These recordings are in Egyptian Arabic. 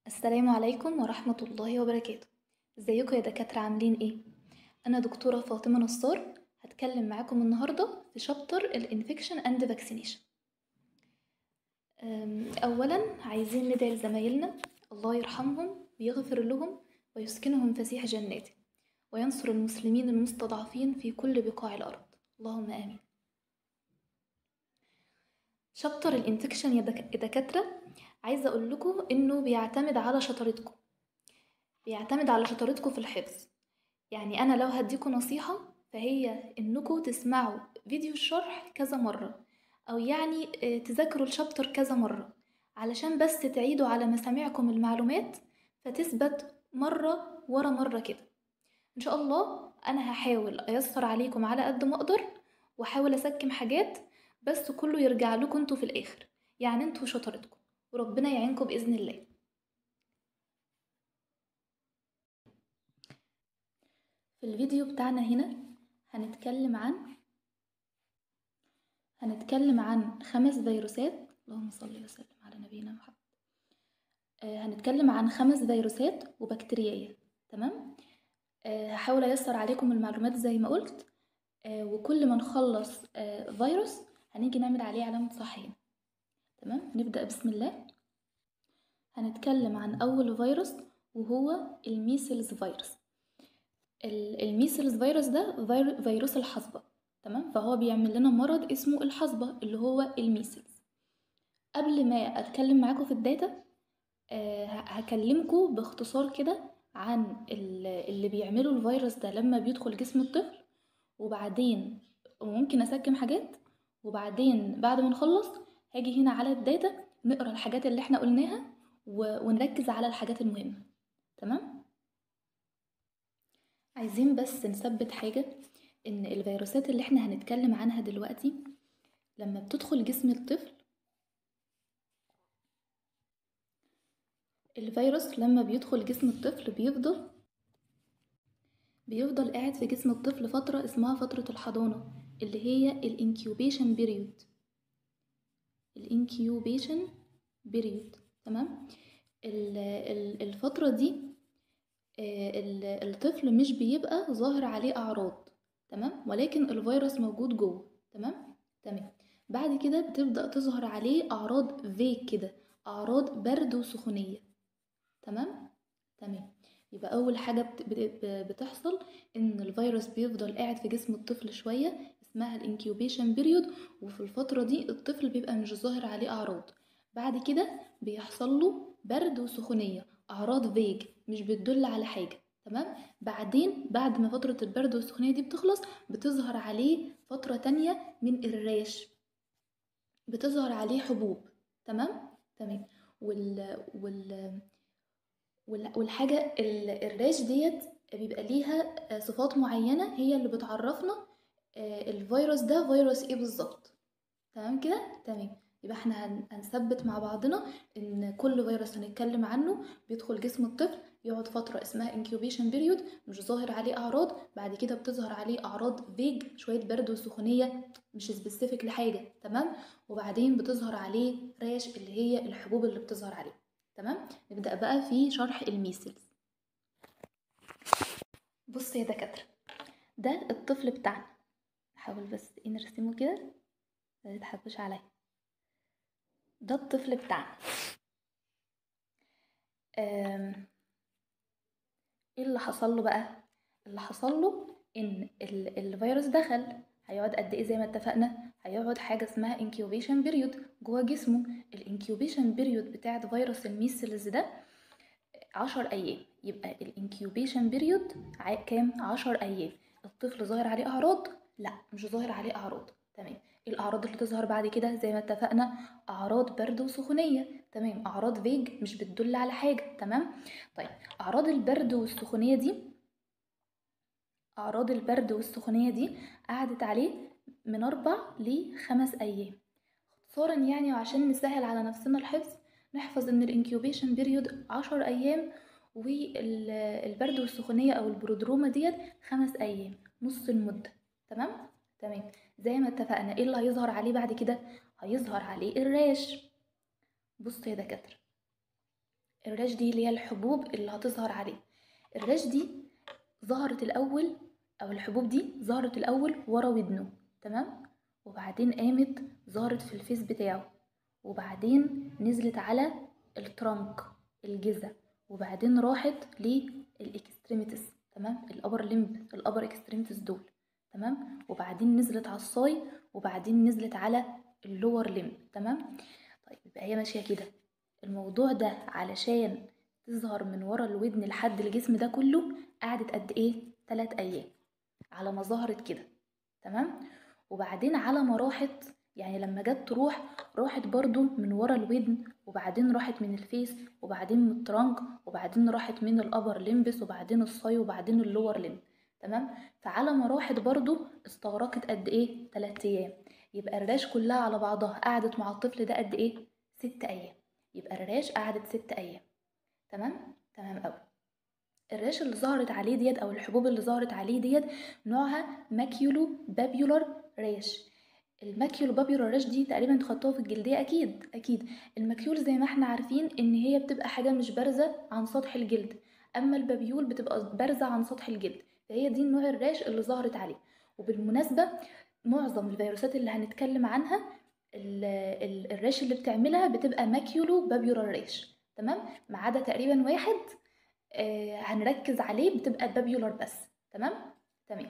السلام عليكم ورحمة الله وبركاته ازيكم يا دكاترة عاملين ايه؟ أنا دكتورة فاطمة نصار هتكلم معاكم النهاردة في شابتر الانفكشن اند فاكسينيشن أولا عايزين ندعي لزمايلنا الله يرحمهم ويغفر لهم ويسكنهم فسيح جناته وينصر المسلمين المستضعفين في كل بقاع الأرض اللهم آمين شابتر الانفكشن يا دك- يا دكاترة عايزة أقول لكم إنه بيعتمد على شطارتكم بيعتمد على شطارتكم في الحفظ يعني أنا لو هديكم نصيحة فهي إنكم تسمعوا فيديو الشرح كذا مرة أو يعني آه، تذاكروا الشابتر كذا مرة علشان بس تعيدوا على مسامعكم المعلومات فتثبت مرة ورا مرة كده إن شاء الله أنا هحاول أيسر عليكم على قد ما أقدر وأحاول أسكم حاجات بس كله يرجع لكم انتوا في الآخر يعني انتوا شطارتكم وربنا يعينكم بإذن الله في الفيديو بتاعنا هنا هنتكلم عن هنتكلم عن خمس فيروسات اللهم صل وسلم على نبينا محمد آه، هنتكلم عن خمس فيروسات وبكتيرياية تمام آه، هحاول أيسر عليكم المعلومات زي ما قلت آه، وكل ما نخلص آه، فيروس هنيجي نعمل عليه علامة صح هنا تمام نبدأ بسم الله هنتكلم عن أول فيروس وهو الميسلز فيروس ال- الميسلز فيروس ده فير- فيروس الحصبة تمام فهو بيعمل لنا مرض اسمه الحصبة اللي هو الميسلز قبل ما أتكلم معاكم في الداتا آه، ه- هكلمكم باختصار كده عن ال- اللي بيعمله الفيروس ده لما بيدخل جسم الطفل وبعدين وممكن أسكم حاجات وبعدين بعد ما نخلص هاجي هنا على الداتا نقرا الحاجات اللي احنا قلناها و... ونركز على الحاجات المهمة تمام عايزين بس نثبت حاجة ان الفيروسات اللي احنا هنتكلم عنها دلوقتي لما بتدخل جسم الطفل الفيروس لما بيدخل جسم الطفل بيفضل بيفضل قاعد في جسم الطفل فترة اسمها فترة الحضانة اللي هي الانكيوبيشن بيريود الانكيوبيشن بيريود تمام ال- ال- الفترة دي آه، ال- الطفل مش بيبقى ظاهر عليه أعراض تمام ولكن الفيروس موجود جوه تمام تمام بعد كده بتبدأ تظهر عليه أعراض فيك كده أعراض برد وسخونية تمام تمام يبقى أول حاجة بت- بت- بتحصل إن الفيروس بيفضل قاعد في جسم الطفل شوية اسمها الانكيوبيشن بيريود وفي الفترة دي الطفل بيبقى مش ظاهر عليه أعراض بعد كده بيحصل له برد وسخونية أعراض فيج مش بتدل على حاجة تمام بعدين بعد ما فترة البرد والسخونية دي بتخلص بتظهر عليه فترة تانية من الريش بتظهر عليه حبوب تمام تمام وال وال وال- والحاجة ال- الريش ديت بيبقى ليها آه، صفات معينة هي اللي بتعرفنا آه، الفيروس ده فيروس ايه بالظبط تمام كده تمام يبقى احنا هن- هنثبت مع بعضنا ان كل فيروس هنتكلم عنه بيدخل جسم الطفل يقعد فترة اسمها incubation period مش ظاهر عليه أعراض بعد كده بتظهر عليه أعراض فيج شوية برد وسخونية مش سبيسيفيك لحاجة تمام وبعدين بتظهر عليه راش اللي هي الحبوب اللي بتظهر عليه تمام نبدأ بقى في شرح الميسلز بص يا دكاترة ده الطفل بتاعنا نحاول بس ايه نرسمه كده ما تتحبش عليا ده الطفل بتاعنا أم، ايه اللي حصل له بقى اللي حصل له ان ال- الفيروس دخل هيقعد قد ايه زي ما اتفقنا هيقعد حاجه اسمها incubation period جوه جسمه الانكيوبيشن بيريود بتاعت فيروس الميسلز ده عشر أيام يبقى الانكيوبيشن بيريود كام عشر أيام الطفل ظاهر عليه أعراض لا مش ظاهر عليه أعراض تمام الأعراض اللي تظهر بعد كده زي ما اتفقنا أعراض برد وسخونية تمام أعراض فيج مش بتدل على حاجة تمام طيب أعراض البرد والسخونية دي أعراض البرد والسخونية دي قعدت عليه من أربع لخمس أيام اختصارا يعني وعشان نسهل على نفسنا الحفظ نحفظ ان الانكيوبيشن بيريود عشر ايام والبرد والسخونية او البرودروما ديت خمس ايام نص المدة تمام تمام زي ما اتفقنا ايه اللي هيظهر عليه بعد كده هيظهر عليه الراش بص يا دكاترة الراش دي اللي هي الحبوب اللي هتظهر عليه الراش دي ظهرت الاول او الحبوب دي ظهرت الاول ورا ودنه تمام وبعدين قامت ظهرت في الفيس بتاعه وبعدين نزلت على الترنك الجذع وبعدين راحت للاكستريميتس تمام الابر ليمب الابر اكستريميتس دول تمام وبعدين نزلت على الصاي وبعدين نزلت على اللور ليمب تمام طيب يبقى هي ماشيه كده الموضوع ده علشان تظهر من ورا الودن لحد الجسم ده كله قعدت قد ايه 3 ايام على ما ظهرت كده تمام وبعدين على ما راحت يعني لما جت تروح راحت برضو من ورا الودن وبعدين راحت من الفيس وبعدين من الترنك وبعدين راحت من الابر ليمبس وبعدين الصاي وبعدين اللور ليمب تمام فعلى ما راحت برضو استغرقت قد ايه 3 ايام يبقى الراش كلها على بعضها قعدت مع الطفل ده قد ايه 6 ايام يبقى الراش قعدت 6 ايام تمام تمام قوي الراش اللي ظهرت عليه ديت او الحبوب اللي ظهرت عليه ديت نوعها ماكيولو بابيولار راش الماكيول بابيولار راش دي تقريبا انتوا خدتوها في الجلديه اكيد اكيد الماكيول زي ما احنا عارفين ان هي بتبقى حاجه مش بارزه عن سطح الجلد اما البابيول بتبقى بارزه عن سطح الجلد فهي دي نوع الراش اللي ظهرت عليه وبالمناسبه معظم الفيروسات اللي هنتكلم عنها ال ال الراش اللي بتعملها بتبقى ماكيولو بابيولار راش تمام ما عدا تقريبا واحد آه هنركز عليه بتبقى البابيولار بس تمام تمام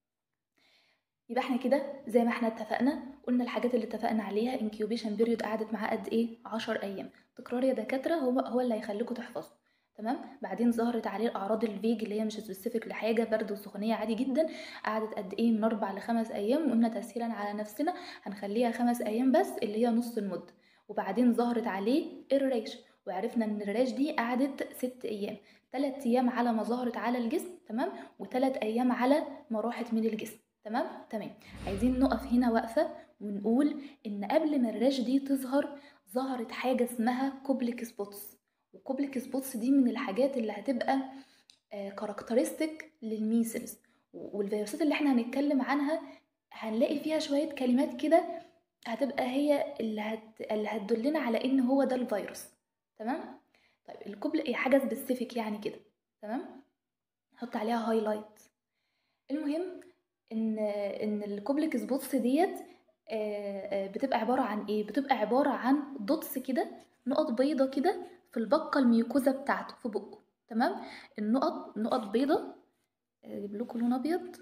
يبقى احنا كده زي ما احنا اتفقنا قلنا الحاجات اللي اتفقنا عليها انكيوبيشن بيريود قعدت معاه قد ايه 10 ايام تكرار يا دكاتره هو هو اللي هيخليكم تحفظوا تمام بعدين ظهرت عليه الاعراض الفيج اللي هي مش سبيسيفيك لحاجه برد وسخونيه عادي جدا قعدت قد ايه من اربع لخمس ايام وقلنا تسهيلا على نفسنا هنخليها خمس ايام بس اللي هي نص المده وبعدين ظهرت عليه الريش وعرفنا ان الريش دي قعدت ست ايام تلات ايام على ما ظهرت على الجسم تمام وتلات ايام على ما راحت من الجسم تمام تمام عايزين نقف هنا وقفه ونقول ان قبل ما الريش دي تظهر ظهرت حاجه اسمها كوبليك سبوتس وكوبليك سبوتس دي من الحاجات اللي هتبقى كاركترستيك للميسلز والفيروسات اللي احنا هنتكلم عنها هنلاقي فيها شويه كلمات كده هتبقى هي اللي هت... اللي هتدلنا على ان هو ده الفيروس تمام طيب الكوبل ايه حاجه سبيسيفيك يعني كده تمام نحط عليها هايلايت المهم ان ان الكوبليك سبوتس ديت بتبقى عباره عن ايه بتبقى عباره عن دوتس كده نقط بيضه كده في البقه الميوكوزا بتاعته في بقه تمام النقط نقط بيضه اجيب لكم لون ابيض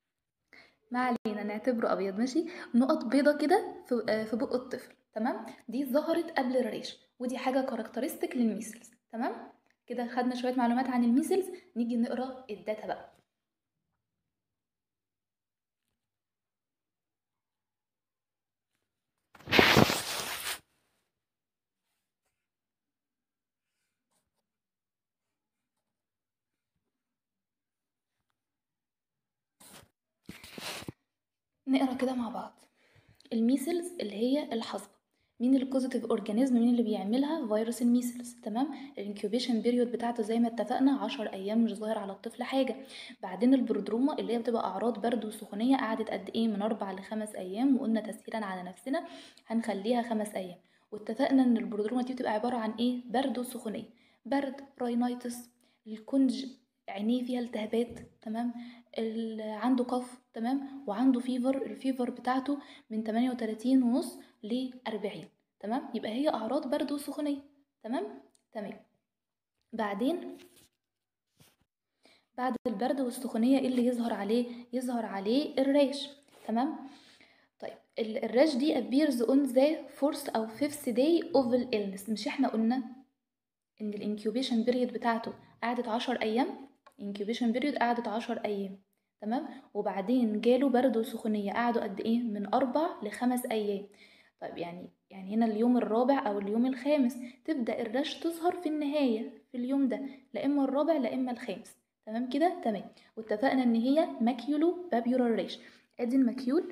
ما علينا نعتبره ابيض ماشي نقط بيضه كده في في بق الطفل تمام دي ظهرت قبل الريش ودي حاجه كاركترستيك للميسلز تمام كده خدنا شويه معلومات عن الميسلز نيجي نقرا الداتا بقى نقرا كده مع بعض الميسلز اللي هي الحصبة مين البوزيتيف اورجانيزم مين اللي بيعملها فيروس الميسلز تمام الانكيوبيشن بيريود بتاعته زي ما اتفقنا 10 ايام مش ظاهر على الطفل حاجه بعدين البرودروما اللي هي بتبقى اعراض برد وسخونيه قعدت قد ايه من اربع لخمس ايام وقلنا تسهيلا على نفسنا هنخليها خمس ايام واتفقنا ان البرودروما دي بتبقى عباره عن ايه برد وسخونيه برد راينايتس الكونج عينيه فيها التهابات تمام اللي عنده قف تمام وعنده فيفر الفيفر بتاعته من 38 ونص ل 40 تمام يبقى هي اعراض برد وسخونيه تمام تمام بعدين بعد البرد والسخونيه ايه اللي يظهر عليه يظهر عليه الريش تمام طيب الريش دي appears on the fourth او fifth day of the illness مش احنا قلنا ان الانكيوبيشن بيريد بتاعته قعدت 10 ايام انكيوبيشن بيريود قعدت 10 ايام تمام وبعدين جاله برد وسخونيه قعدوا قد ايه من اربع لخمس ايام طيب يعني يعني هنا اليوم الرابع او اليوم الخامس تبدا الرش تظهر في النهايه في اليوم ده لا اما الرابع لا اما الخامس تمام كده تمام واتفقنا ان هي ماكيولو بابيولار ريش ادي الماكيول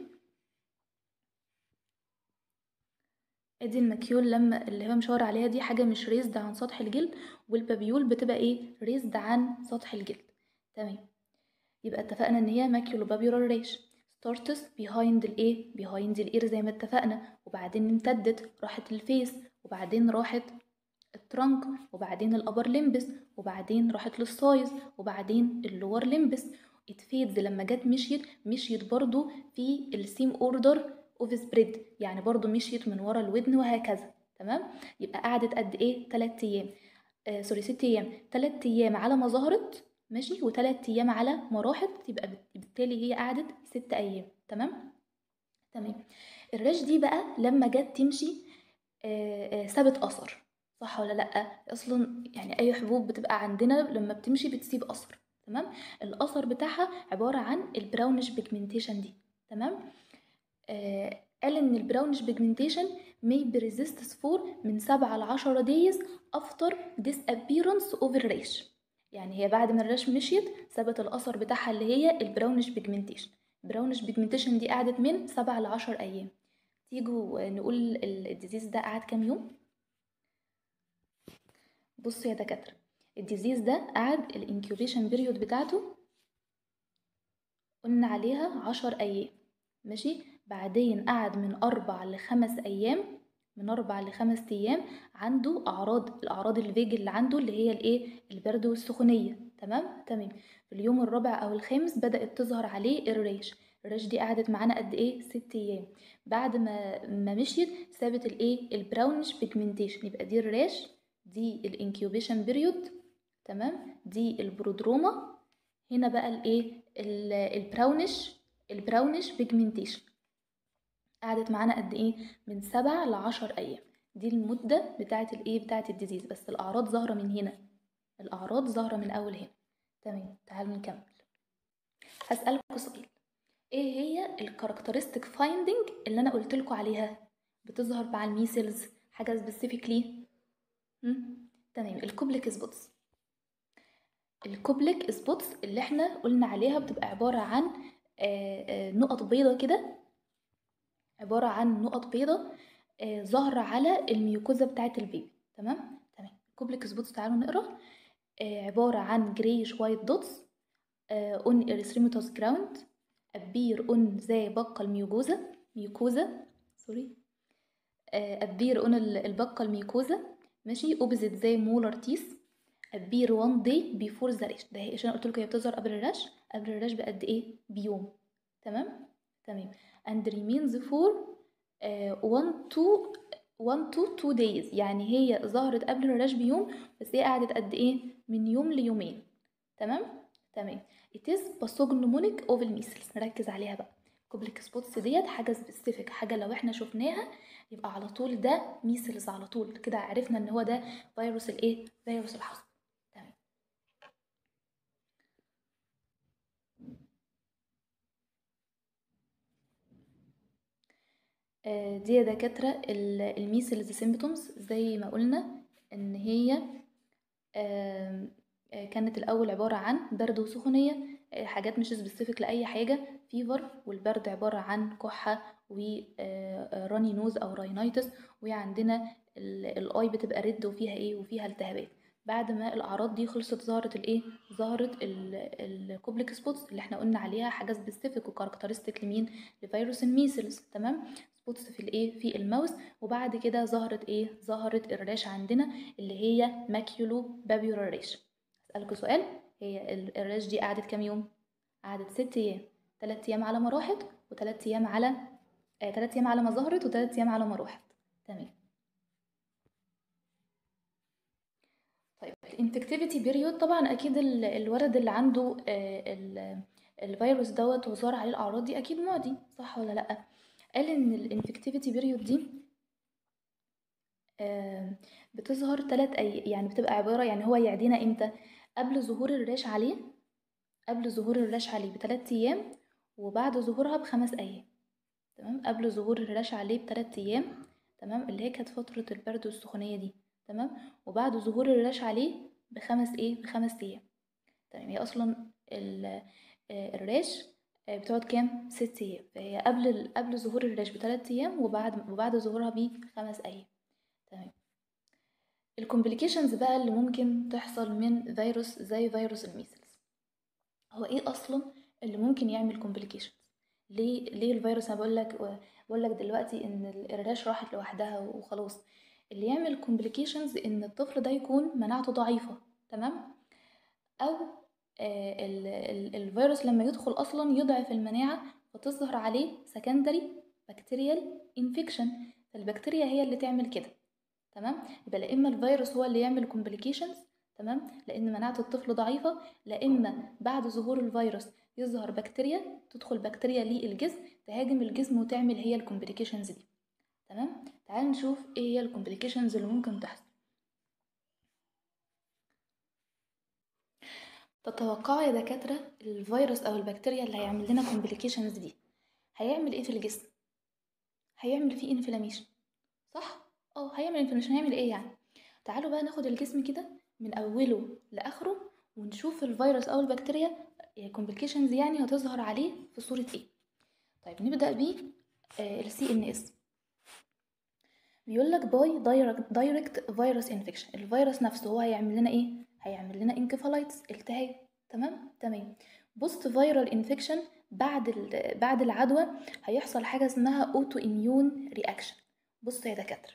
ادي الماكيول لما اللي هو مشاور عليها دي حاجه مش ريزد عن سطح الجلد والبابيول بتبقى ايه ريزد عن سطح الجلد تمام يبقى اتفقنا ان هي ماكيولو بابيولار ريش starts behind الايه behind الاير زي ما اتفقنا وبعدين امتدت راحت الفيس وبعدين راحت الترنك وبعدين الابر ليمبس وبعدين راحت للسايز وبعدين اللور ليمبس اتفيدز لما جت مشيت مشيت برضو في السيم اوردر اوف سبريد يعني برضو مشيت من ورا الودن وهكذا تمام يبقى قعدت قد ايه 3 ايام آه سوري 6 ايام 3 ايام على ما ظهرت ماشي و3 ايام على ما راحت يبقى بالتالي هي قعدت 6 ايام تمام تمام الريش دي بقى لما جت تمشي آه آه سابت اثر صح ولا لا اصلا يعني اي حبوب بتبقى عندنا لما بتمشي بتسيب اثر تمام الاثر بتاعها عباره عن البراونش بيجمنتيشن دي تمام آه قال ان البراونش بيجمنتيشن may be resisted for من 7 ل 10 days after disappearance of الريش يعني هي بعد ما الريش مشيت سابت الاثر بتاعها اللي هي البراونش بيجمنتيشن البراونش بيجمنتيشن دي قعدت من 7 ل 10 ايام تيجوا نقول الديزيز ده قعد كام يوم بصوا يا دكاتره الديزيز ده قعد الانكيوبيشن بيريود بتاعته قلنا عليها عشر أيام ماشي بعدين قعد من أربع لخمس أيام من أربع لخمس أيام عنده أعراض الأعراض الفيج اللي عنده اللي هي الإيه البرد والسخونية تمام تمام في اليوم الرابع أو الخامس بدأت تظهر عليه الريش الريش دي قعدت معانا قد إيه ست أيام بعد ما ما مشيت سابت الإيه البراونش بيجمنتيشن يبقى دي الريش دي الانكيوبيشن بيريود تمام دي البرودروما هنا بقى الايه البراونش البراونش بيجمنتيشن قعدت معانا قد ايه من سبع لعشر ايام دي المدة بتاعة الايه بتاعة الديزيز بس الاعراض ظاهرة من هنا الاعراض ظاهرة من اول هنا تمام تعالوا نكمل هسألكوا سؤال ايه هي الكاركترستيك فايندنج اللي انا قلت لكم عليها بتظهر مع الميسلز حاجة سبيسيفيكلي تمام الكوبليك سبوتس الكوبليك سبوتس اللي احنا قلنا عليها بتبقى عبارة عن آآ آآ نقط بيضة كده عبارة عن نقط بيضة ظاهرة على الميوكوزا بتاعة البيبي تمام تمام الكوبليك سبوتس تعالوا نقرا عبارة عن جريش وايت دوتس اون اريثريماتوس جراوند appear on ذا بقة الميوكوزا ميوكوزا سوري appear on البقة الميوكوزا ماشي opposite ذا مولر تيس appear one day before the rash ده هي عشان قلت لكم هي بتظهر قبل الرش قبل الرش بقد ايه بيوم تمام تمام and remains for uh, one to one to two days يعني هي ظهرت قبل الرش بيوم بس هي قعدت قد ايه من يوم ليومين تمام تمام it is pathognomonic of الميسلز نركز عليها بقى كوبليك سبوتس ديت حاجه سبيسيفيك حاجه لو احنا شفناها يبقى على طول ده ميسلز على طول كده عرفنا ان هو ده فيروس الايه فيروس الحصبه دي يا دكاترة الميسلز سيمبتومز زي ما قلنا ان هي كانت الاول عبارة عن برد وسخونية حاجات مش سبيسيفيك لاي حاجة فيفر والبرد عبارة عن كحة وراني نوز او راينايتس وعندنا الاي بتبقى رد وفيها ايه وفيها التهابات بعد ما الاعراض دي خلصت ظهرت الايه ظهرت الكوبليك سبوتس اللي احنا قلنا عليها حاجه سبيسيفيك وكاركترستيك لمين لفيروس الميسلز تمام سبوتس في الايه في الماوس وبعد كده ظهرت ايه ظهرت الريش عندنا اللي هي ماكيولو بابيولار ريش اسالكوا سؤال هي الريش دي قعدت كام يوم قعدت ست ايام تلات ايام على ما راحت وتلات ايام على آه تلات ايام على ما ظهرت وتلات ايام على ما راحت تمام طيب الانفكتيفيتي بيريود طبعا اكيد الولد اللي عنده الفيروس دوت وظهر عليه الاعراض دي اكيد معدي صح ولا لا قال ان الانفكتيفيتي بيريود دي بتظهر تلات أي يعني بتبقى عبارة يعني هو يعدينا امتى قبل ظهور الريش عليه قبل ظهور الريش عليه بتلات ايام وبعد ظهورها بخمس ايام تمام قبل ظهور الريش عليه بتلات ايام تمام اللي هي كانت فترة البرد والسخونية دي تمام وبعد ظهور الريش عليه بخمس ايه بخمس ايام تمام هي اصلا الريش بتقعد كام ست ايام فهي قبل قبل ظهور الريش بثلاث ايام وبعد وبعد ظهورها بخمس ايام تمام الكومبليكيشنز بقى اللي ممكن تحصل من فيروس زي فيروس الميسلز هو ايه اصلا اللي ممكن يعمل كومبليكيشنز ليه ليه الفيروس انا بقول لك بقول لك دلوقتي ان الريش راحت لوحدها وخلاص اللي يعمل كومبليكيشنز ان الطفل ده يكون مناعته ضعيفه تمام او آه، ال- ال- الفيروس لما يدخل اصلا يضعف المناعه فتظهر عليه سكندري بكتيريال انفكشن فالبكتيريا هي اللي تعمل كده تمام يبقى لا اما الفيروس هو اللي يعمل كومبليكيشنز تمام لان مناعه الطفل ضعيفه لا اما بعد ظهور الفيروس يظهر بكتيريا تدخل بكتيريا للجسم تهاجم الجسم وتعمل هي الكومبليكيشنز دي تمام تعال نشوف ايه هي الكومبليكيشنز اللي ممكن تحصل تتوقعوا يا دكاترة الفيروس أو البكتيريا اللي هيعمل لنا كومبليكيشنز دي هيعمل ايه في الجسم؟ هيعمل فيه انفلاميشن صح؟ اه هيعمل انفلاميشن هيعمل ايه يعني؟ تعالوا بقى ناخد الجسم كده من أوله لآخره ونشوف الفيروس أو البكتيريا كومبليكيشنز يعني هتظهر عليه في صورة ايه طيب نبدأ بيه السي ان اس بيقول لك باي دايركت فيروس انفكشن الفيروس نفسه هو هيعمل لنا ايه هيعمل لنا انكفالايتس التهاب تمام تمام بوست فيرال انفكشن بعد ال- بعد العدوى هيحصل حاجه اسمها اوتو اميون رياكشن بصوا يا دكاتره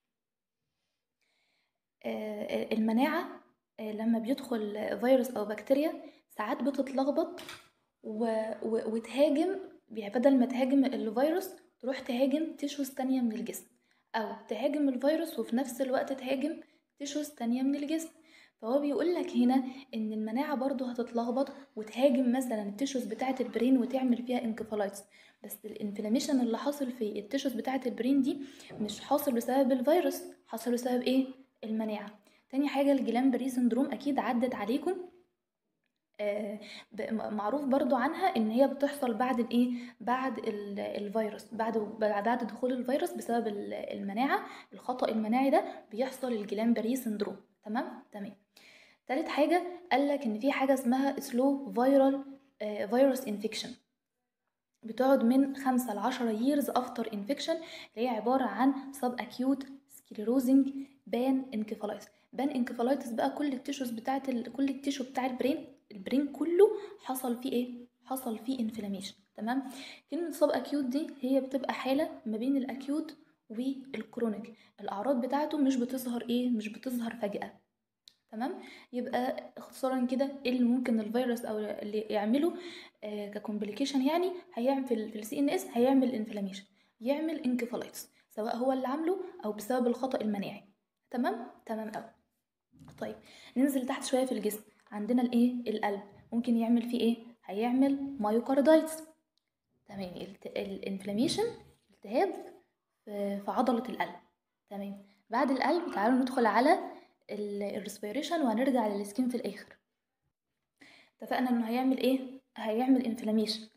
آه، المناعه آه، لما بيدخل فيروس او بكتيريا ساعات بتتلخبط و... و... وتهاجم يعني بدل ما تهاجم الفيروس تروح تهاجم تيشوز تانية من الجسم أو تهاجم الفيروس وفي نفس الوقت تهاجم تيشوز تانية من الجسم فهو بيقول لك هنا ان المناعه برضو هتتلخبط وتهاجم مثلا التيشوز بتاعه البرين وتعمل فيها انكفالايتس بس الانفلاميشن اللي حاصل في التيشوز بتاعه البرين دي مش حاصل بسبب الفيروس حاصل بسبب ايه المناعه تاني حاجه الجلان بري سندروم اكيد عدت عليكم آه، ب- م- معروف برضو عنها ان هي بتحصل بعد الايه بعد ال- الفيروس بعد بعد دخول الفيروس بسبب ال- المناعه الخطا المناعي ده بيحصل الجلان بري سندروم تمام تمام تالت حاجه قال لك ان في حاجه اسمها سلو فيرال فيروس انفكشن بتقعد من خمسة لعشرة years after infection اللي هي عبارة عن sub acute sclerosing بان انكفالايتس بان انكفالايتس بقى كل التيشوز بتاعت ال... كل التيشو بتاع البرين البرين كله حصل فيه ايه حصل فيه انفلاميشن تمام كلمة sub acute دي هي بتبقى حالة ما بين الاكيوت والكرونيك الاعراض بتاعته مش بتظهر ايه مش بتظهر فجأة تمام يبقى اختصارا كده ايه اللي ممكن الفيروس او اللي يعمله آه ككومبليكيشن يعني هيعمل في السي ان اس هيعمل انفلاميشن يعمل انكفالايتس سواء هو اللي عامله او بسبب الخطا المناعي تمام تمام قوي طيب ننزل تحت شويه في الجسم عندنا الايه القلب ممكن يعمل فيه ايه هيعمل مايوكاردايتس تمام الانفلاميشن التهاب في في عضله القلب تمام بعد القلب تعالوا ندخل على الريسبيريشن وهنرجع للسكين في الاخر اتفقنا انه هيعمل ايه هيعمل انفلاميشن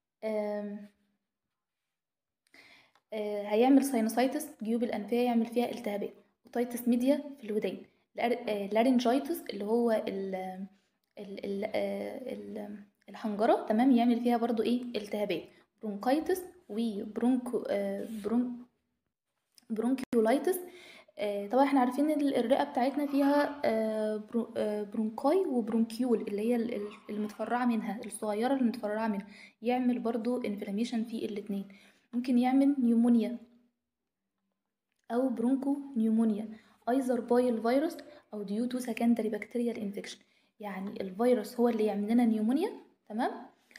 هيعمل ساينوسايتس جيوب الانفيه يعمل فيها التهابات وتايتس ميديا في الودان لارنجايتس اللي هو ال ال ال ال الحنجره تمام يعمل فيها برضو ايه التهابات برونكايتس وبرونكو برون برونكيولايتس طبعا احنا عارفين ان الرئه بتاعتنا فيها برونكاي وبرونكيول اللي هي المتفرعه منها الصغيره اللي متفرعه منها يعمل برضو انفلاميشن في الاتنين ممكن يعمل نيومونيا او برونكو نيومونيا ايزر باي الفيروس او ديو تو سكندري بكتيريال انفكشن يعني الفيروس هو اللي يعمل لنا نيومونيا تمام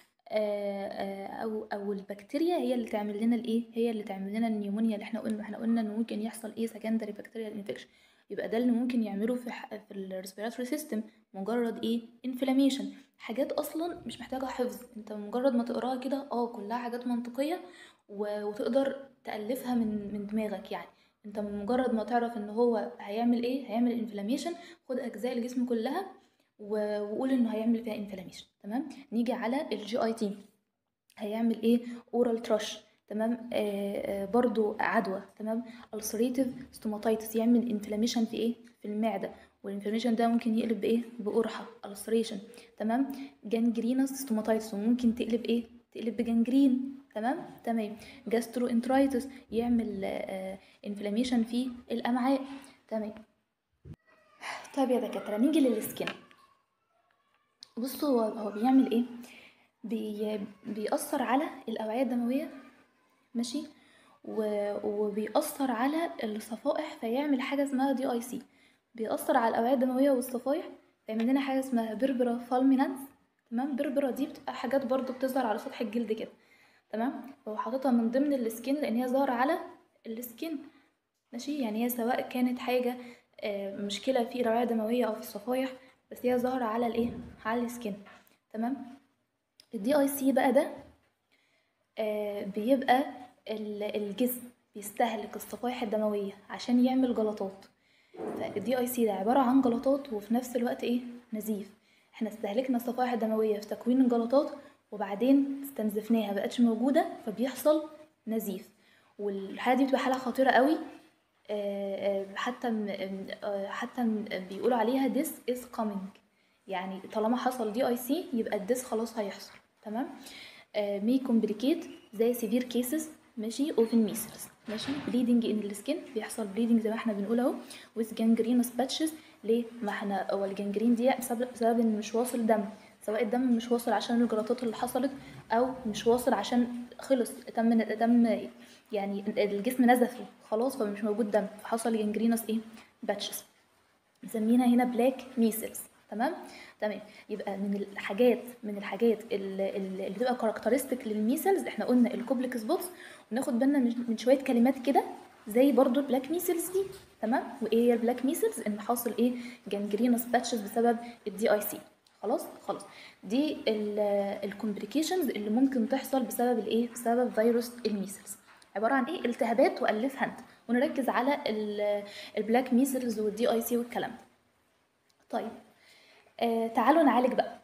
او او البكتيريا هي اللي تعمل لنا الايه هي اللي تعمل لنا النيومونيا اللي احنا قلنا احنا قلنا ان ممكن يحصل ايه سكندري بكتيريال انفكشن يبقى ده اللي ممكن يعمله في في الريسبيراتوري سيستم مجرد ايه انفلاميشن حاجات اصلا مش محتاجه حفظ انت مجرد ما تقراها كده اه كلها حاجات منطقيه وتقدر تالفها من من دماغك يعني انت مجرد ما تعرف ان هو هيعمل ايه هيعمل انفلاميشن خد اجزاء الجسم كلها وقول انه هيعمل فيها انفلاميشن تمام نيجي على الجي اي تي هيعمل ايه اورال تراش تمام آه آه برضو عدوى تمام ulcerative stomatitis يعمل انفلاميشن في ايه في المعده والانفلاميشن ده ممكن يقلب بايه بقرحه ulceration تمام جانجرينوس ستوماتايتس وممكن تقلب ايه تقلب بجانجرين تمام تمام جاسترو انترايتس يعمل انفلاميشن في الامعاء تمام طيب يا دكاتره نيجي للسكين بصوا هو هو بيعمل ايه بي بيأثر على الأوعية الدموية ماشي و- وبيأثر على الصفائح فيعمل حاجة اسمها دي اي سي بيأثر على الأوعية الدموية والصفائح بيعمل لنا حاجة اسمها بيربرا فالمينانس تمام بيربرا دي بتبقى حاجات برضو بتظهر على سطح الجلد كده تمام هو حاططها من ضمن السكين لأن هي ظاهرة على السكين ماشي يعني هي سواء كانت حاجة آه، مشكلة في الأوعية الدموية أو في الصفائح بس هي ظاهرة على الإيه على السكين تمام الدي اي سي بقى ده آه، بيبقى ال- الجسم بيستهلك الصفائح الدموية عشان يعمل جلطات فالدي اي سي ده عبارة عن جلطات وفي نفس الوقت ايه نزيف احنا استهلكنا الصفائح الدموية في تكوين الجلطات وبعدين استنزفناها مبقتش موجودة فبيحصل نزيف والحالة دي بتبقى حالة خطيرة قوي آه، آه، حتى م- آه، حتى م- بيقولوا عليها this is coming يعني طالما حصل دي اي سي يبقى الديس خلاص هيحصل تمام مي كومبليكيت زي سيفير كيسز ماشي اوفن ميسلز ماشي بليدنج ان السكين بيحصل بليدنج زي ما احنا بنقول اهو ويز جانجرينوس باتشز ليه ما احنا هو الجانجرين دي بسبب بسبب ان مش واصل دم سواء الدم مش واصل عشان الجلطات اللي حصلت او مش واصل عشان خلص تم تم يعني الجسم نزفه خلاص فمش موجود دم فحصل جانجرينوس ايه باتشز مسمينها هنا بلاك ميسلز تمام تمام يبقى من الحاجات من الحاجات اللي, اللي بتبقى كاركترستيك للميسلز احنا قلنا الكوبليك سبوتس وناخد بالنا من من شويه كلمات كده زي برضو البلاك ميسلز دي تمام وايه هي البلاك ميسلز ان حاصل ايه جانجرينوس باتشز بسبب الدي اي سي خلاص خلاص دي الكومبليكيشنز اللي ممكن تحصل بسبب الايه بسبب فيروس الميسلز عباره عن ايه التهابات والف هاند ونركز على ال- البلاك ميسلز والدي اي سي والكلام ده طيب آه تعالوا نعالج بقى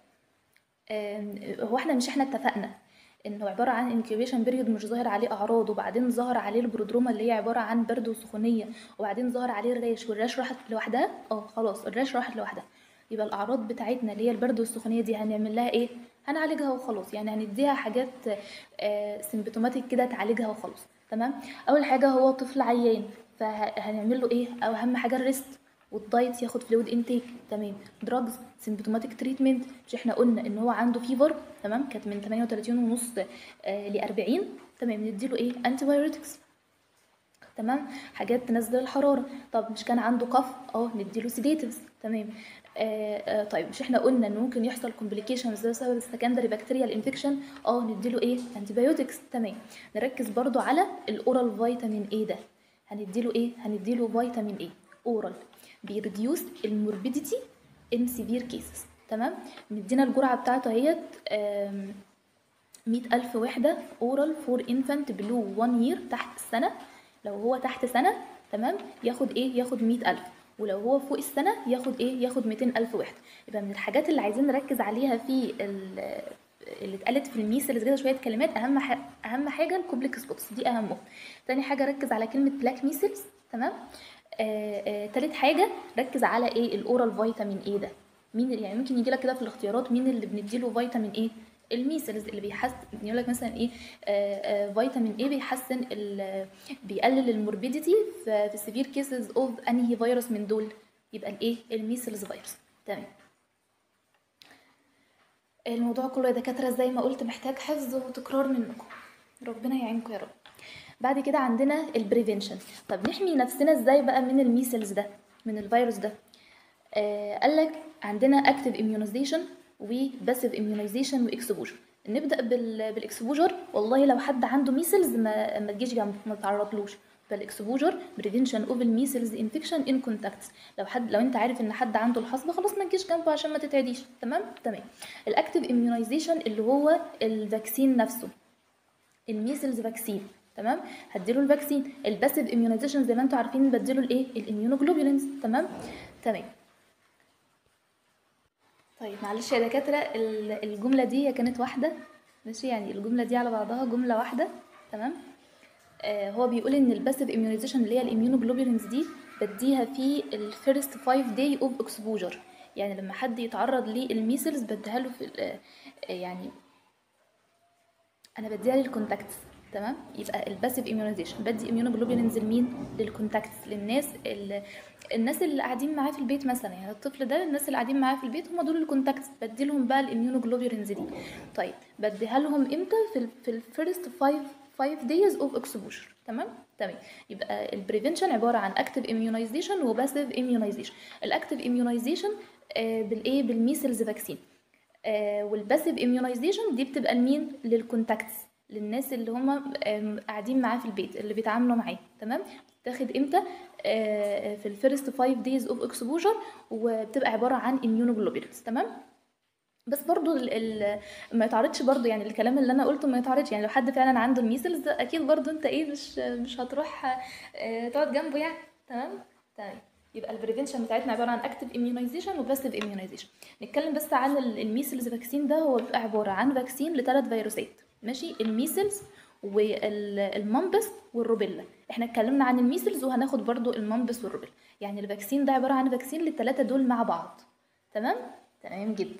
آم، هو احنا مش احنا اتفقنا انه عباره عن انكيوبيشن بيريود مش ظاهر عليه اعراض وبعدين ظهر عليه البرودروما اللي هي عباره عن برد وسخونيه وبعدين ظهر عليه الريش والريش راحت لوحدها اه خلاص الريش راحت لوحدها يبقى الاعراض بتاعتنا اللي هي البرد والسخونيه دي هنعمل لها ايه هنعالجها وخلاص يعني هنديها حاجات آه سيمبتوماتيك كده تعالجها وخلاص تمام اول حاجه هو طفل عيان فهنعمل له ايه او اهم حاجه الريست والدايت ياخد فلويد انتيك تمام دراجز سيمبتوماتيك تريتمنت مش احنا قلنا ان هو عنده فيفر تمام كانت من 38 ونص آه ل 40 تمام نديله ايه انتي بايوتكس تمام حاجات تنزل الحراره طب مش كان عنده قف اه نديله سيديتيفز تمام آه آه طيب مش احنا قلنا ان ممكن يحصل كومبليكيشنز بسبب السكندري بكتيريال انفكشن اه نديله ايه انتي بايوتكس تمام نركز برضو على الاورال فيتامين اي ده هنديله ايه هنديله فيتامين اي اورال بيريديوس الموربيديتي ان سيفير كيسز تمام مدينا الجرعه بتاعته اهيت آم، مئة ألف وحدة اورال فور انفانت بلو 1 يير تحت السنة لو هو تحت سنة تمام ياخد ايه ياخد مئة ألف ولو هو فوق السنة ياخد ايه ياخد 200 ألف وحدة يبقى من الحاجات اللي عايزين نركز عليها في ال- اللي اتقالت في الميسلز كده شويه كلمات اهم ح... اهم حاجه الكوبليك سبوتس دي اهمهم تاني حاجه ركز على كلمه بلاك ميسلز تمام آه آه تالت حاجه ركز على ايه الاورال فيتامين ايه ده مين اللي- يعني ممكن يجي لك كده في الاختيارات مين اللي بنديله فيتامين ايه الميسلز اللي بيحسن يقول لك مثلا ايه آه آه فيتامين ايه بيحسن ال- بيقلل الموربيديتي في في سيفير كيسز اوف انهي فيروس من دول يبقى الايه الميسلز فيروس تمام الموضوع كله يا دكاتره زي ما قلت محتاج حفظ وتكرار منكم ربنا يعينكم يا رب بعد كده عندنا البريفنشن طب نحمي نفسنا ازاي بقى من الميسلز ده من الفيروس ده آه قال لك عندنا اكتيف اميونيزيشن وباسيف اميونيزيشن واكسبوجر نبدا بال بالاكسبوجر والله لو حد عنده ميسلز ما ما تجيش جنبه ما تتعرضلوش فالاكسبوجر بريفنشن اوف الميسلز انفكشن ان كونتاكتس لو حد لو انت عارف ان حد عنده الحصبه خلاص ما تجيش جنبه عشان ما تتعديش تمام تمام الاكتيف اميونيزيشن اللي هو الفاكسين نفسه الميسلز فاكسين تمام هديله الفاكسين الباسيف اميونيزيشن زي ما انتم عارفين بديله الايه الاميونوجلوبولينز تمام تمام طيب معلش يا دكاتره ال- الجمله دي هي كانت واحده ماشي يعني الجمله دي على بعضها جمله واحده تمام آه هو بيقول ان الباسيف اميونيزيشن اللي هي الاميونوجلوبولينز دي بديها في الفيرست 5 داي اوف اكسبوجر يعني لما حد يتعرض للميسلز بديها له في ال- آه، يعني انا بديها للكونتاكتس تمام يبقى الباسيف اميونيزيشن بدي اميونوجلوبولينز لمين للكونتاكتس للناس ال... الناس اللي قاعدين معاه في البيت مثلا يعني الطفل ده الناس اللي قاعدين معاه في البيت هم دول الكونتاكتس بدي لهم بقى الاميونوجلوبولينز دي طيب بديها لهم امتى في ال... في الفيرست 5 5 دايز اوف اكسبوجر تمام تمام يبقى البريفنشن عباره عن اكتيف اميونايزيشن وباسيف اميونايزيشن الاكتيف اميونايزيشن بالايه بالميسلز فاكسين والباسيف اميونايزيشن دي بتبقى لمين للكونتاكتس للناس اللي هم قاعدين معاه في البيت اللي بيتعاملوا معاه تمام بتاخد امتى آه، في الفيرست 5 دايز اوف اكسبوجر وبتبقى عباره عن اميونوجلوبولينز تمام بس برضو ال ال ما يتعرضش برضو يعني الكلام اللي انا قلته ما يتعرضش يعني لو حد فعلا عنده الميسلز اكيد برضو انت ايه مش مش هتروح آه، تقعد جنبه يعني تمام تمام يبقى البريفنشن بتاعتنا عباره عن اكتيف اميونايزيشن وباسيف اميونايزيشن نتكلم بس عن ال- الميسلز فاكسين ده هو بيبقى عباره عن فاكسين لثلاث فيروسات ماشي الميسلز والمامبس والروبيلا احنا اتكلمنا عن الميسلز وهناخد برضو المامبس والروبيلا يعني الفاكسين ده عباره عن فاكسين للثلاثه دول مع بعض تمام تمام جدا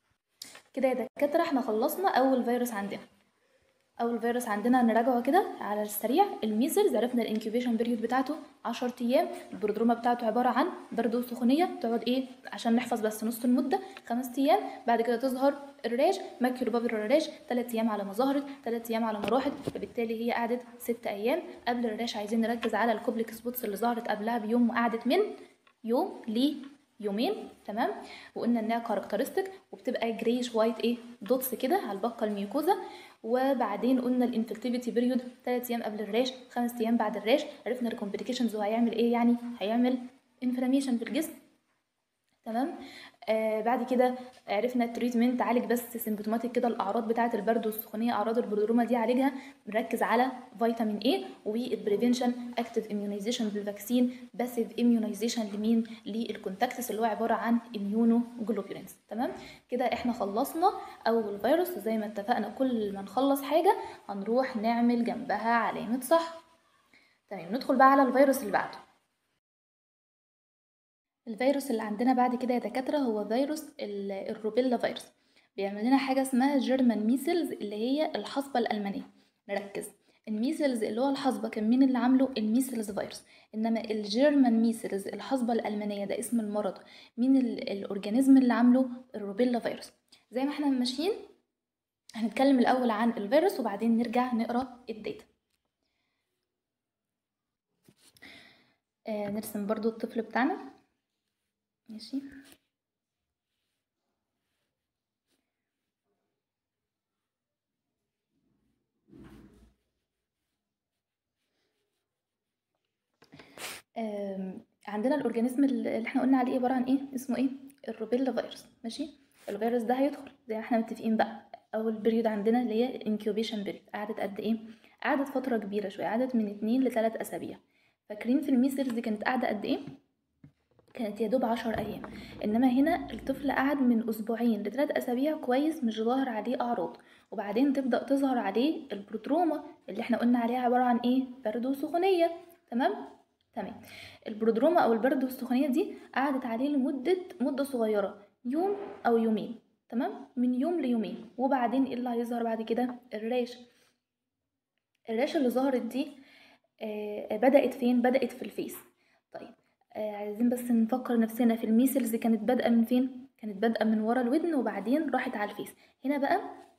كده يا دكاتره احنا خلصنا اول فيروس عندنا اول فيروس عندنا نراجعه كده على السريع الميسلز عرفنا الانكيوبيشن بيريود بتاعته 10 ايام البرودروما بتاعته عباره عن برد وسخونيه تقعد ايه عشان نحفظ بس نص المده خمس ايام بعد كده تظهر الريش ماكيولو بابر الريش 3 ايام على ما ظهرت 3 ايام على ما راحت فبالتالي هي قعدت 6 ايام قبل الريش عايزين نركز على الكوبليك سبوتس اللي ظهرت قبلها بيوم وقعدت من يوم ل يومين تمام وقلنا انها كاركترستيك وبتبقى جريش وايت ايه دوتس كده على البقه الميوكوزا وبعدين قلنا الانفكتيفيتي بيريود 3 ايام قبل الريش 5 ايام بعد الريش عرفنا الكومبليكيشنز وهيعمل ايه يعني هيعمل انفلاميشن في الجسم تمام آه بعد كده عرفنا التريتمنت عالج بس سيمبتوماتيك كده الاعراض بتاعه البرد والسخونيه اعراض البرودروما دي عالجها نركز على فيتامين اي والبريفنشن اكتيف اميونيزيشن بالفاكسين باسيف اميونيزيشن لمين للكونتاكتس اللي هو عباره عن اميونو جلوبولينز تمام كده احنا خلصنا اول فيروس زي ما اتفقنا كل ما نخلص حاجه هنروح نعمل جنبها علامه صح تمام ندخل بقى على الفيروس اللي بعده الفيروس اللي عندنا بعد كده يا دكاترة هو فيروس ال- الروبيلا فيروس بيعمل لنا حاجة اسمها جيرمان ميسلز اللي هي الحصبة الألمانية نركز الميسلز اللي هو الحصبة كان مين اللي عامله الميسلز فيروس انما الجيرمان ميسلز الحصبة الألمانية ده اسم المرض مين ال- الأورجانيزم اللي عامله الروبيلا فيروس زي ما احنا ماشيين هنتكلم الأول عن الفيروس وبعدين نرجع نقرأ الداتا آه نرسم برضو الطفل بتاعنا ماشي آم، عندنا الاورجانيزم اللي احنا قلنا عليه عباره عن ايه اسمه ايه الروبيلا فيروس ماشي الفيروس ده هيدخل زي ما احنا متفقين بقى اول بيريود عندنا اللي هي الانكيوبيشن بيريود قعدت قد ايه قعدت فتره كبيره شويه قعدت من اتنين لتلات اسابيع فاكرين في الميسلز دي كانت قاعده قد ايه كانت يا دوب عشر أيام إنما هنا الطفل قعد من أسبوعين لثلاث أسابيع كويس مش ظاهر عليه أعراض وبعدين تبدأ تظهر عليه البروتروما اللي احنا قلنا عليها عبارة عن إيه برد وسخونية تمام تمام البرودروما أو البرد والسخونية دي قعدت عليه لمدة مدة صغيرة يوم أو يومين تمام من يوم ليومين وبعدين إيه اللي هيظهر بعد كده الريش الريش اللي ظهرت دي آه بدأت فين بدأت في الفيس طيب آه عايزين بس نفكر نفسنا في الميسلز كانت بادئه من فين كانت بادئه من ورا الودن وبعدين راحت على الفيس هنا بقى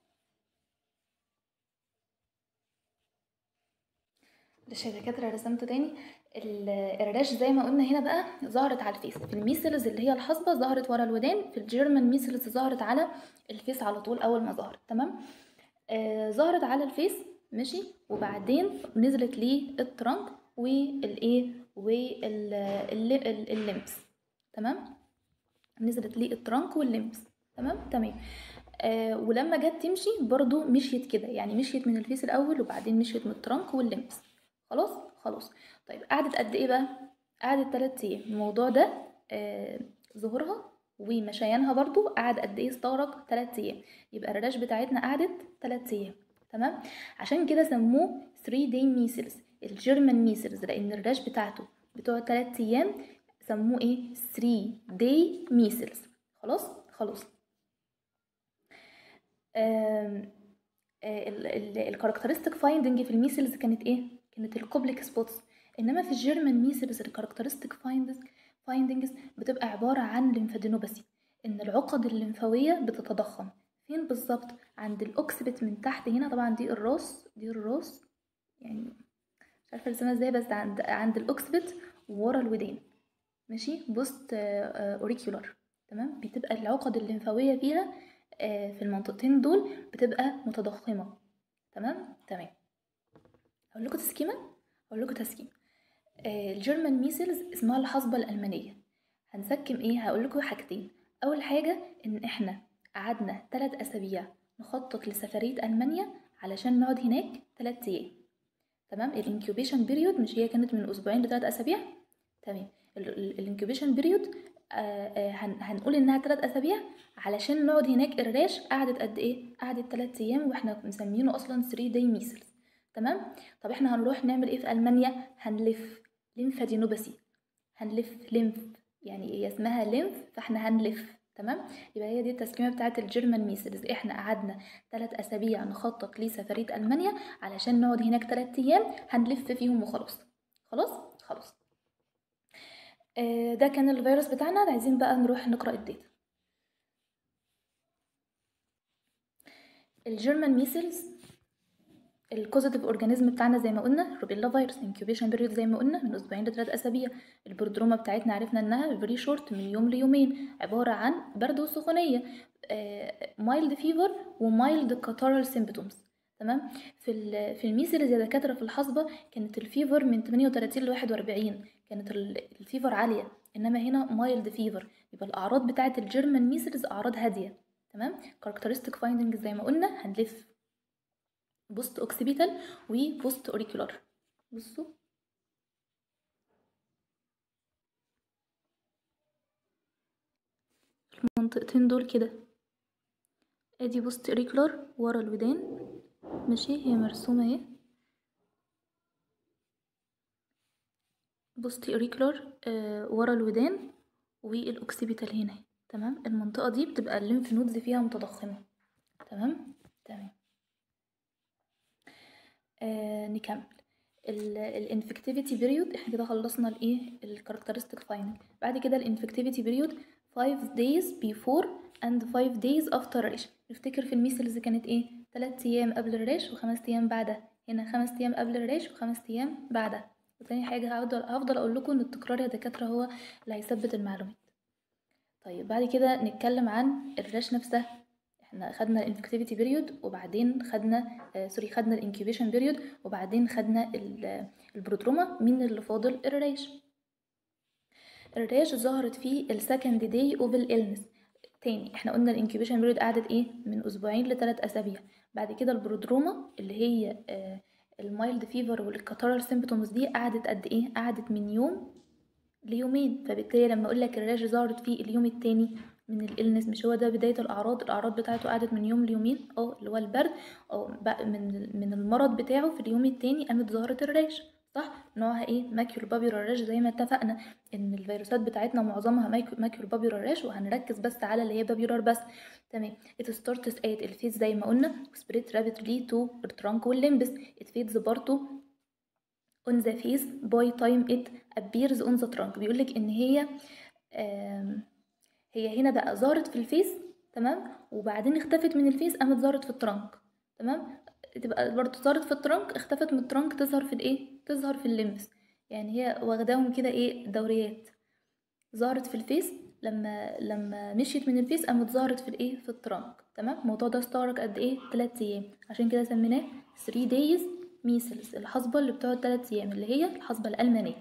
معلش يا دكاتره رسمته تاني الريش زي ما قلنا هنا بقى ظهرت على الفيس في الميسلز اللي هي الحصبه ظهرت ورا الودان في الجيرمان ميسلز ظهرت على الفيس على طول اول ما ظهرت تمام آه ظهرت على الفيس ماشي وبعدين نزلت للترنك والايه واللمس تمام نزلت لي الترنك واللمس تمام تمام آه ولما جت تمشي برضو مشيت كده يعني مشيت من الفيس الاول وبعدين مشيت من الترنك واللمس خلاص خلاص طيب قعدت قد ايه بقى قعدت 3 ايام الموضوع ده آه ظهورها ومشيانها برضو قعد قد ايه استغرق 3 ايام يبقى الريش بتاعتنا قعدت 3 ايام تمام عشان كده سموه 3 داي ميسلز الجيرمان ميسلز لان الريش بتاعته بتوع 3 ايام سموه ايه 3 داي ميسلز خلاص خلاص الكاركترستيك فايندنج في الميسلز كانت ايه كانت الكوبليك سبوتس انما في الجيرمان ميسلز الكاركترستيك فايندنجز بتبقى عباره عن ليمفادينوباثي ان العقد الليمفاويه بتتضخم فين بالظبط عند الاوكسبت من تحت هنا طبعا دي الراس دي الراس يعني مش عارفه ارسمها ازاي بس عند عند الاوكسبت ورا الودان ماشي بوست اوريكيولار تمام بتبقى العقد الليمفاويه فيها آه، في المنطقتين دول بتبقى متضخمه تمام تمام هقول لكم تسكيمه هقول لكم تسكيمه آه، الجيرمان ميسلز اسمها الحصبه الالمانيه هنسكم ايه هقول لكم حاجتين اول حاجه ان احنا قعدنا 3 اسابيع نخطط لسفريه المانيا علشان نقعد هناك 3 ايام تمام الانكيوبيشن بيريود مش هي كانت من اسبوعين لثلاث اسابيع تمام الانكيوبيشن بيريود هنقول انها 3 اسابيع علشان نقعد هناك الريش قعدت قد ايه قعدت 3 ايام واحنا مسمينه اصلا 3 داي ميسلز تمام طب احنا هنروح نعمل ايه في المانيا هنلف ليمفادينوباسي هنلف ليمف يعني هي اسمها ليمف فاحنا هنلف تمام يبقى هي دي التسكيمه بتاعه الجيرمان ميسلز احنا قعدنا 3 اسابيع نخطط لسفريه المانيا علشان نقعد هناك 3 ايام هنلف فيهم وخلاص خلاص خلاص آه ده كان الفيروس بتاعنا عايزين بقى نروح نقرا الداتا الجيرمان ميسلز الكوزيتيف اورجانيزم بتاعنا زي ما قلنا روبيلا فيروس انكيوبيشن بيريود زي ما قلنا من اسبوعين لثلاث اسابيع البردروما بتاعتنا عرفنا انها فيري شورت من يوم ليومين عباره عن برد وسخونيه مايلد فيفر ومايلد كاتارال سيمبتومز تمام في ال في الميسلز يا دكاتره في الحصبه كانت الفيفر من 38 ل 41 كانت الفيفر عاليه انما هنا مايلد فيفر يبقى الاعراض بتاعه الجيرمان ميسلز اعراض هاديه تمام كاركترستيك فايندنجز زي ما قلنا هنلف بوست اوكسيبيتال وبوست اوريكولار بصوا المنطقتين دول كده ادي بوست اوريكولار ورا الودان ماشي هي مرسومه اهي بوست اوريكولار آه ورا الودان والاوكسيبيتال هنا تمام المنطقه دي بتبقى الليمف نودز فيها متضخمه تمام تمام آه نكمل الانفكتيفيتي بيريود احنا كده خلصنا الايه الكاركترستيك فايندنج بعد كده الانفكتيفيتي بيريود 5 days before and 5 days after ريش نفتكر في الميسلز كانت ايه 3 ايام قبل الريش وخمس ايام بعدها هنا خمس ايام قبل الريش وخمس ايام بعدها وتاني حاجه هفضل هفضل اقول لكم ان التكرار يا دكاتره هو اللي هيثبت المعلومات طيب بعد كده نتكلم عن الريش نفسها احنا خدنا الانفكتيفيتي بيريود وبعدين خدنا آه سوري خدنا الانكيوبيشن بيريود وبعدين خدنا البروتروما مين اللي فاضل الريش الريش ظهرت في السكند داي اوف الالنس تاني احنا قلنا الانكيوبيشن بيريود قعدت ايه من اسبوعين لثلاث اسابيع بعد كده البرودروما اللي هي آه المايلد فيفر والكاتارال سيمبتومز دي قعدت قد ايه قعدت من يوم ليومين فبالتالي لما اقول لك الريش ظهرت في اليوم التاني من الالنس مش هو ده بدايه الاعراض الاعراض بتاعته قعدت من يوم ليومين اه اللي هو البرد او من من المرض بتاعه في اليوم التاني قامت ظهرت الريش صح نوعها ايه ماكيول بابيولار ريش زي ما اتفقنا ان الفيروسات بتاعتنا معظمها ماكيول بابيولار ريش وهنركز بس على اللي هي بابيولار بس تمام it starts at الفيز زي ما قلنا spread rapidly to the trunk والليمبس it fades برضه on the face by time it appears on the trunk بيقولك ان هي هي هنا بقى ظهرت في الفيس تمام وبعدين اختفت من الفيس قامت ظهرت في الترنك تمام تبقى برضه ظهرت في الترنك اختفت من الترنك تظهر في الايه تظهر في الليمس يعني هي واخداهم كده ايه دوريات ظهرت في الفيس لما لما مشيت من الفيس قامت ظهرت في الايه في الترنك تمام الموضوع ده استغرق قد ايه 3 ايام عشان كده سميناه 3 days ميسلز الحصبه اللي بتقعد 3 ايام اللي هي الحصبه الالمانيه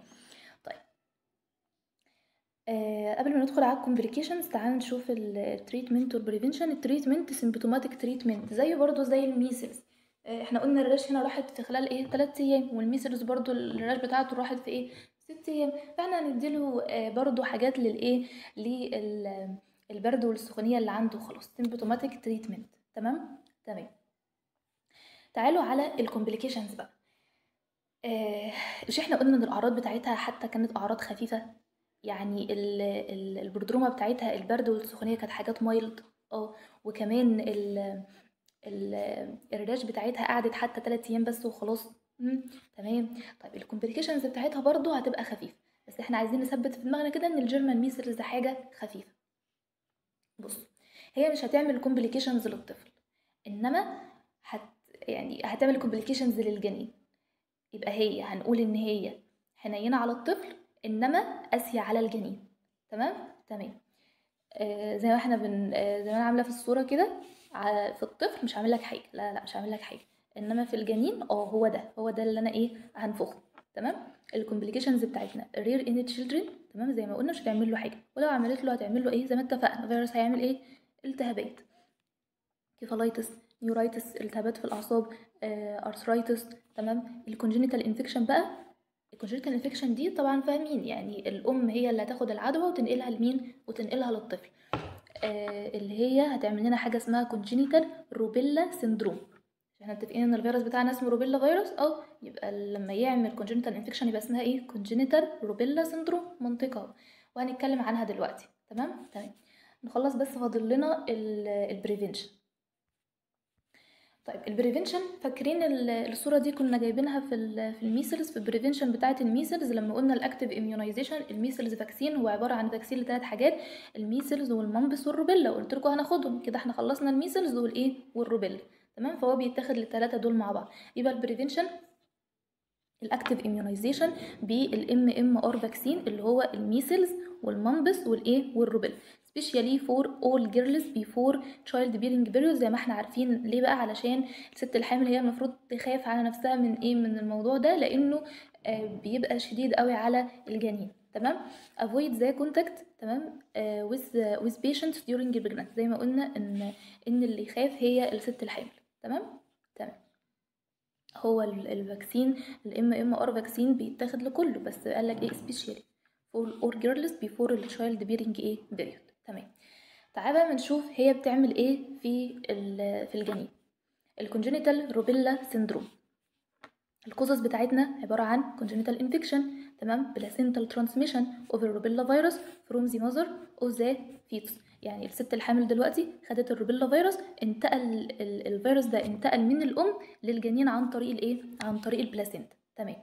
آه قبل ما ندخل على الكومبليكيشنز تعالوا نشوف التريتمنت والبريفنشن التريتمنت سيمبتوماتيك تريتمنت زيه برضو زي الميسلز آه احنا قلنا الرش هنا راحت في خلال ايه 3 ايام والميسلز برضو الرش بتاعته راحت في ايه 6 ايام فاحنا هنديله آه برضو حاجات للايه للبرد والسخونيه اللي عنده خلاص سيمبتوماتيك تريتمنت تمام تمام تعالوا على الكومبليكيشنز بقى آه مش احنا قلنا ان الاعراض بتاعتها حتى كانت اعراض خفيفه يعني ال ال البردرومه بتاعتها البرد والسخونيه كانت حاجات مايلد اه وكمان ال ال الريش بتاعتها قعدت حتى 3 ايام بس وخلاص مم. تمام طيب الكومبليكيشنز بتاعتها برضو هتبقى خفيفه بس احنا عايزين نثبت في دماغنا كده ان الجيرمان ميسلز ده حاجه خفيفه بص هي مش هتعمل كومبليكيشنز للطفل انما هت يعني هتعمل كومبليكيشنز للجنين يبقى هي هنقول ان هي حنينه على الطفل انما قاسيه على الجنين تمام تمام آه زي ما احنا بن آه زي ما انا عامله في الصوره كده ع- في الطفل مش هعمل لك حاجه لا لا مش هعمل لك حاجه انما في الجنين اه هو ده هو ده اللي انا ايه هنفخه تمام الكومبليكيشنز بتاعتنا رير ان تشيلدرن تمام زي ما قلنا مش هتعمل له حاجه ولو عملت له هتعمل له ايه زي ما اتفقنا فيروس هيعمل ايه التهابات كيفالايتس نيورايتس التهابات في الاعصاب آه، ارثرايتس تمام الكونجينيتال انفكشن بقى الكونجينيتال انفكشن دي طبعا فاهمين يعني الام هي اللي هتاخد العدوى وتنقلها لمين وتنقلها للطفل آه، اللي هي هتعمل لنا حاجه اسمها كونجينيتال روبيلا سيندروم احنا متفقين ان الفيروس بتاعنا اسمه روبيلا فيروس او يبقى لما يعمل كونجينيتال انفكشن يبقى اسمها ايه كونجينيتال روبيلا سيندروم منطقه وهنتكلم عنها دلوقتي تمام تمام نخلص بس فاضل لنا البريفنشن طيب البريفنشن فاكرين ال- الصوره دي كنا جايبينها في ال- في الميسلز في البريفنشن بتاعه الميسلز لما قلنا الاكتيف اميونايزيشن الميسلز فاكسين هو عباره عن فاكسين لثلاث حاجات الميسلز والمنبس والروبيلا قلت لكم هناخدهم كده احنا خلصنا الميسلز والايه والروبيلا تمام فهو بيتاخد للثلاثه دول مع بعض يبقى البريفنشن الاكتيف اميونايزيشن بالام ام ار فاكسين اللي هو الميسلز والمنبس والايه والروبيلا سبيشالي فور اول جيرلز بيفور تشايلد بيرنج بيريود زي ما احنا عارفين ليه بقى علشان الست الحامل هي المفروض تخاف على نفسها من ايه من الموضوع ده لانه آه بيبقى شديد قوي على الجنين تمام avoid the contact تمام آه with with patients during pregnancy زي ما قلنا ان ان اللي يخاف هي الست الحامل تمام تمام هو ال- الفاكسين الام ام ار فاكسين بيتاخد لكله بس قال لك ايه سبيشالي فور اور جيرلز بيفور الشايلد بيرنج ايه بيريود تمام تعالى بقى نشوف هي بتعمل ايه في ال- في الجنين الكونجينيتال روبيلا سيندروم القصص بتاعتنا عبارة عن congenital infection تمام placental transmission of the rubella virus from the mother of the fetus يعني الست الحامل دلوقتي خدت الروبيلا فيروس انتقل ال- الفيروس ده انتقل من الام للجنين عن طريق الايه عن طريق البلاسينتا تمام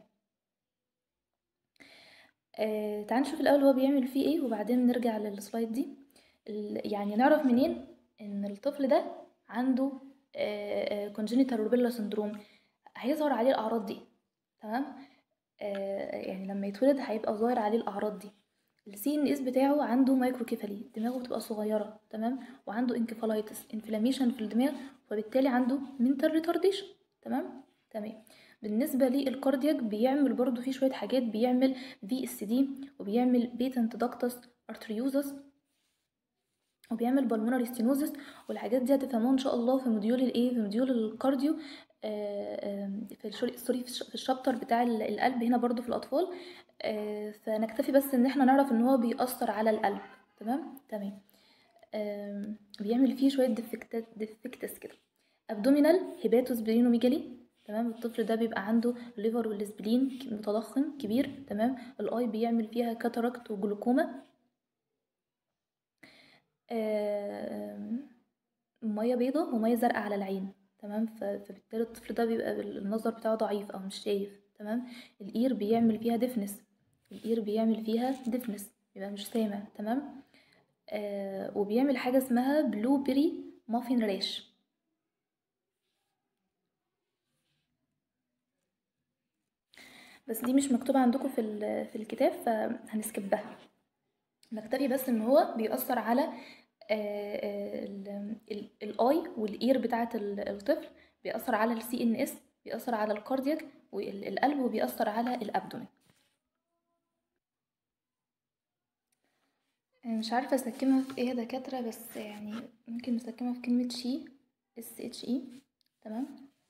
آه تعال نشوف الاول هو بيعمل فيه ايه وبعدين نرجع للسلايد دي ال- يعني نعرف منين ان الطفل ده عنده كونجينيتال روبيلا سندروم هيظهر عليه الاعراض دي تمام آه يعني لما يتولد هيبقى ظاهر عليه الاعراض دي السي ان اس بتاعه عنده مايكروكيفالي دماغه بتبقى صغيره تمام وعنده انكفالايتس انفلاميشن في الدماغ وبالتالي عنده منتال ريتارديشن تمام تمام بالنسبه للكاردياك بيعمل برضو فيه شويه حاجات بيعمل في اس دي وبيعمل بيتنت داكتس ارتريوزس وبيعمل بالمونري ستينوزس والحاجات دي هتفهموها ان شاء الله في موديول الايه في موديول الكارديو آه، آه، في الشوري سوري في الش- في الشابتر بتاع ال- القلب هنا برضو في الاطفال آه، فنكتفي بس ان احنا نعرف ان هو بيأثر على القلب تمام تمام آم، بيعمل فيه شويه ديفكتات ديفكتس كده ابدومينال هيباتوسبلينوميجالي تمام الطفل ده بيبقى عنده ليفر والسبلين ك- متضخم كبير تمام الاي بيعمل فيها كاتاراكت وجلوكوما آم، ميه بيضة وميه زرقاء على العين تمام ف- فبالتالي الطفل ده بيبقى النظر بتاعه ضعيف او مش شايف تمام الاير بيعمل فيها ديفنس الاير بيعمل فيها ديفنس بيبقى مش سامع تمام آه وبيعمل حاجه اسمها بلو بيري مافين ريش بس دي مش مكتوبه عندكم في ال- في الكتاب فهنسكبها نكتفي بس ان هو بيأثر على آه، آه، ال- ال- الاي والاير بتاعه ال- الطفل بيأثر على السي ان اس بيأثر على الكاردياك والقلب وبيأثر على الابدومين مش عارفه اسكمها في ايه يا دكاتره بس يعني ممكن نسكمها في كلمه شي اس اتش اي تمام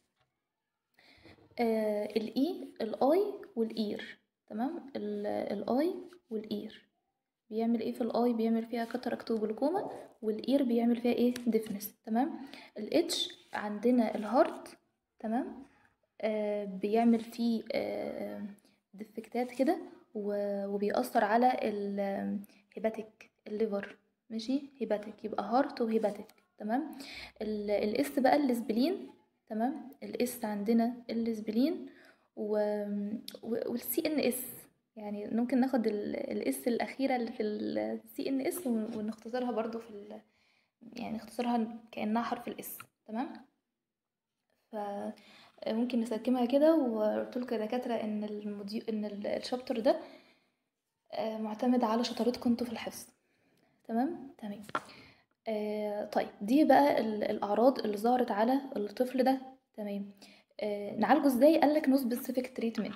آه الاي الاي والاير تمام ال- الاي والاير بيعمل ايه في الاي بيعمل فيها كاتاراكت وجلوكوما والاير بيعمل فيها ايه ديفنس تمام الاتش عندنا الهارت تمام آه بيعمل فيه آه ديفكتات كده و- وبيأثر على الهيباتيك الليفر ماشي هيباتيك يبقى هارت وهيباتيك تمام ال- الاس بقى الاسبلين تمام الاس عندنا الاسبلين والسي ان اس يعني ممكن ناخد الاس الاخيره اللي في السي ان اس ونختصرها برضو في ال يعني نختصرها كانها حرف الاس تمام ف آه، ممكن نسكمها كده وقلت لكم يا دكاتره ان المديو... ان ال- الشابتر ده آه، معتمد على شطارتكم انتوا في الحفظ تمام تمام آه طيب دي بقى ال- الاعراض اللي ظهرت على الطفل ده تمام آه نعالجه ازاي قالك نو سبيسيفيك تريتمنت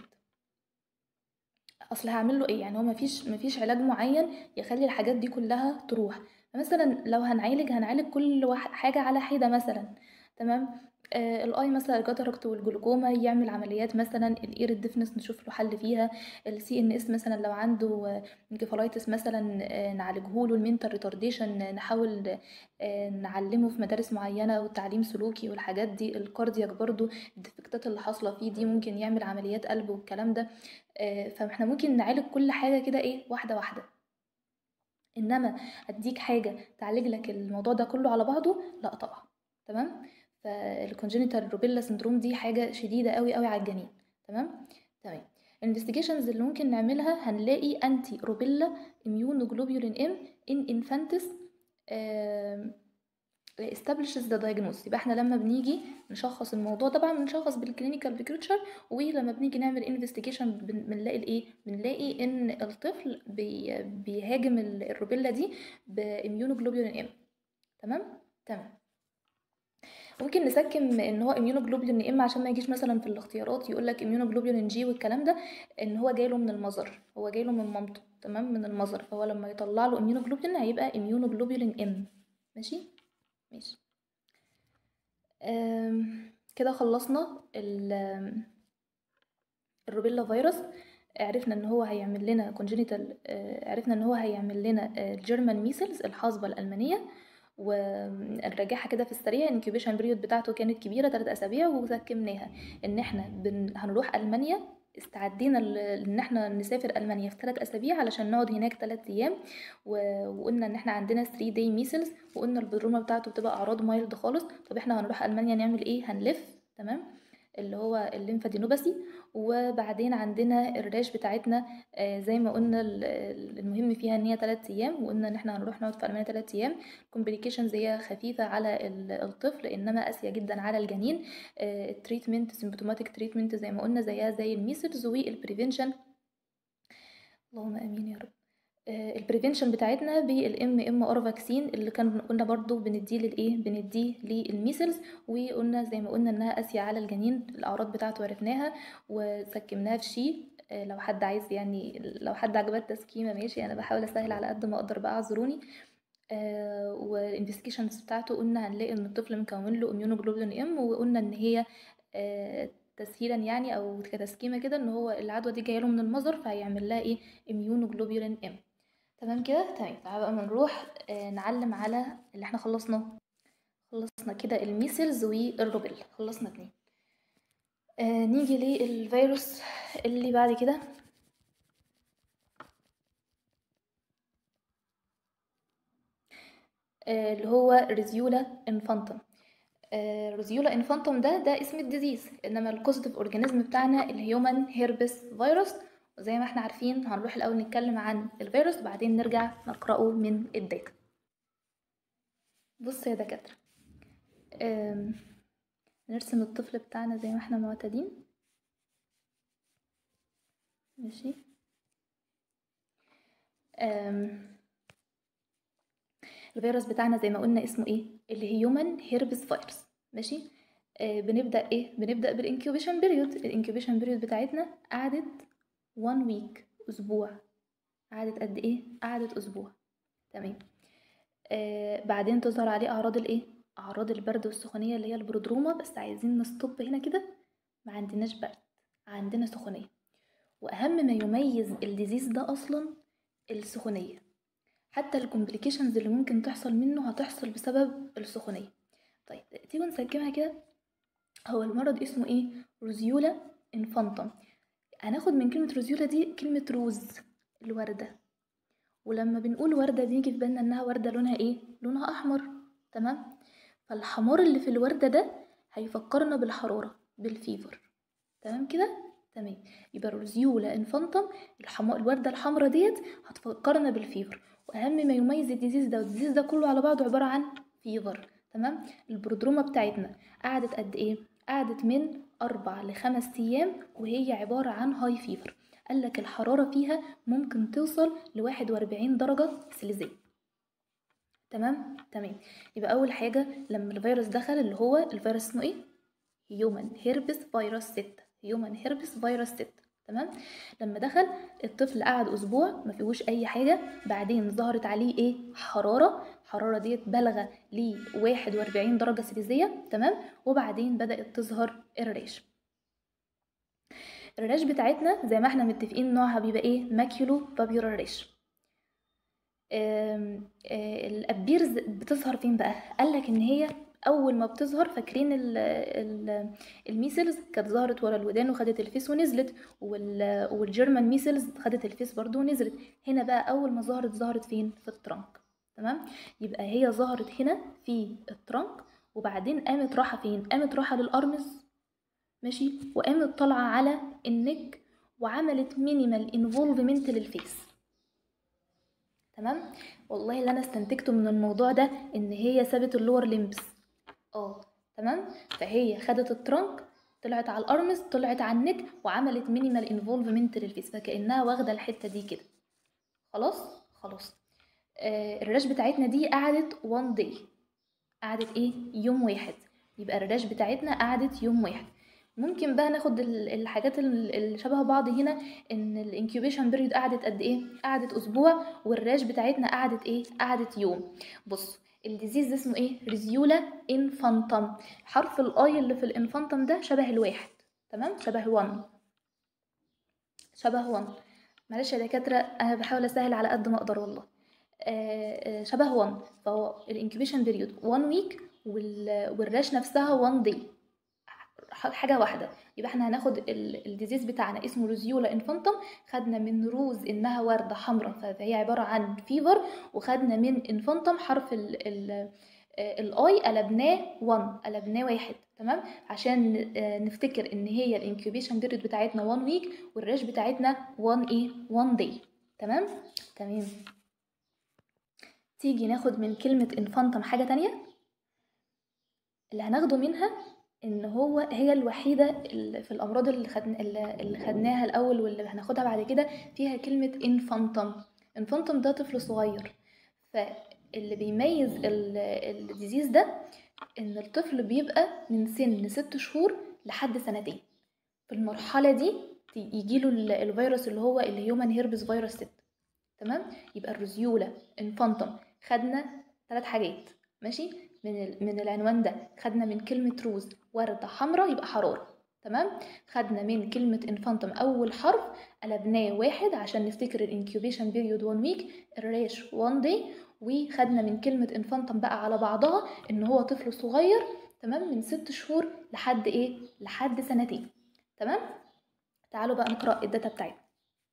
اصل هعمل له ايه يعني هو مفيش مفيش علاج معين يخلي الحاجات دي كلها تروح مثلا لو هنعالج هنعالج كل واحد حاجه على حده مثلا تمام آه الاي مثلا الكاتاراكت والجلوكوما يعمل عمليات مثلا الاير الديفنس نشوف له حل فيها السي ان اس مثلا لو عنده انكفالايتس مثلا آه نعالجه له المينتال ريتارديشن نحاول آه نعلمه في مدارس معينه والتعليم سلوكي والحاجات دي الكاردياك برضو الديفكتات اللي حاصله فيه دي ممكن يعمل عمليات قلب والكلام ده آه، فاحنا ممكن نعالج كل حاجه كده ايه واحده واحده انما اديك حاجه تعالج لك الموضوع ده كله على بعضه لا طبعا تمام فالكونجينيتال روبيلا سندروم دي حاجه شديده قوي قوي على الجنين تمام تمام الانفستيجيشنز اللي ممكن نعملها هنلاقي انتي روبيلا immunoglobulin ام ان انفانتس establishes the diagnosis يبقى احنا لما بنيجي نشخص الموضوع طبعا بنشخص بالكلينيكال بيكتشر ولما بنيجي نعمل انفستيجيشن بنلاقي الايه بنلاقي ان الطفل بي بيهاجم ال- الروبيلا دي باميونوجلوبولين ام تمام تمام ممكن نسكم ان هو اميونوجلوبولين ام عشان ما يجيش مثلا في الاختيارات يقول لك اميونوجلوبولين جي والكلام ده ان هو جايله من المذر هو جايله من مامته تمام من المذر فهو لما يطلع له اميونوجلوبولين هيبقى اميونوجلوبولين ام ماشي ماشي أم، كده خلصنا ال- الروبيلا فيروس عرفنا ان هو هيعمل لنا كونجينيتال عرفنا ان هو هيعمل لنا الجيرمان ميسلز الحصبة الألمانية ونراجعها كده في السريع الانكيوبيشن بيريود بتاعته كانت كبيرة 3 أسابيع وسكمناها ان احنا بن... هنروح ألمانيا استعدينا ل- ان احنا نسافر المانيا في 3 اسابيع علشان نقعد هناك 3 ايام و... وقلنا ان احنا عندنا 3 داي ميسلز وقلنا البدرومه بتاعته بتبقى اعراض مايلد خالص طب احنا هنروح المانيا نعمل ايه هنلف تمام اللي هو الليمفادينوباثي وبعدين عندنا الراش بتاعتنا آه، زي ما قلنا ال- ال- المهم فيها ان هي 3 ايام وقلنا ان احنا هنروح نقعد في المانيا 3 ايام كومبليكيشنز هي خفيفه على ال- الطفل انما قاسيه جدا على الجنين التريتمنت سيمبتوماتيك تريتمنت زي ما قلنا زيها زي الميسلز والبريفنشن اللهم امين يا رب البريفنشن بتاعتنا بالام ام ار فاكسين اللي كان قلنا برضو بنديه للايه بنديه للميسلز وقلنا زي ما قلنا انها قاسيه على الجنين الاعراض بتاعته عرفناها وسكمناها في شي آه، لو حد عايز يعني لو حد عجبت تسكيمه ماشي انا بحاول اسهل على قد ما اقدر بقى اعذروني آه والانفستيجيشنز بتاعته قلنا هنلاقي ان الطفل مكون له اميونوجلوبولين ام وقلنا ان هي آه تسهيلا يعني او كتسكيمه كده ان هو العدوى دي جايه له من المذر فهيعمل لها ايه اميونوجلوبولين ام تمام كده تمام تعالى بقى ما نروح آه نعلم على اللي احنا خلصناه خلصنا كده الميسلز والروبيلا خلصنا اتنين آه نيجي للفيروس اللي بعد كده آه اللي هو ريزيولا انفانتم آه ريزيولا انفانتم ده ده اسم الديزيز انما الكوزيتيف اورجانيزم بتاعنا الهيومن هيربس فيروس وزي ما احنا عارفين هنروح الاول نتكلم عن الفيروس بعدين نرجع نقراه من الداتا بص يا دكاتره آم، نرسم الطفل بتاعنا زي ما احنا معتادين ماشي آم، الفيروس بتاعنا زي ما قلنا اسمه ايه الهيومن هيربس فيروس ماشي آه بنبدا ايه بنبدا بالانكيوبيشن بيريود الانكيوبيشن بيريود بتاعتنا قعدت 1 ويك اسبوع قعدت قد ايه قعدت اسبوع تمام آه بعدين تظهر عليه اعراض الايه اعراض البرد والسخونيه اللي هي البرودروما بس عايزين نستوب هنا كده ما عندناش برد عندنا سخونيه واهم ما يميز الديزيز ده اصلا السخونيه حتى الكومبليكيشنز اللي ممكن تحصل منه هتحصل بسبب السخونيه طيب تيجي نسجمها كده هو المرض اسمه ايه روزيولا انفانتم هناخد من كلمه روزيولا دي كلمه روز الورده ولما بنقول ورده بيجي في بالنا انها ورده لونها ايه لونها احمر تمام فالحمار اللي في الورده ده هيفكرنا بالحراره بالفيفر تمام كده تمام يبقى الروزيولا انفانتم الحما... الورده الحمراء ديت هتفكرنا بالفيفر واهم ما يميز الديزيز ده والديزيز ده كله على بعضه عباره عن فيفر تمام البرودروما بتاعتنا قعدت قد ايه قعدت من أربع لخمس أيام وهي عبارة عن هاي فيفر قالك الحرارة فيها ممكن توصل لواحد وأربعين درجة سليزية تمام تمام يبقى أول حاجة لما الفيروس دخل اللي هو الفيروس اسمه ايه هيومن هيربس فيروس 6 هيومن هيربس فيروس 6 تمام لما دخل الطفل قعد اسبوع ما فيهوش اي حاجه بعدين ظهرت عليه ايه حراره حراره ديت بالغه ل 41 درجه سليزيه تمام وبعدين بدات تظهر الريش الريش بتاعتنا زي ما احنا متفقين نوعها بيبقى ايه ماكيولو بابيولار ريش آم، آه، الابيرز بتظهر فين بقى قالك ان هي اول ما بتظهر فاكرين ال ال الميسلز كانت ظهرت ورا الودان وخدت الفيس ونزلت وال والجيرمان ميسلز خدت الفيس برضو ونزلت هنا بقى اول ما ظهرت ظهرت فين في الترنك تمام يبقى هي ظهرت هنا في الترنك وبعدين قامت راحه فين قامت راحه للارمز ماشي وقامت طالعه على النك وعملت مينيمال انفولفمنت للفيس تمام والله اللي انا استنتجته من الموضوع ده ان هي سابت اللور ليمبس اه تمام فهي خدت الترنك طلعت على الارمز طلعت على النك وعملت مينيمال انفولفمنت للفيس فكانها واخده الحته دي كده خلاص خلاص آه الرش بتاعتنا دي قعدت وان داي قعدت ايه يوم واحد يبقى الرش بتاعتنا قعدت يوم واحد ممكن بقى ناخد ال- الحاجات ال- اللي شبه بعض هنا ان الانكيوبيشن بيريود قعدت قد ايه قعدت اسبوع والراش بتاعتنا قعدت ايه قعدت يوم بص الديزيز ده اسمه ايه ريزيولا انفانتم حرف الاي اللي في الانفانتم ده شبه الواحد تمام شبه 1 شبه 1 معلش يا دكاتره انا بحاول اسهل على قد ما اقدر والله آه، آه، شبه 1 فهو الانكيوبيشن بيريود 1 ويك والراش نفسها 1 داي حاجه واحده يبقى احنا هناخد ال- الديزيز بتاعنا اسمه روزيولا انفانتم خدنا من روز انها ورده حمراء فهي عباره عن فيفر وخدنا من انفانتم حرف ال ال الاي قلبناه 1 قلبناه واحد تمام عشان آه، نفتكر ان هي الانكيوبيشن بيريود بتاعتنا 1 ويك والريش بتاعتنا 1 ايه 1 داي تمام تمام تيجي ناخد من كلمه انفانتم حاجه تانية اللي هناخده منها ان هو هي الوحيده اللي في الامراض اللي خدنا اللي خدناها الاول واللي هناخدها بعد كده فيها كلمه انفانتم انفانتم ده طفل صغير فاللي بيميز ال- الديزيز ده ان الطفل بيبقى من سن ست شهور لحد سنتين في المرحله دي يجيله ال- الفيروس اللي هو الهيومن هيربس فيروس 6 تمام يبقى الرزيولا انفانتم خدنا ثلاث حاجات ماشي من ال- من العنوان ده خدنا من كلمة روز وردة حمراء يبقى حرارة تمام خدنا من كلمة انفانتم أول حرف قلبناه واحد عشان نفتكر الانكيوبيشن بيريود 1 ويك الريش 1 داي وخدنا من كلمة انفانتم بقى على بعضها إن هو طفل صغير تمام من ست شهور لحد إيه لحد سنتين تمام تعالوا بقى نقرأ الداتا بتاعتنا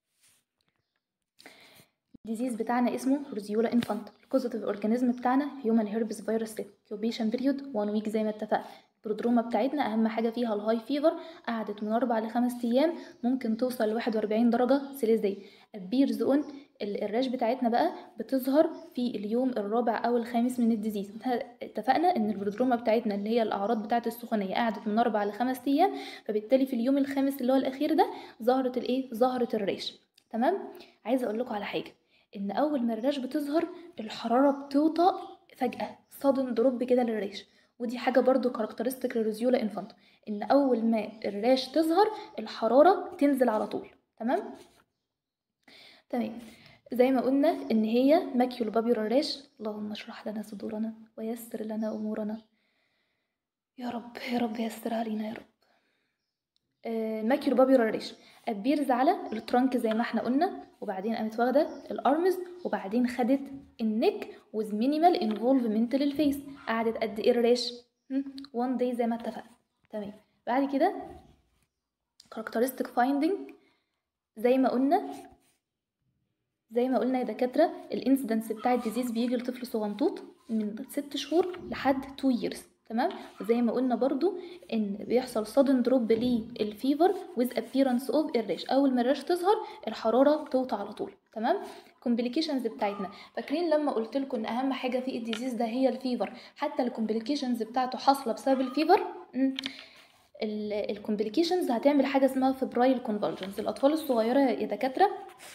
الديزيز بتاعنا اسمه روزيولا انفانتا الكوزيتيف اورجانيزم بتاعنا هيومن هيربس فيروس 6 كيوبيشن بيريود 1 ويك زي ما اتفقنا البرودروما بتاعتنا اهم حاجه فيها الهاي فيفر قعدت من 4 ل 5 ايام ممكن توصل ل 41 درجه سيليزيه البيرز اون الراش بتاعتنا بقى بتظهر في اليوم الرابع او الخامس من الديزيز اتفقنا ان البرودروما بتاعتنا اللي هي الاعراض بتاعه السخونيه قعدت من 4 ل 5 ايام فبالتالي في اليوم الخامس اللي هو الاخير ده ظهرت الايه ظهرت الريش تمام عايزه اقول لكم على حاجه ان اول ما الريش بتظهر الحراره بتوطى فجاه صادم دروب كده للريش ودي حاجه برضو كاركترستيك للريزيولا انفانتو ان اول ما الريش تظهر الحراره تنزل على طول تمام تمام زي ما قلنا ان هي ماكيول بابيولار ريش اللهم اشرح لنا صدورنا ويسر لنا امورنا يا رب يا رب يسرها لينا يا رب ماكيول بابيولار ريش ابيرز على الترانك زي ما احنا قلنا وبعدين قامت واخده الارمز وبعدين خدت النك وذ مينيمال انفولفمنت للفيس قعدت قد ايه الريش 1 داي زي ما اتفقنا تمام بعد كده كاركترستيك فايندينج زي ما قلنا زي ما قلنا يا دكاتره الانسيدنس بتاع الديزيز بيجي لطفل صغنطوط من ست شهور لحد 2 years تمام وزي ما قلنا برضو ان بيحصل sudden دروب للفيفر with appearance of الريش اول ما الريش تظهر الحراره بتوطى على طول تمام كومبليكيشنز بتاعتنا فاكرين لما قلت لكم ان اهم حاجه في الديزيز ده هي الفيفر حتى الكومبليكيشنز بتاعته حاصله بسبب الفيفر الكومبليكيشنز هتعمل حاجه اسمها فبرايل كونفولجنز الاطفال الصغيره يا دكاتره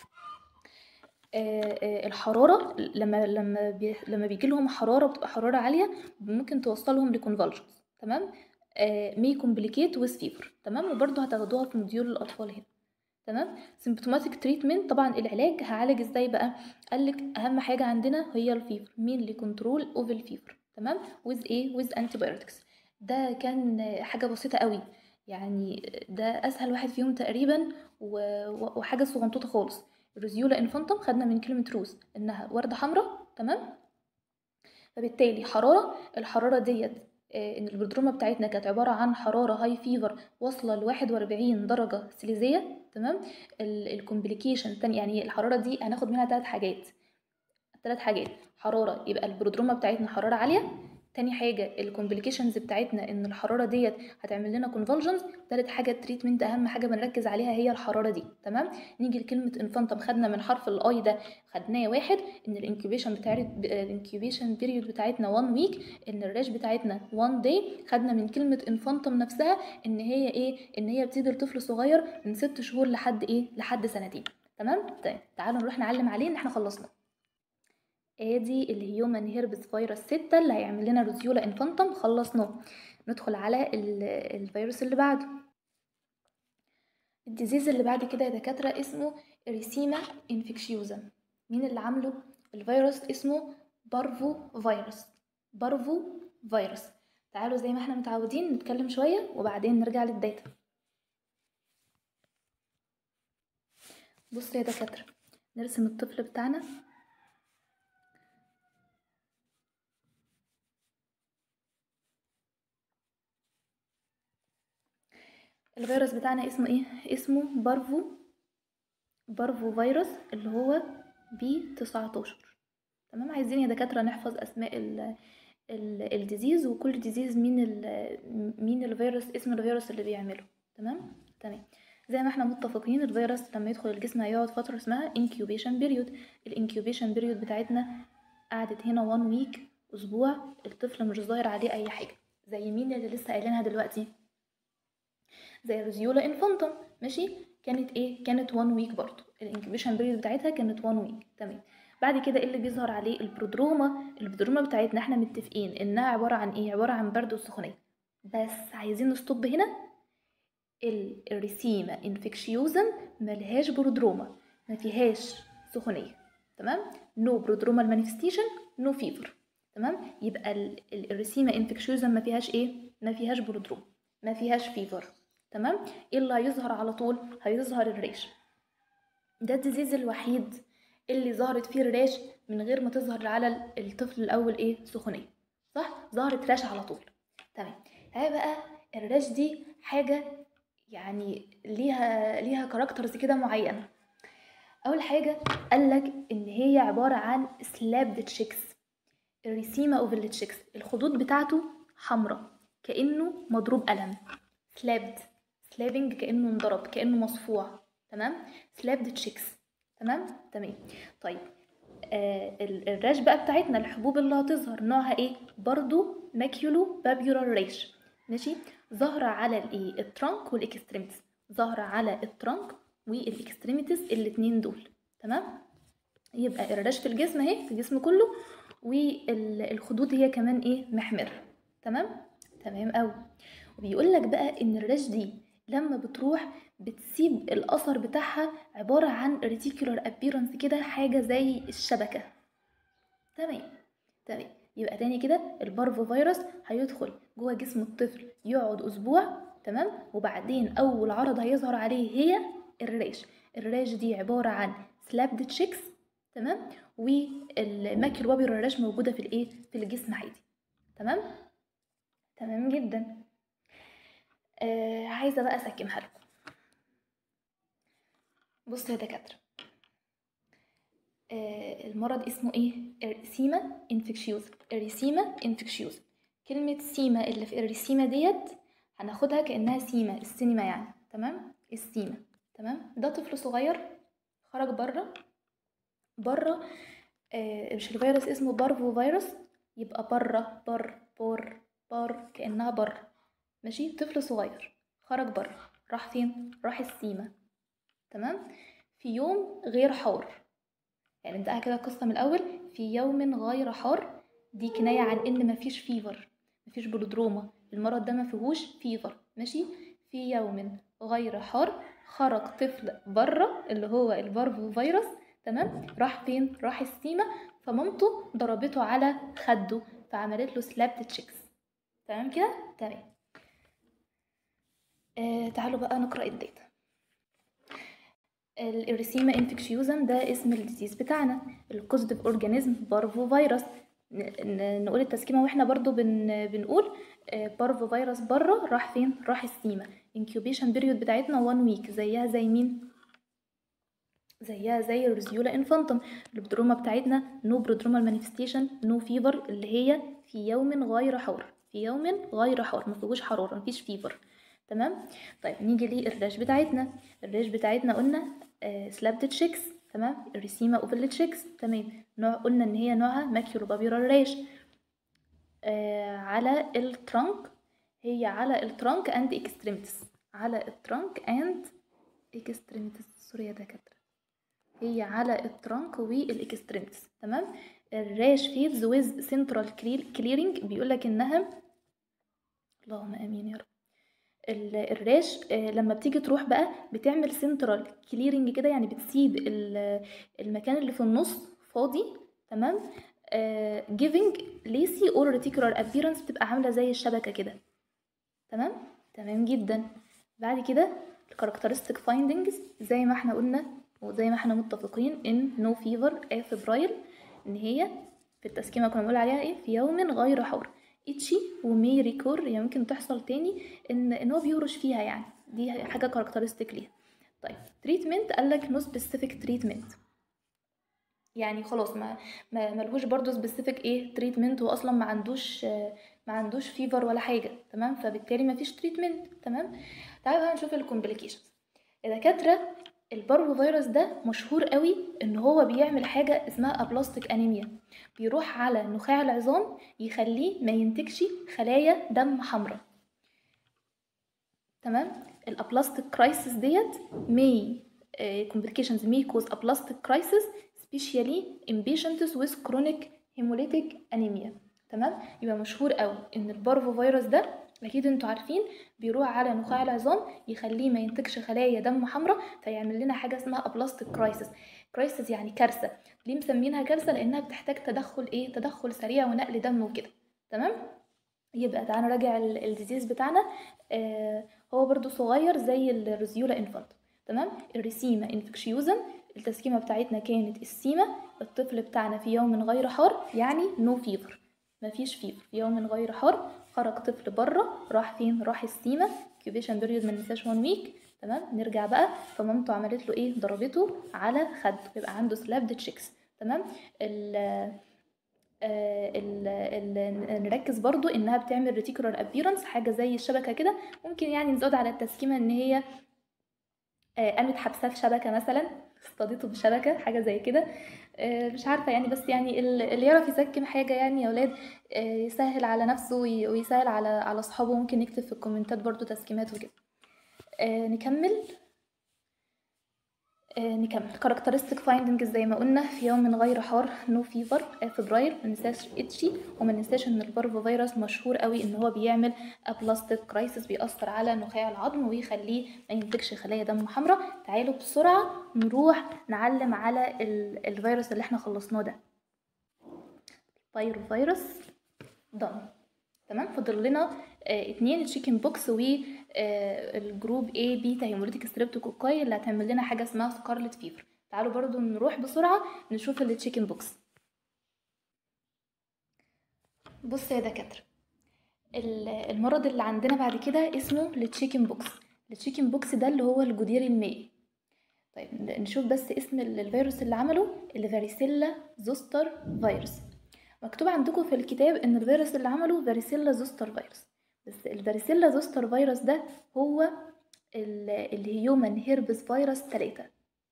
آه، آه، الحراره لما لما بي لما بيجي لهم حراره بتبقى حراره عاليه ممكن توصلهم لكونفولجنز تمام مي كومبليكيت ويز فيفر تمام وبرده هتاخدوها في موديول الاطفال هنا تمام سيمبتوماتيك تريتمنت طبعا العلاج هعالج ازاي بقى قالك اهم حاجه عندنا هي الفيفر مين اللي كنترول اوف الفيفر تمام ويز ايه ويز انتيبيوتكس ده كان حاجه بسيطه قوي يعني ده اسهل واحد فيهم تقريبا وحاجه صغنطوطه خالص الرزيولا انفانتم خدنا من كلمه روز انها ورده حمراء تمام فبالتالي حراره الحراره ديت آه، ان البلدرومه بتاعتنا كانت عباره عن حراره هاي فيفر واصله ل 41 درجه سيليزيه تمام الكومبليكيشن الثاني يعني الحراره دي هناخد منها ثلاث حاجات ثلاث حاجات حراره يبقى البرودروما بتاعتنا حراره عاليه تاني حاجه الكومبليكيشنز بتاعتنا ان الحراره ديت هتعمل لنا كونفولجنز تالت حاجه التريتمنت اهم حاجه بنركز عليها هي الحراره دي تمام نيجي لكلمه انفانتم خدنا من حرف الاي ده خدناه واحد ان الانكيوبيشن بتاع الانكيوبيشن بيريود بتاعتنا 1 ويك ان الريش بتاعتنا 1 داي خدنا من كلمه انفانتم نفسها ان هي ايه ان هي بتيجي لطفل صغير من ست شهور لحد ايه لحد سنتين تمام طيب تعالوا نروح نعلم عليه ان احنا خلصنا ادي الهيومن هيربس فيروس 6 اللي هيعمل لنا روزيولا انفانتم خلصناه ندخل على الفيروس اللي بعده الديزيز اللي بعد كده يا دكاتره اسمه اريسيما انفكشيوزا مين اللي عامله الفيروس اسمه بارفو فيروس بارفو فيروس تعالوا زي ما احنا متعودين نتكلم شويه وبعدين نرجع للداتا بصوا يا دكاتره نرسم الطفل بتاعنا الفيروس بتاعنا اسمه ايه اسمه بارفو بارفو فيروس اللي هو بي 19 تمام عايزين يا دكاتره نحفظ اسماء ال الديزيز وكل ديزيز مين ال مين الفيروس اسم الفيروس اللي بيعمله تمام تمام زي ما احنا متفقين الفيروس لما يدخل الجسم هيقعد فتره اسمها incubation period الانكيوبيشن بيريود بتاعتنا قعدت هنا 1 ويك اسبوع الطفل مش ظاهر عليه اي حاجه زي مين اللي لسه قايلينها دلوقتي زي رزيولا انفانتم ماشي كانت ايه كانت 1 ويك برضو الانكيبيشن بيريود بتاعتها كانت 1 ويك تمام بعد كده ايه اللي بيظهر عليه البرودروما البرودروما بتاعتنا احنا متفقين انها عباره عن ايه عباره عن برد وسخونيه بس عايزين نستوب هنا الريسيما انفكشيوزن ملهاش برودروما ما فيهاش سخونيه تمام نو برودروما مانيفستيشن نو فيفر تمام يبقى الريسيما انفكشيوزن ما فيهاش ايه ما فيهاش برودروما ما فيهاش فيفر تمام ايه اللي هيظهر على طول هيظهر الريش ده الديزيز الوحيد اللي ظهرت فيه الريش من غير ما تظهر على الطفل الاول ايه سخونيه صح ظهرت راش على طول تمام هي بقى الراش دي حاجه يعني ليها ليها كاركترز كده معينه اول حاجه قالك ان هي عباره عن سلابد تشيكس الريسيما اوف التشيكس الخدود بتاعته حمراء كانه مضروب قلم سلابد سلابنج كانه انضرب كانه مصفوع تمام سلابد تشيكس تمام تمام طيب آه الراش بقى بتاعتنا الحبوب اللي هتظهر نوعها ايه برضو ماكيولو بابيولار ريش ماشي ظاهره على الايه الترانك والاكستريميتيز ظاهره على الترانك والاكستريميتيز الاتنين دول تمام يبقى الراش في الجسم اهي في الجسم كله والخدود هي كمان ايه محمره تمام تمام قوي وبيقول لك بقى ان الراش دي لما بتروح بتسيب الاثر بتاعها عباره عن ريتيكولار ابيرنس كده حاجه زي الشبكه تمام تمام يبقى تاني كده البارفو فيروس هيدخل جوه جسم الطفل يقعد اسبوع تمام وبعدين اول عرض هيظهر عليه هي الريش الريش دي عباره عن سلابد تشيكس تمام والماكيول وابير الريش موجوده في الايه في الجسم عادي تمام تمام جدا آه عايزه بقى اسكمها لكم بصوا يا دكاتره آه المرض اسمه ايه ارسيما انفكشيوز اريسيما انفكشيوز كلمه سيما اللي في الرسيمه ديت هناخدها كانها سيما السينما يعني تمام السيما تمام ده طفل صغير خرج بره بره آه مش الفيروس اسمه بارفو فيروس يبقى بره بر بر بر كانها بره ماشي طفل صغير خرج بره راح فين راح السيما تمام في يوم غير حار يعني نبدأها كده القصة من الأول في يوم غير حار دي كناية عن إن مفيش فيفر مفيش بلودروما المرض ده مفيهوش فيفر ماشي في يوم غير حار خرج طفل بره اللي هو البارفو فيروس تمام راح فين راح السيما فمامته ضربته على خده فعملت له سلاب تشيكس تمام كده تمام آه تعالوا بقى نقرا الداتا الاريسيما انفكشيوزم ده اسم الديزيز بتاعنا الكوزيتيف اورجانيزم بارفو فيروس نقول التسكيمه واحنا برضو بن بنقول بارفو فيروس بره راح فين راح السيما انكيوبيشن بيريود بتاعتنا 1 ويك زيها زي مين زيها زي الرزيولا انفانتم البرودروما بتاعتنا نو برودرومال مانيفستيشن نو فيفر اللي هي في يوم غير حار في يوم غير حار ما فيهوش حراره مفيش فيفر تمام طيب نيجي للريش بتاعتنا الريش بتاعتنا قلنا آه سلابد تشيكس تمام الريسيما اوفل تشيكس تمام نوع قلنا ان هي نوعها ماكيولو بابيرال ريش آه على الترنك هي على الترنك اند اكستريمتس على الترنك اند اكستريمتس سوري يا دكاتره هي على الترنك والاكستريمتس تمام الريش فيدز ويز سنترال كليرنج بيقول لك انها اللهم امين يا رب الريش لما بتيجي تروح بقى بتعمل سنترال كليرنج كده يعني بتسيب المكان اللي في النص فاضي تمام جيفنج ليسي اور ريتيكولار ابيرنس بتبقى عامله زي الشبكه كده تمام تمام جدا بعد كده الكاركترستيك فايندنجز زي ما احنا قلنا وزي ما احنا متفقين ان نو فيفر افبرايل ان هي في التسكيمه كنا بنقول عليها ايه في يوم غير حار اتشي ومي ريكور يعني ممكن تحصل تاني ان ان هو بيهرش فيها يعني دي حاجه كاركترستيك ليها طيب تريتمنت قال لك نو سبيسيفيك تريتمنت يعني خلاص ما ما ملهوش برضو سبيسيفيك ايه تريتمنت هو اصلا ما عندوش ما عندوش فيفر ولا حاجه تمام فبالتالي ما فيش تريتمنت تمام تعالوا بقى نشوف الكومبليكيشنز الدكاتره البارفو فيروس ده مشهور قوي ان هو بيعمل حاجه اسمها ابلاستيك انيميا بيروح على نخاع العظام يخليه ما ينتجش خلايا دم حمراء تمام الابلاستيك كرايسيس ديت may uh, complications may cause aplastic crisis especially in patients with chronic hemolytic anemia تمام يبقى مشهور قوي ان البارفو فيروس ده اكيد انتوا عارفين بيروح على نخاع العظام يخليه ما ينتجش خلايا دم حمراء فيعمل لنا حاجه اسمها ابلاستيك كرايسيس كرايسيس يعني كارثه ليه مسمينها كارثه لانها بتحتاج تدخل ايه تدخل سريع ونقل دم وكده تمام يبقى تعالى نراجع الديزيز بتاعنا آه هو برضو صغير زي الرزيولا انفانت تمام الريسيما انفكشيوزم التسكيمه بتاعتنا كانت السيما الطفل بتاعنا في يوم غير حار يعني نو فيفر مفيش فيفر في يوم غير حار خرج طفل بره راح فين راح السيما كيوبيشن بيريود ما ننساش 1 ويك تمام نرجع بقى فمامته عملت له ايه ضربته على خده يبقى عنده سلابد تشيكس تمام ال ال ال نركز برضو انها بتعمل ريتيكولار ابيرنس حاجه زي الشبكه كده ممكن يعني نزود على التسكيمه ان هي قامت حبساه في شبكه مثلا اصطادته بشبكه حاجه زي كده مش عارفه يعني بس يعني اللي يعرف يسكم حاجه يعني يا ولاد يسهل على نفسه ويسهل على على اصحابه ممكن يكتب في الكومنتات برضو تسكيمات وكده نكمل نكمل كاركترستيك فايندنجز زي ما قلنا في يوم غير حار نو فيفر فبراير ما ننساش اتشي وما ننساش ان البارفو فيروس مشهور قوي ان هو بيعمل ابلاستيك كرايسيس بيأثر على نخاع العظم ويخليه ما ينتجش خلايا دم حمراء تعالوا بسرعه نروح نعلم على الفيروس اللي احنا خلصناه ده بايرو فيروس دم تمام فاضل لنا آه اتنين تشيكن بوكس والجروب A بيتا هيموليتيك ستريبتوكوكاي اللي هتعمل لنا حاجه اسمها سكارلت فيفر تعالوا برضو نروح بسرعه نشوف التشيكن بوكس بص يا دكاتره المرض اللي عندنا بعد كده اسمه التشيكن بوكس التشيكن بوكس ده اللي هو الجدير المائي طيب نشوف بس اسم الفيروس اللي عمله الفاريسيلا زوستر فيروس مكتوب عندكم في الكتاب ان الفيروس اللي عمله فاريسيلا زوستر فيروس بس الفاريسيلا زوستر فيروس ده هو الهيومن هيربس فيروس 3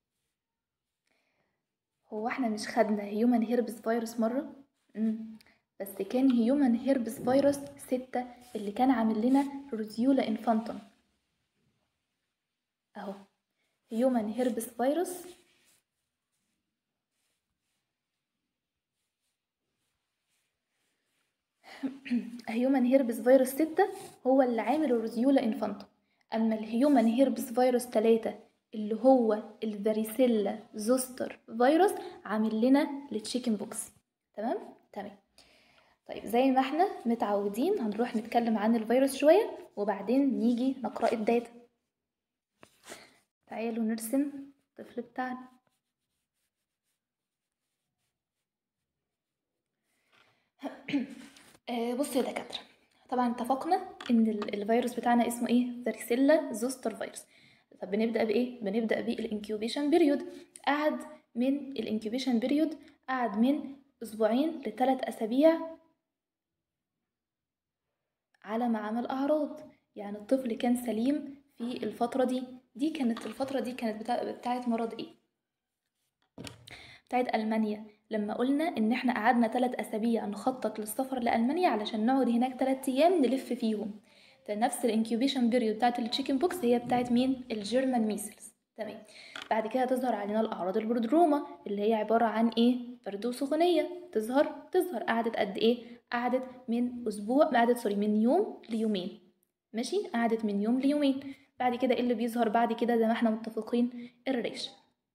هو احنا مش خدنا هيومن هيربس فيروس مرة مم. بس كان هيومن هيربس فيروس 6 اللي كان عامل لنا روديولا انفانتوم اهو هيومن هيربس فيروس هيومن هيربس فيروس 6 هو اللي عامل الرزيولا انفانتو اما الهيومن هيربس فيروس 3 اللي هو الفاريسيلا زوستر فيروس عامل لنا التشيكن بوكس تمام تمام طيب زي ما احنا متعودين هنروح نتكلم عن الفيروس شويه وبعدين نيجي نقرا الداتا تعالوا نرسم الطفل بتاعنا آه، بصوا يا دكاتره طبعا اتفقنا ان ال- الفيروس بتاعنا اسمه ايه فاريسيلا زوستر فيروس طب بنبدا بايه بنبدا بالانكيوبيشن بيريود قعد من الانكيوبيشن بيريود قعد من اسبوعين لثلاث اسابيع على ما عمل اعراض يعني الطفل كان سليم في الفتره دي دي كانت الفتره دي كانت بتاع بتاعت مرض ايه بتاعت المانيا لما قلنا ان احنا قعدنا ثلاث اسابيع نخطط للسفر لالمانيا علشان نقعد هناك ثلاث ايام نلف فيهم ده نفس الانكيوبيشن بيريود بتاعت التشيكن بوكس هي بتاعت مين الجيرمان ميسلز تمام بعد كده تظهر علينا الاعراض البرودروما اللي هي عباره عن ايه برد وسخونيه تظهر تظهر قعدت قد ايه قعدت من اسبوع قعدت سوري من يوم ليومين ماشي قعدت من يوم ليومين بعد كده ايه اللي بيظهر بعد كده زي ما احنا متفقين الريش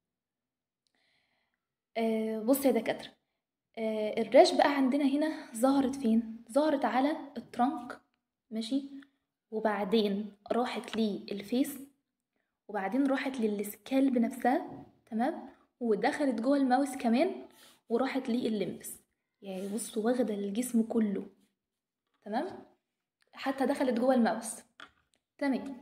آه بص يا دكاتره آه الريش بقى عندنا هنا ظهرت فين ظهرت على الترنك ماشي وبعدين راحت للفيس وبعدين راحت للسكالب نفسها تمام ودخلت جوه الماوس كمان وراحت لللمبس يعني بصوا واخده الجسم كله تمام حتى دخلت جوه الماوس تمام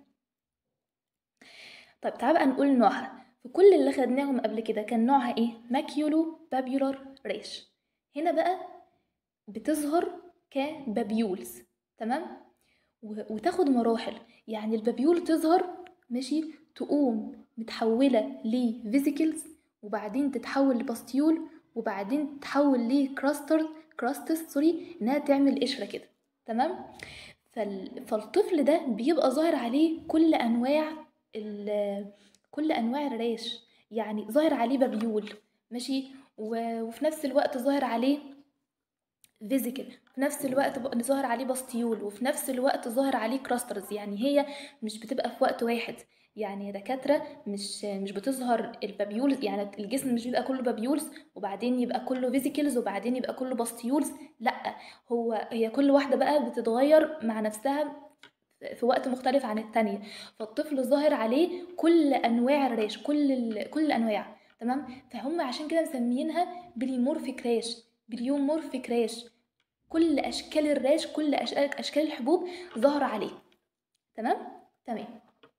طيب تعال بقى نقول نوعها في كل اللي خدناهم قبل كده كان نوعها ايه ماكيولو بابيولار ريش هنا بقى بتظهر كبابيولز تمام و- وتاخد مراحل يعني البابيول تظهر ماشي تقوم متحولة لفيزيكلز وبعدين تتحول لباستيول وبعدين تتحول لكراستر كراستس سوري انها تعمل قشرة كده تمام فال... فالطفل ده بيبقى ظاهر عليه كل انواع ال... كل انواع الريش يعني ظاهر عليه بابيول ماشي و... وفي نفس الوقت ظاهر عليه فيزيكال في نفس الوقت ب- ظاهر عليه باستيول وفي نفس الوقت ظاهر عليه كراسترز يعني هي مش بتبقى في وقت واحد يعني يا دكاترة مش مش بتظهر البابيولز يعني الجسم مش بيبقى كله بابيولز وبعدين يبقى كله فيزيكلز وبعدين يبقى كله باستيولز لا هو هي كل واحدة بقى بتتغير مع نفسها في وقت مختلف عن التانية فالطفل ظاهر عليه كل انواع الريش كل ال... كل الانواع تمام فهم عشان كده مسميينها بليمورفيك ريش بليومورفيك ريش كل اشكال الريش كل اشكال اشكال الحبوب ظاهره عليه تمام تمام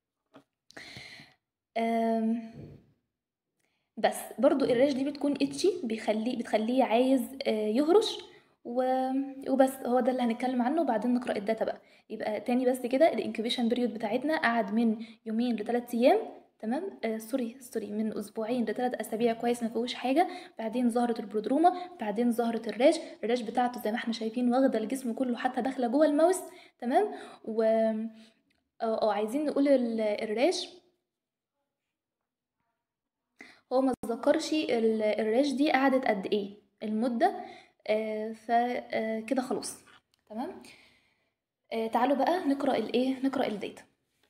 أم... بس برضو الريش دي بتكون اتشي بيخليه بتخليه عايز آه، يهرش و... وبس هو ده اللي هنتكلم عنه وبعدين نقرا الداتا بقى يبقى تاني بس كده الانكيوبيشن بيريود بتاعتنا قعد من يومين لثلاث ايام تمام آه سوري سوري من اسبوعين لثلاث اسابيع كويس ما فيهوش حاجه بعدين ظهرت البرودروما بعدين ظهرت الريش الريش بتاعته زي ما احنا شايفين واخده الجسم كله حتى داخله جوه الماوس تمام و اه آه، عايزين نقول ال- الريش هو ما ذكرش ال- الريش دي قعدت قد ايه المده آه فكده خلاص تمام آه تعالوا بقى نقرا الايه نقرا الداتا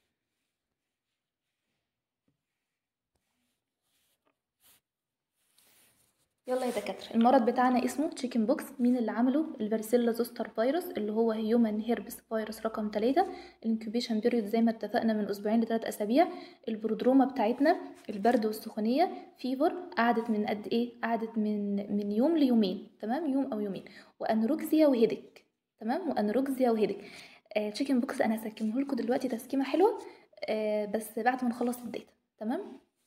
يلا يا دكاتره المرض بتاعنا اسمه تشيكن بوكس مين اللي عمله الفاريسيلا زوستر فيروس اللي هو هيومن هيربس فيروس رقم 3 الانكوبيشن بيريود زي ما اتفقنا من اسبوعين لثلاث اسابيع البرودروما بتاعتنا البرد والسخونيه فيفر قعدت من قد ايه قعدت من من يوم ليومين تمام يوم او يومين وانوركسيا وهيدك تمام وانوركسيا وهيدك آه تشيكن بوكس انا هسكمه لكم دلوقتي تسكيمه حلوه آه بس بعد ما نخلص الداتا تمام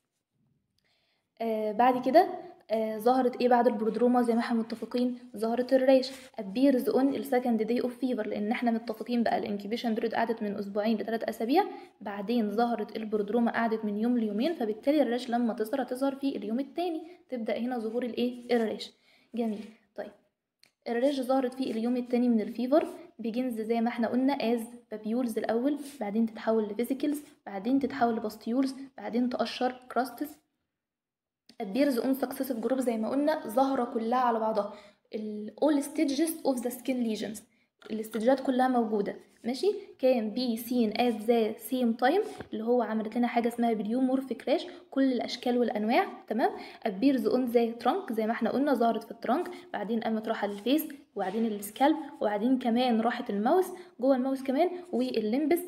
آه بعد كده آه ظهرت ايه بعد البرودروما زي ما احنا متفقين ظهرت الريش ابيرز اون السكند داي اوف فيفر لان احنا متفقين بقى الانكيبيشن بيريود قعدت من اسبوعين لثلاث اسابيع بعدين ظهرت البرودروما قعدت من يوم ليومين فبالتالي الريش لما تظهر تظهر في اليوم الثاني تبدا هنا ظهور الايه الريش جميل طيب الريش ظهرت في اليوم التاني من الفيفر بيجنز زي ما احنا قلنا از بابيولز الاول بعدين تتحول لفيزيكلز بعدين تتحول لباستيولز بعدين تقشر كراستس appears on successive group زي ما قلنا ظاهرة كلها على بعضها ال all stages of the skin lesions الاستجات كلها موجودة ماشي كان بي سين at the same time اللي هو عملت لنا حاجة اسمها بليومورفيك راش كل الأشكال والأنواع تمام appears on the trunk زي ما احنا قلنا ظهرت في الترنك بعدين قامت راحة للفيس وبعدين السكالب وبعدين كمان راحت الماوس جوه الماوس كمان والليمبس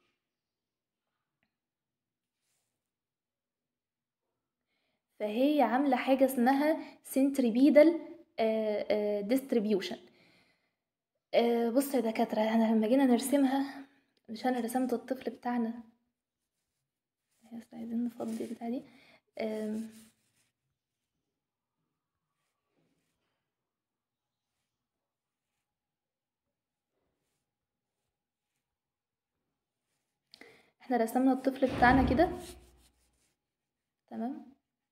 فهي عاملة حاجة اسمها centripetal distribution بص يا دكاترة احنا لما جينا نرسمها مش انا رسمت الطفل بتاعنا بس عايزين نفضي البتاع دي آم، احنا رسمنا الطفل بتاعنا كده تمام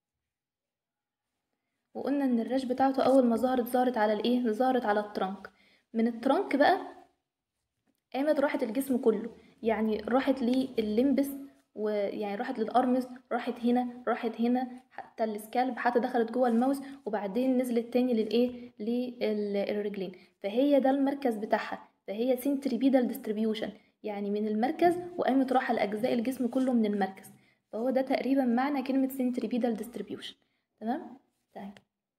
وقلنا ان الريش بتاعته اول ما ظهرت ظهرت على الايه ظهرت على الترنك من الترنك بقى قامت راحت الجسم كله يعني راحت للليمبس ويعني راحت للارمز راحت هنا راحت هنا حتى السكالب حتى دخلت جوه الماوس وبعدين نزلت تاني للايه للرجلين فهي ده المركز بتاعها فهي سنتريبيدال ديستريبيوشن يعني من المركز وقامت راحه لاجزاء الجسم كله من المركز فهو ده تقريبا معنى كلمه سنتريبيدال ديستريبيوشن تمام طيب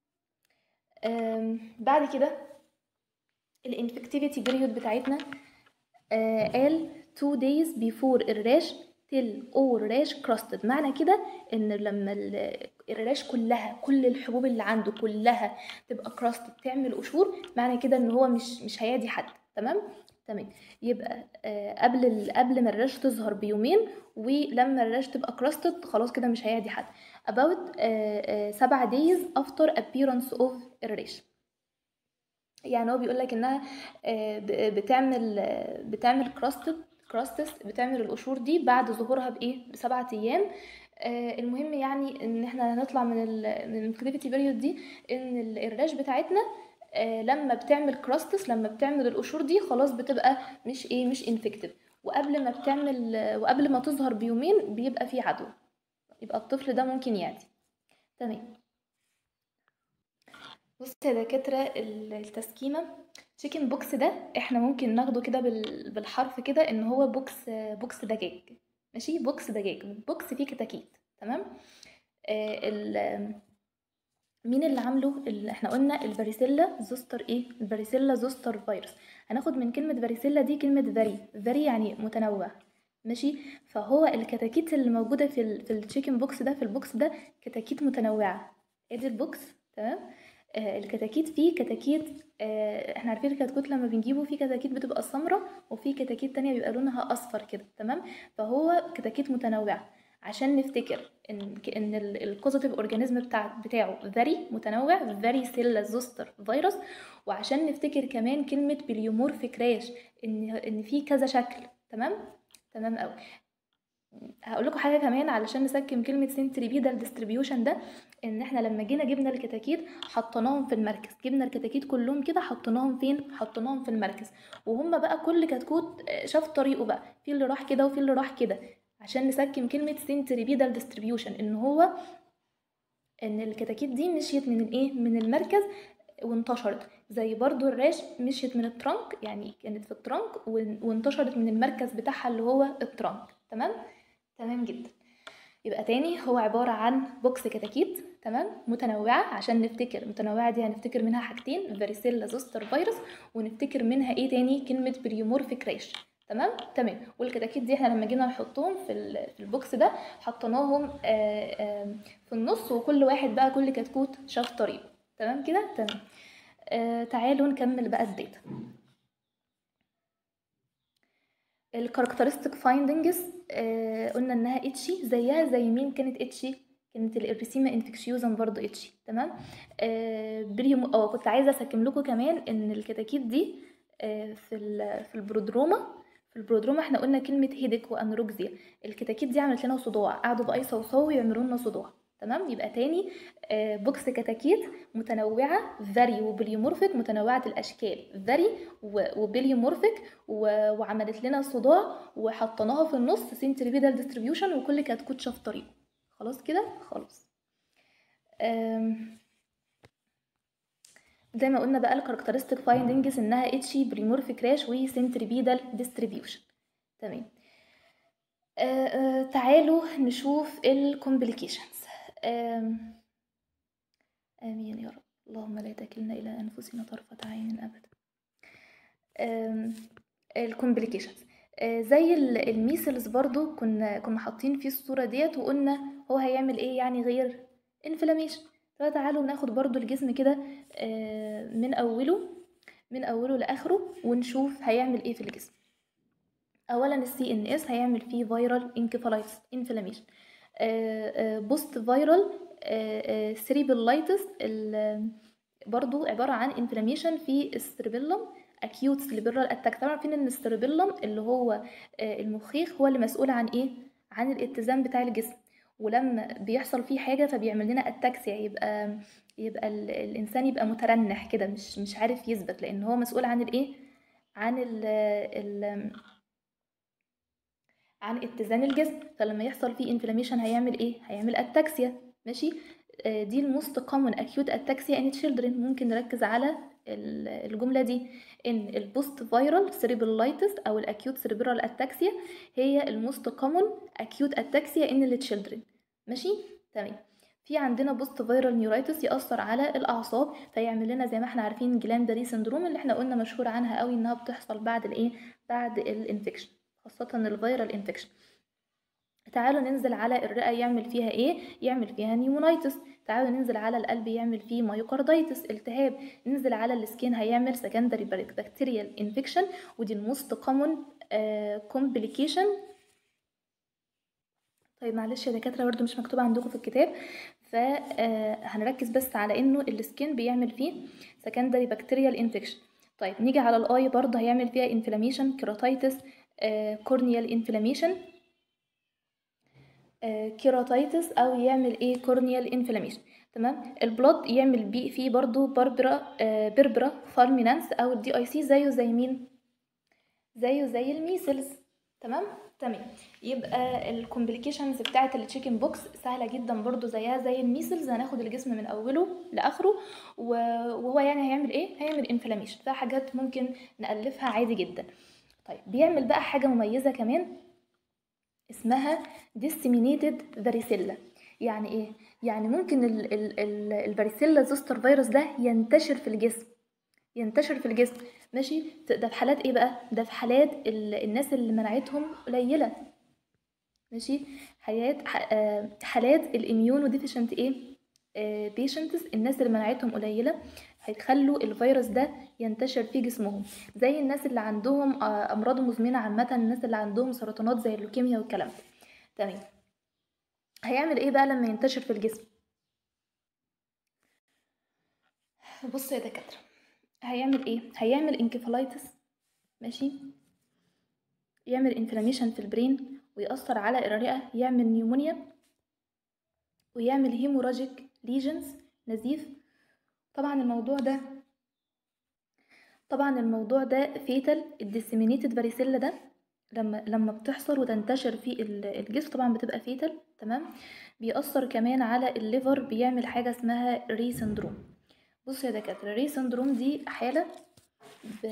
آم، بعد كده الانفكتيفيتي بيريود بتاعتنا آه قال 2 days before الراش till all rash crusted معنى كده ان لما ال- الراش كلها كل الحبوب اللي عنده كلها تبقى crusted تعمل قشور معنى كده ان هو مش مش هيعدي حد تمام تمام يبقى آه قبل ال- قبل ما الراش تظهر بيومين ولما الراش تبقى crusted خلاص كده مش هيعدي حد about آه آه سبعة days after appearance of الراش يعني هو بيقول لك انها آه، ب- بتعمل آه، بتعمل كراستد كراستس بتعمل القشور دي بعد ظهورها بايه بسبعة ايام آه، المهم يعني ان احنا هنطلع من ال من الانكتيفيتي بيريود دي ان ال- الراش بتاعتنا آه، لما بتعمل كراستس لما بتعمل القشور دي خلاص بتبقى مش ايه مش انفكتيف وقبل ما بتعمل آه، وقبل ما تظهر بيومين بيبقى في عدوى يبقى الطفل ده ممكن يعدي تمام بص يا دكاترة ال- التسكيمة تشيكن بوكس ده احنا ممكن ناخده كده بال- بالحرف كده ان هو بوكس بوكس دجاج ماشي بوكس دجاج بوكس فيه كتاكيت تمام آه ال مين اللي عامله اللي احنا قلنا الفاريسيلا زوستر ايه الفاريسيلا زوستر فيروس هناخد من كلمة فاريسيلا دي كلمة فاري فاري يعني متنوع ماشي فهو الكتاكيت اللي موجودة في ال في التشيكن بوكس ده في البوكس ده كتاكيت متنوعة ادي البوكس تمام آه الكتاكيت فيه كتاكيت آه احنا عارفين الكتكوت لما بنجيبه في كتاكيت بتبقى سمراء وفي كتاكيت تانية بيبقى لونها اصفر كده تمام فهو كتاكيت متنوعة عشان نفتكر ان ان الكوزيتيف اورجانيزم بتاع بتاعه فاري متنوع فاري سيلا زوستر فيروس وعشان نفتكر كمان كلمه بليومورفيك راش ان ان في كذا شكل تمام تمام قوي هقول لكم حاجه كمان علشان نسكم كلمه سنتريبيدال ديستريبيوشن ده ان احنا لما جينا جبنا الكتاكيت حطيناهم في المركز جبنا الكتاكيت كلهم كده حطيناهم فين حطيناهم في المركز وهم بقى كل كتكوت شاف طريقه بقى في اللي راح كده وفي اللي راح كده عشان نسكم كلمة سنتريبيدال ديستريبيوشن ان هو ان الكتاكيت دي مشيت من الايه من المركز وانتشرت زي برضو الراش مشيت من الترنك يعني كانت في الترنك وانتشرت من المركز بتاعها اللي هو الترنك تمام تمام جدا يبقى تاني هو عبارة عن بوكس كتاكيت تمام متنوعة عشان نفتكر متنوعة دي هنفتكر منها حاجتين فاريسيلا زوستر فيروس ونفتكر منها ايه تاني كلمة بريومورفيك راش تمام تمام والكتاكيت دي احنا لما جينا نحطهم في ال- في البوكس ده حطيناهم آه، آه، في النص وكل واحد بقى كل كتكوت شاف طريقه تمام كده تمام آه تعالوا نكمل بقى الداتا الكاركترستيك فايندنجز آه قلنا انها اتشي زيها زي مين كانت اتشي كانت الاريسيما انفكشيوزم برضو اتشي تمام آه بريوم اه كنت عايزه اسكم لكم كمان ان الكتاكيت دي آه في ال- في البرودروما في البرودروما احنا قلنا كلمه هيدك وانروكزيا الكتاكيت دي عملت لنا صداع قعدوا بقى يصوصوا ويعملوا لنا صداع تمام يبقى تاني آه، بوكس كتاكيت متنوعة فاري وبليومورفيك متنوعة الأشكال فاري وبليومورفيك و- وعملت لنا صداع وحطيناها في النص سنتريبيدال ديستريبيوشن وكل كتكوت شاف طريقه خلاص كده خلاص آم، زي ما قلنا بقى الكاركترستيك فايندنجز انها اتشي بريمورفيك راش وسنتريبيدال ديستريبيوشن تمام آه آه تعالوا نشوف الكومبليكيشنز آمين يا رب اللهم لا تكلنا إلى أنفسنا طرفة عين أبدا الكومبليكيشنز زي ال- الميسلز برضو كنا كنا حاطين فيه الصورة ديت وقلنا هو هيعمل ايه يعني غير انفلاميشن فتعالوا ناخد برضو الجسم كده آه، من أوله من أوله لآخره ونشوف هيعمل ايه في الجسم اولا السي ان اس هيعمل فيه فيرال انكفالايتس انفلاميشن بوست فيرال سيريبلايتس برضو عباره عن انفلاميشن في السيربيلم اكيوت سيربيلال اتاك طبعا عارفين ان السيربيلم اللي هو آه، المخيخ هو اللي مسؤول عن ايه عن الاتزان بتاع الجسم ولما بيحصل فيه حاجه فبيعمل لنا اتاكسيا يبقى يبقى ال- الانسان يبقى مترنح كده مش مش عارف يثبت لان هو مسؤول عن الايه عن ال ال عن اتزان الجسم فلما يحصل فيه انفلاميشن هيعمل ايه هيعمل اتاكسيا ماشي آه، دي الموست كومن اكيوت اتاكسيا ان تشيلدرن ممكن نركز على ال- الجمله دي ان البوست فايرال سيريبرالايتس او الاكيوت سيريبرال اتاكسيا هي الموست كومن اكيوت اتاكسيا ان التشيلدرن ماشي تمام في عندنا بوست فايرال نيورايتس يأثر على الأعصاب فيعمل لنا زي ما احنا عارفين جلاندري سندروم اللي احنا قلنا مشهور عنها قوي انها بتحصل بعد الايه بعد الانفكشن خاصة الفيرال انفكشن تعالوا ننزل على الرئة يعمل فيها ايه يعمل فيها نيمونايتس تعالوا ننزل على القلب يعمل فيه مايوكاردايتس التهاب ننزل على السكين هيعمل سكندري بكتيريال انفكشن ودي الموست كومون كومبليكيشن طيب معلش يا دكاترة برضو مش مكتوب عندكم في الكتاب فهنركز بس على انه السكين بيعمل فيه سكندري بكتيريال انفكشن طيب نيجي على الاي برضه هيعمل فيها انفلاميشن كيراتايتس كورنيال انفلاميشن كيراتايتس او يعمل ايه كورنيال انفلاميشن تمام البلود يعمل بي فيه برضو بربرا آه بربرا فالمينانس او الدي اي سي زيه زي مين زيه زي الميسلز تمام تمام يبقى الكومبليكيشنز بتاعه التشيكن بوكس سهله جدا برضو زيها زي الميسلز هناخد الجسم من اوله لاخره و- وهو يعني هيعمل ايه هيعمل انفلاميشن فحاجات ممكن نالفها عادي جدا طيب بيعمل بقى حاجه مميزه كمان اسمها disseminated varicella يعني ايه يعني ممكن ال ال ال الفاريسيلا زوستر فيروس ده ينتشر في الجسم ينتشر في الجسم ماشي ده في حالات ايه بقى ده في حالات ال الناس اللي مناعتهم قليله ماشي حالات ح- آه، حالات الاميونو ديفيشنت ايه بيشنتس الناس اللي مناعتهم قليله هيخلوا الفيروس ده ينتشر في جسمهم زي الناس اللي عندهم آه، امراض مزمنه عامه الناس اللي عندهم سرطانات زي اللوكيميا والكلام ده تمام هيعمل ايه بقى لما ينتشر في الجسم بص يا دكاتره هيعمل ايه هيعمل انكفالايتس ماشي يعمل انفلاميشن في البرين ويأثر على الرئة يعمل نيومونيا ويعمل هيموراجيك ليجنز نزيف طبعا الموضوع ده طبعا الموضوع ده فيتال الديسيمينيتد فاريسيلا ده لما لما بتحصل وتنتشر في ال- الجسم طبعا بتبقى فيتال تمام بيأثر كمان على الليفر بيعمل حاجة اسمها ري سندروم بص يا دكاترة ري سندروم دي حالة ب...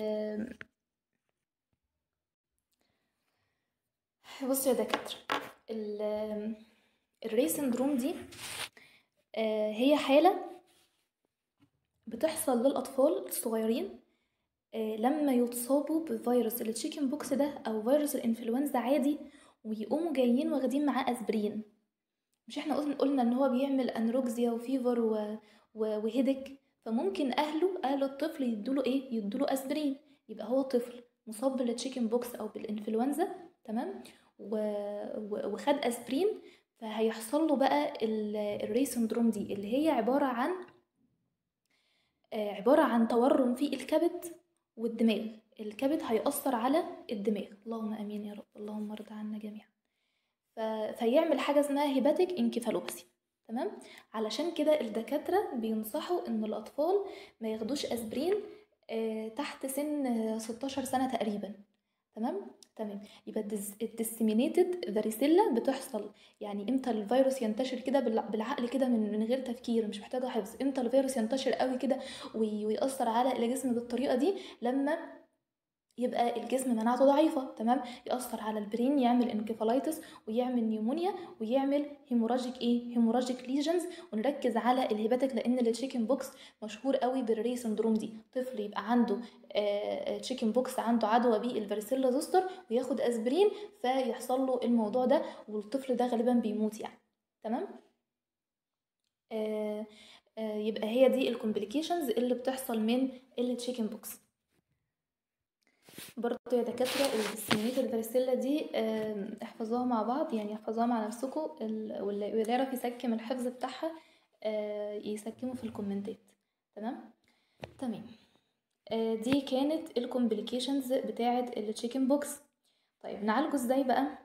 بص يا دكاترة ال- الري سندروم دي آه، هي حالة بتحصل للأطفال الصغيرين آه، لما يتصابوا بفيروس التشيكن بوكس ده أو فيروس الإنفلونزا عادي ويقوموا جايين واخدين معاه أسبرين مش احنا قلنا قلنا ان هو بيعمل انروكسيا وفيفر و... و... وهيدك فممكن اهله اهل الطفل يدوله ايه يدوله اسبرين يبقى هو طفل مصاب بالتشيكن بوكس او بالانفلونزا تمام و... و... وخد اسبرين فهيحصل له بقى ال... الري سندروم دي اللي هي عبارة عن آه، عبارة عن تورم في الكبد والدماغ الكبد هيأثر على الدماغ اللهم امين يا رب اللهم ارضى عنا جميعا ف... فيعمل حاجة اسمها هيباتيك انكفالوباسي تمام علشان كده الدكاترة بينصحوا ان الاطفال ما ياخدوش اسبرين آه، تحت سن آه، 16 سنة تقريبا تمام تمام يبقى الديسيمينيتد فاريسيلا بتحصل يعني امتى الفيروس ينتشر كده بالع- بالعقل كده من من غير تفكير مش محتاجه حفظ امتى الفيروس ينتشر قوي كده وي- ويأثر على الجسم بالطريقه دي لما يبقى الجسم مناعته ضعيفة تمام يأثر على البرين يعمل انكفالايتس ويعمل نيومونيا ويعمل هيموراجيك ايه هيموراجيك ليجنز ونركز على الهيباتيك لان التشيكن بوكس مشهور قوي بالري سندروم دي طفل يبقى عنده تشيكن بوكس عنده عدوى بالفاريسيلا زوستر وياخد اسبرين فيحصل له الموضوع ده والطفل ده غالبا بيموت يعني تمام آه آه يبقى هي دي الكومبليكيشنز اللي بتحصل من التشيكن بوكس برضه يا دكاترة الديسيمينيتد فاريسيلا دي آم، احفظوها مع بعض يعني احفظوها مع نفسكم ال- واللي واللي يعرف يسكم الحفظ بتاعها آه، يسكمه في الكومنتات تمام تمام آه، دي كانت الكومبليكيشنز بتاعة التشيكن بوكس طيب نعالجه ازاي بقى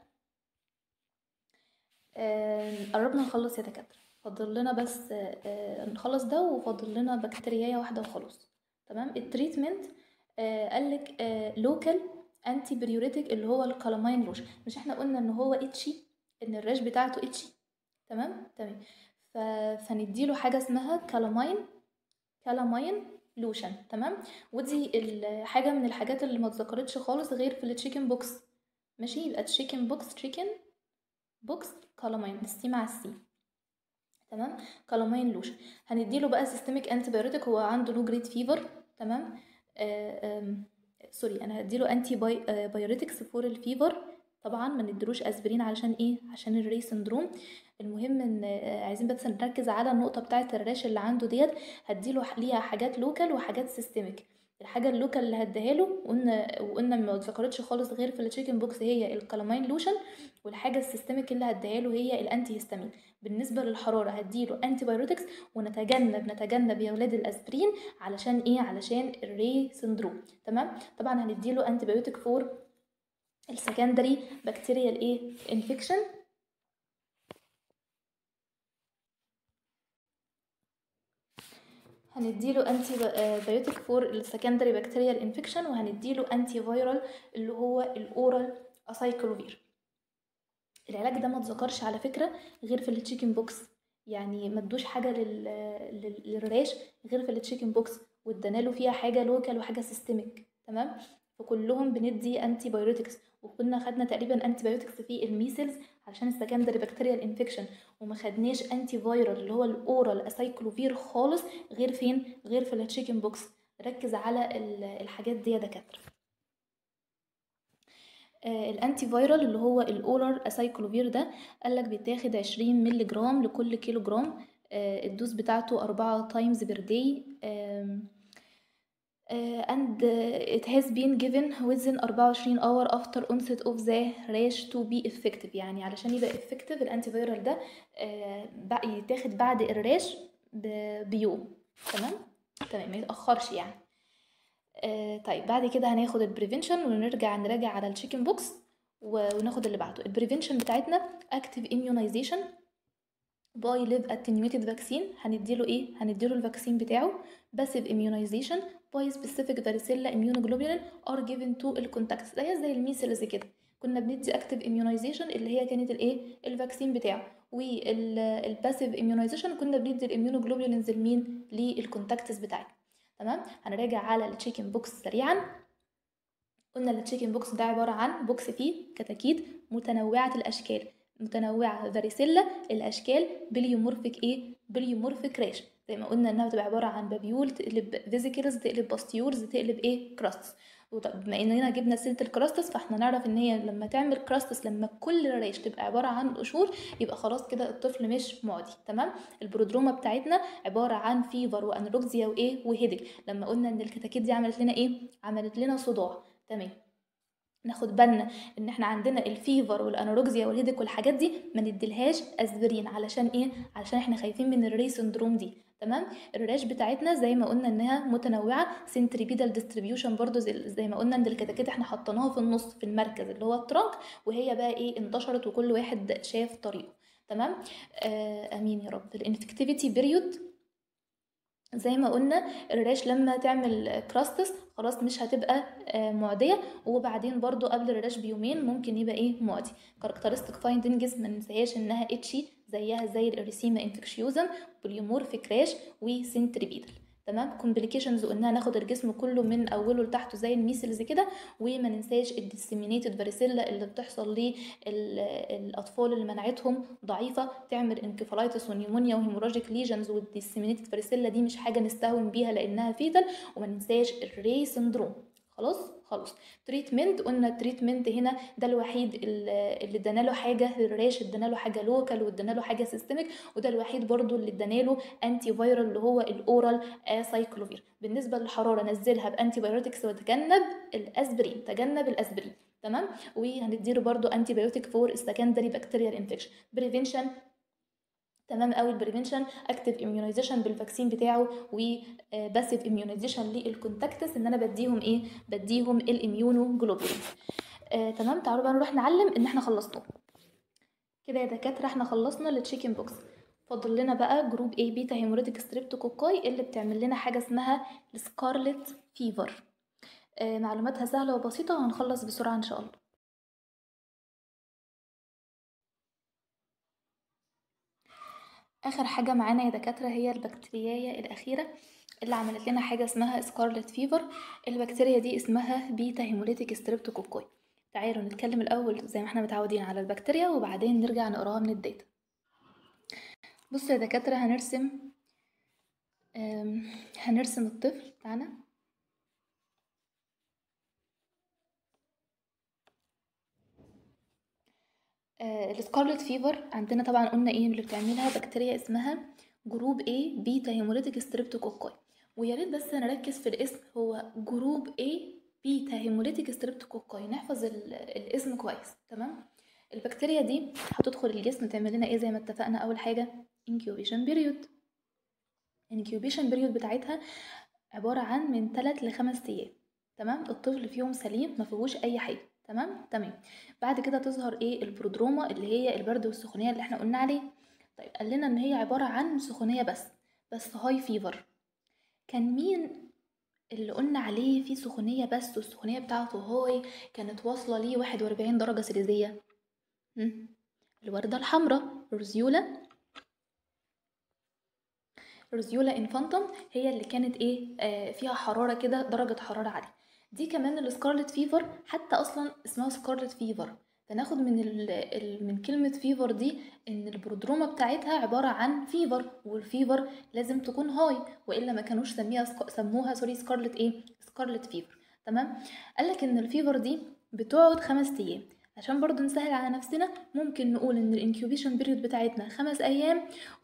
آم، قربنا نخلص يا دكاترة فاضل لنا بس آه، آه، نخلص ده وفاضل لنا بكتيرياية واحدة وخلاص تمام التريتمنت آه قالك آه لوكال انتي بريوريتك اللي هو الكالامين لوشن مش احنا قلنا ان هو اتشي ان الريش بتاعته اتشي تمام تمام ف... فنديله حاجه اسمها كالامين كالامين لوشن تمام ودي الحاجه من الحاجات اللي ما اتذكرتش خالص غير في التشيكن بوكس ماشي يبقى تشيكن بوكس تشيكن بوكس كالامين السي مع السي تمام كالامين لوشن هنديله بقى سيستميك انتي بايوتيك هو عنده لو جريد فيفر تمام آه، آم، سوري انا هديله انتي باي آه، بايوريتكس فور الفيفر طبعا ما نديلوش اسبرين علشان ايه عشان الري سندروم المهم ان آه، عايزين بس نركز على النقطه بتاعه الريش اللي عنده ديت هديله ح- ليها حاجات لوكال وحاجات سيستميك الحاجه اللوكال اللي هديها له قلنا وقلنا ما اتذكرتش خالص غير في التشيكن بوكس هي الكلامين لوشن والحاجه السيستميك اللي هديها له هي الانتي هيستامين بالنسبه للحراره هديله انتي بايوتكس ونتجنب نتجنب يا ولاد الاسبرين علشان ايه علشان الري سندروم تمام طبعا هنديله انتي بايوتيك فور السكندري بكتيريال ايه انفكشن هنديله انتي بايوتيك فور السكندري بكتيريال انفكشن وهنديله انتي فيرال اللي هو الاورال اسايكلوفير العلاج ده ما اتذكرش على فكره غير في التشيكن بوكس يعني ما ادوش حاجه لل... لل... للريش غير في التشيكن بوكس وادانا له فيها حاجه لوكال وحاجه سيستميك تمام فكلهم بندي انتي بايوتكس وكنا خدنا تقريبا انتي بايوتكس في الميسلز عشان السكندري بكتيريال انفكشن وما خدناش انتي فايرال اللي هو الاورال اسايكلوفير خالص غير فين غير في التشيكن بوكس ركز على ال- الحاجات دي يا دكاتره آه، الانتي فايرال اللي هو الاورال اسايكلوفير ده قالك بيتاخد 20 مللي جرام لكل كيلو جرام آه، الدوز بتاعته أربعة تايمز بير داي and uh, it has been given within 24 hour after onset of the rash to be effective يعني علشان يبقى effective الانتي فايرال ده آه، بقى يتاخد بعد الراش ب- بيوم تمام تمام ما يتأخرش يعني آه طيب بعد كده هناخد البريفنشن ونرجع نراجع على التشيكن بوكس و- وناخد اللي بعده البريفنشن بتاعتنا اكتيف immunization باي ليف اتنيويتد فاكسين هنديله ايه هنديله الفاكسين بتاعه باسيف immunization باي سبيسيفيك varicella immunoglobulin ار given تو الكونتاكتس زي زي الميسلز كده كنا بندي اكتيف immunization اللي هي كانت الايه الفاكسين بتاعه والباسيف immunization كنا بندي الاميونوجلوبولينز لمين للكونتاكتس بتاعتنا تمام هنراجع على التشيكن بوكس سريعا قلنا التشيكن بوكس ده عبارة عن بوكس فيه كتاكيت متنوعة الأشكال متنوعة فاريسيلا الأشكال بليومورفيك إيه بليومورفيك ريش زي ما قلنا إنها بتبقى عبارة عن بابيول تقلب فيزيكلز تقلب باستيورز تقلب إيه كراستس وطب بما اننا جبنا سيره الكراستس فاحنا نعرف ان هي لما تعمل كراستس لما كل ريش تبقى عباره عن قشور يبقى خلاص كده الطفل مش معدي تمام البرودروما بتاعتنا عباره عن فيفر وانوركسيا وايه وهيدك لما قلنا ان الكتاكيت دي عملت لنا ايه عملت لنا صداع تمام ناخد بالنا ان احنا عندنا الفيفر والانوركسيا والهيدك والحاجات دي ما نديلهاش اسبرين علشان ايه علشان احنا خايفين من الري سندروم دي تمام الريش بتاعتنا زي ما قلنا انها متنوعه سنتريبيدال ديستريبيوشن برضو زي, زي ما قلنا ان الكتاكيت احنا حطيناها في النص في المركز اللي هو الترانك وهي بقى ايه انتشرت وكل واحد شاف طريقه تمام آه امين يا رب الانفكتيفيتي بيريود زي ما قلنا الريش لما تعمل كراستس خلاص مش هتبقى آه، معديه وبعدين برضو قبل الريش بيومين ممكن يبقى ايه معدي كاركترستيك فايندنجز ما ننساهاش انها اتشي زيها زي الاريسيما انفكشيوزم بوليومورفيك راش وسنتريبيدال تمام كومبليكيشنز قلنا ناخد الجسم كله من اوله لتحته زي الميسلز كده وما ننساش الديسيمينيتد فاريسيلا اللي بتحصل للاطفال اللي مناعتهم ضعيفه تعمل انكفالايتس ونيمونيا وهيموراجيك ليجنز والديسيمينيتد فاريسيلا دي مش حاجه نستهون بيها لانها فيتال وما ننساش الري سندروم خلاص خلاص تريتمنت قلنا التريتمنت هنا ده الوحيد اللي ادانا له حاجه الريش ادانا له حاجه لوكال وادانا له حاجه سيستميك وده الوحيد برضو اللي ادانا له انتي فايرال اللي هو الاورال سايكلوفير بالنسبه للحراره نزلها بانتي بايوتكس وتجنب الاسبرين تجنب الاسبرين تمام وهنديله برضو انتي بايوتيك فور السكندري بكتيريال انفكشن بريفنشن تمام قوي البريفنشن اكتف اميونيزيشن بالفاكسين بتاعه وباسيف اميونيزيشن للكونتاكتس ان انا بديهم ايه بديهم الاميونو جلوبولين آه تمام تعالوا بقى نروح نعلم ان احنا خلصنا كده يا دكاتره احنا خلصنا التشيكن بوكس فاضل لنا بقى جروب اي بيتا هيموريتك ستريبتوكوكاي اللي بتعمل لنا حاجه اسمها السكارلت فيفر آه معلوماتها سهله وبسيطه وهنخلص بسرعه ان شاء الله اخر حاجه معانا يا دكاتره هي البكتيريايه الاخيره اللي عملت لنا حاجه اسمها سكارلت فيفر البكتيريا دي اسمها بيتا هيموليتيك ستريبتوكوكاي تعالوا نتكلم الاول زي ما احنا متعودين على البكتيريا وبعدين نرجع نقراها من الداتا بصوا يا دكاتره هنرسم هنرسم الطفل بتاعنا آه السكارلت فيفر عندنا طبعا قلنا ايه اللي بتعملها بكتيريا اسمها جروب A بيتا هيموليتيك ستريبتوكوكاي ويا ريت بس نركز في الاسم هو جروب A بيتا هيموليتيك ستريبتوكوكاي نحفظ الاسم كويس تمام البكتيريا دي هتدخل الجسم تعمل لنا ايه زي ما اتفقنا اول حاجه incubation period incubation period بتاعتها عباره عن من 3 ل 5 ايام تمام الطفل فيهم سليم ما فيهوش اي حاجه تمام تمام بعد كده تظهر ايه البرودروما اللي هي البرد والسخونيه اللي احنا قلنا عليه طيب قال لنا ان هي عباره عن سخونيه بس بس هاي فيفر كان مين اللي قلنا عليه فيه سخونية بس والسخونية بتاعته هاي كانت واصلة ليه واحد وأربعين درجة سيليزية الوردة الحمراء روزيولا روزيولا انفانتوم هي اللي كانت ايه آه فيها حرارة كده درجة حرارة عالية دي كمان السكارلت فيفر حتى اصلا اسمها سكارلت فيفر فناخد من ال ال من كلمة فيفر دي ان البرودروما بتاعتها عبارة عن فيفر والفيفر لازم تكون هاي والا ما كانوش سميها سك... سموها سوري سكارلت ايه سكارلت فيفر تمام قالك ان الفيفر دي بتقعد خمس ايام عشان برضو نسهل على نفسنا ممكن نقول ان الانكيوبيشن بيريود بتاعتنا خمس ايام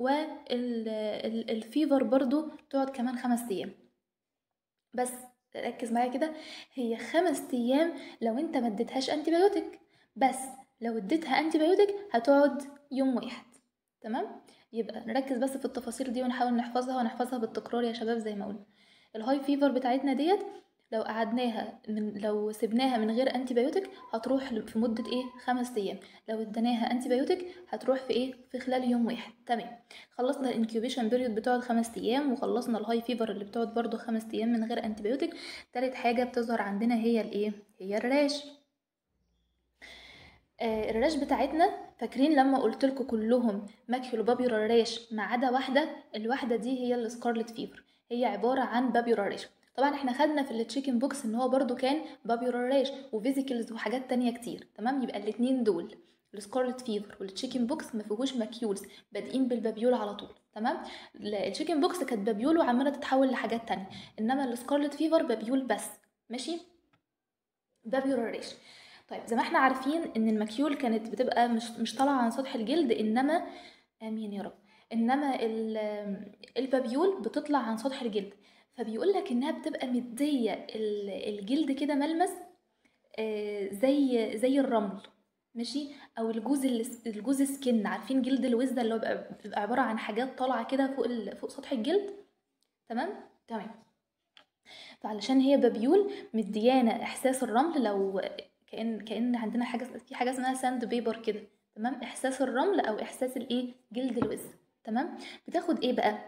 والفيفر برضو تقعد كمان خمس ايام بس ركز معايا كده هي خمس ايام لو انت ما اديتهاش انتي بايوتيك بس لو اديتها انتي بايوتيك هتقعد يوم واحد تمام يبقى نركز بس في التفاصيل دي ونحاول نحفظها ونحفظها بالتكرار يا شباب زي ما قلنا الهاي فيفر بتاعتنا ديت لو قعدناها من لو سبناها من غير انتي بايوتيك هتروح في مده ايه خمس ايام لو اديناها انتي بايوتيك هتروح في ايه في خلال يوم واحد تمام خلصنا الانكيوبيشن بيريود بتقعد خمس ايام وخلصنا الهاي فيفر اللي بتقعد برضو خمس ايام من غير انتي بايوتيك تالت حاجه بتظهر عندنا هي الايه هي الراش آه الراش بتاعتنا فاكرين لما قلت لكم كلهم ماكيولو بابيولار راش ما عدا واحده الواحده دي هي السكارلت فيفر هي عباره عن بابيولار راش طبعا احنا خدنا في التشيكن بوكس ان هو برضو كان بابيولار راش وفيزيكلز وحاجات تانية كتير تمام يبقى الاتنين دول السكارلت فيفر والتشيكن بوكس ما فيهوش ماكيولز بادئين بالبابيول على طول تمام التشيكن بوكس كانت بابيول وعماله تتحول لحاجات تانية انما السكارلت فيفر بابيول بس ماشي بابيولار ريش طيب زي ما احنا عارفين ان الماكيول كانت بتبقى مش مش طالعه عن سطح الجلد انما امين يا رب انما البابيول بتطلع عن سطح الجلد فبيقول لك انها بتبقى مديه الجلد كده ملمس زي زي الرمل ماشي او الجوز الجوز سكن عارفين جلد الوزه اللي هو بيبقى عباره عن حاجات طالعه كده فوق فوق سطح الجلد تمام تمام فعلشان هي بابيول مديانا احساس الرمل لو كان كان عندنا حاجه في حاجه اسمها ساند بيبر كده تمام احساس الرمل او احساس الايه جلد الوز تمام بتاخد ايه بقى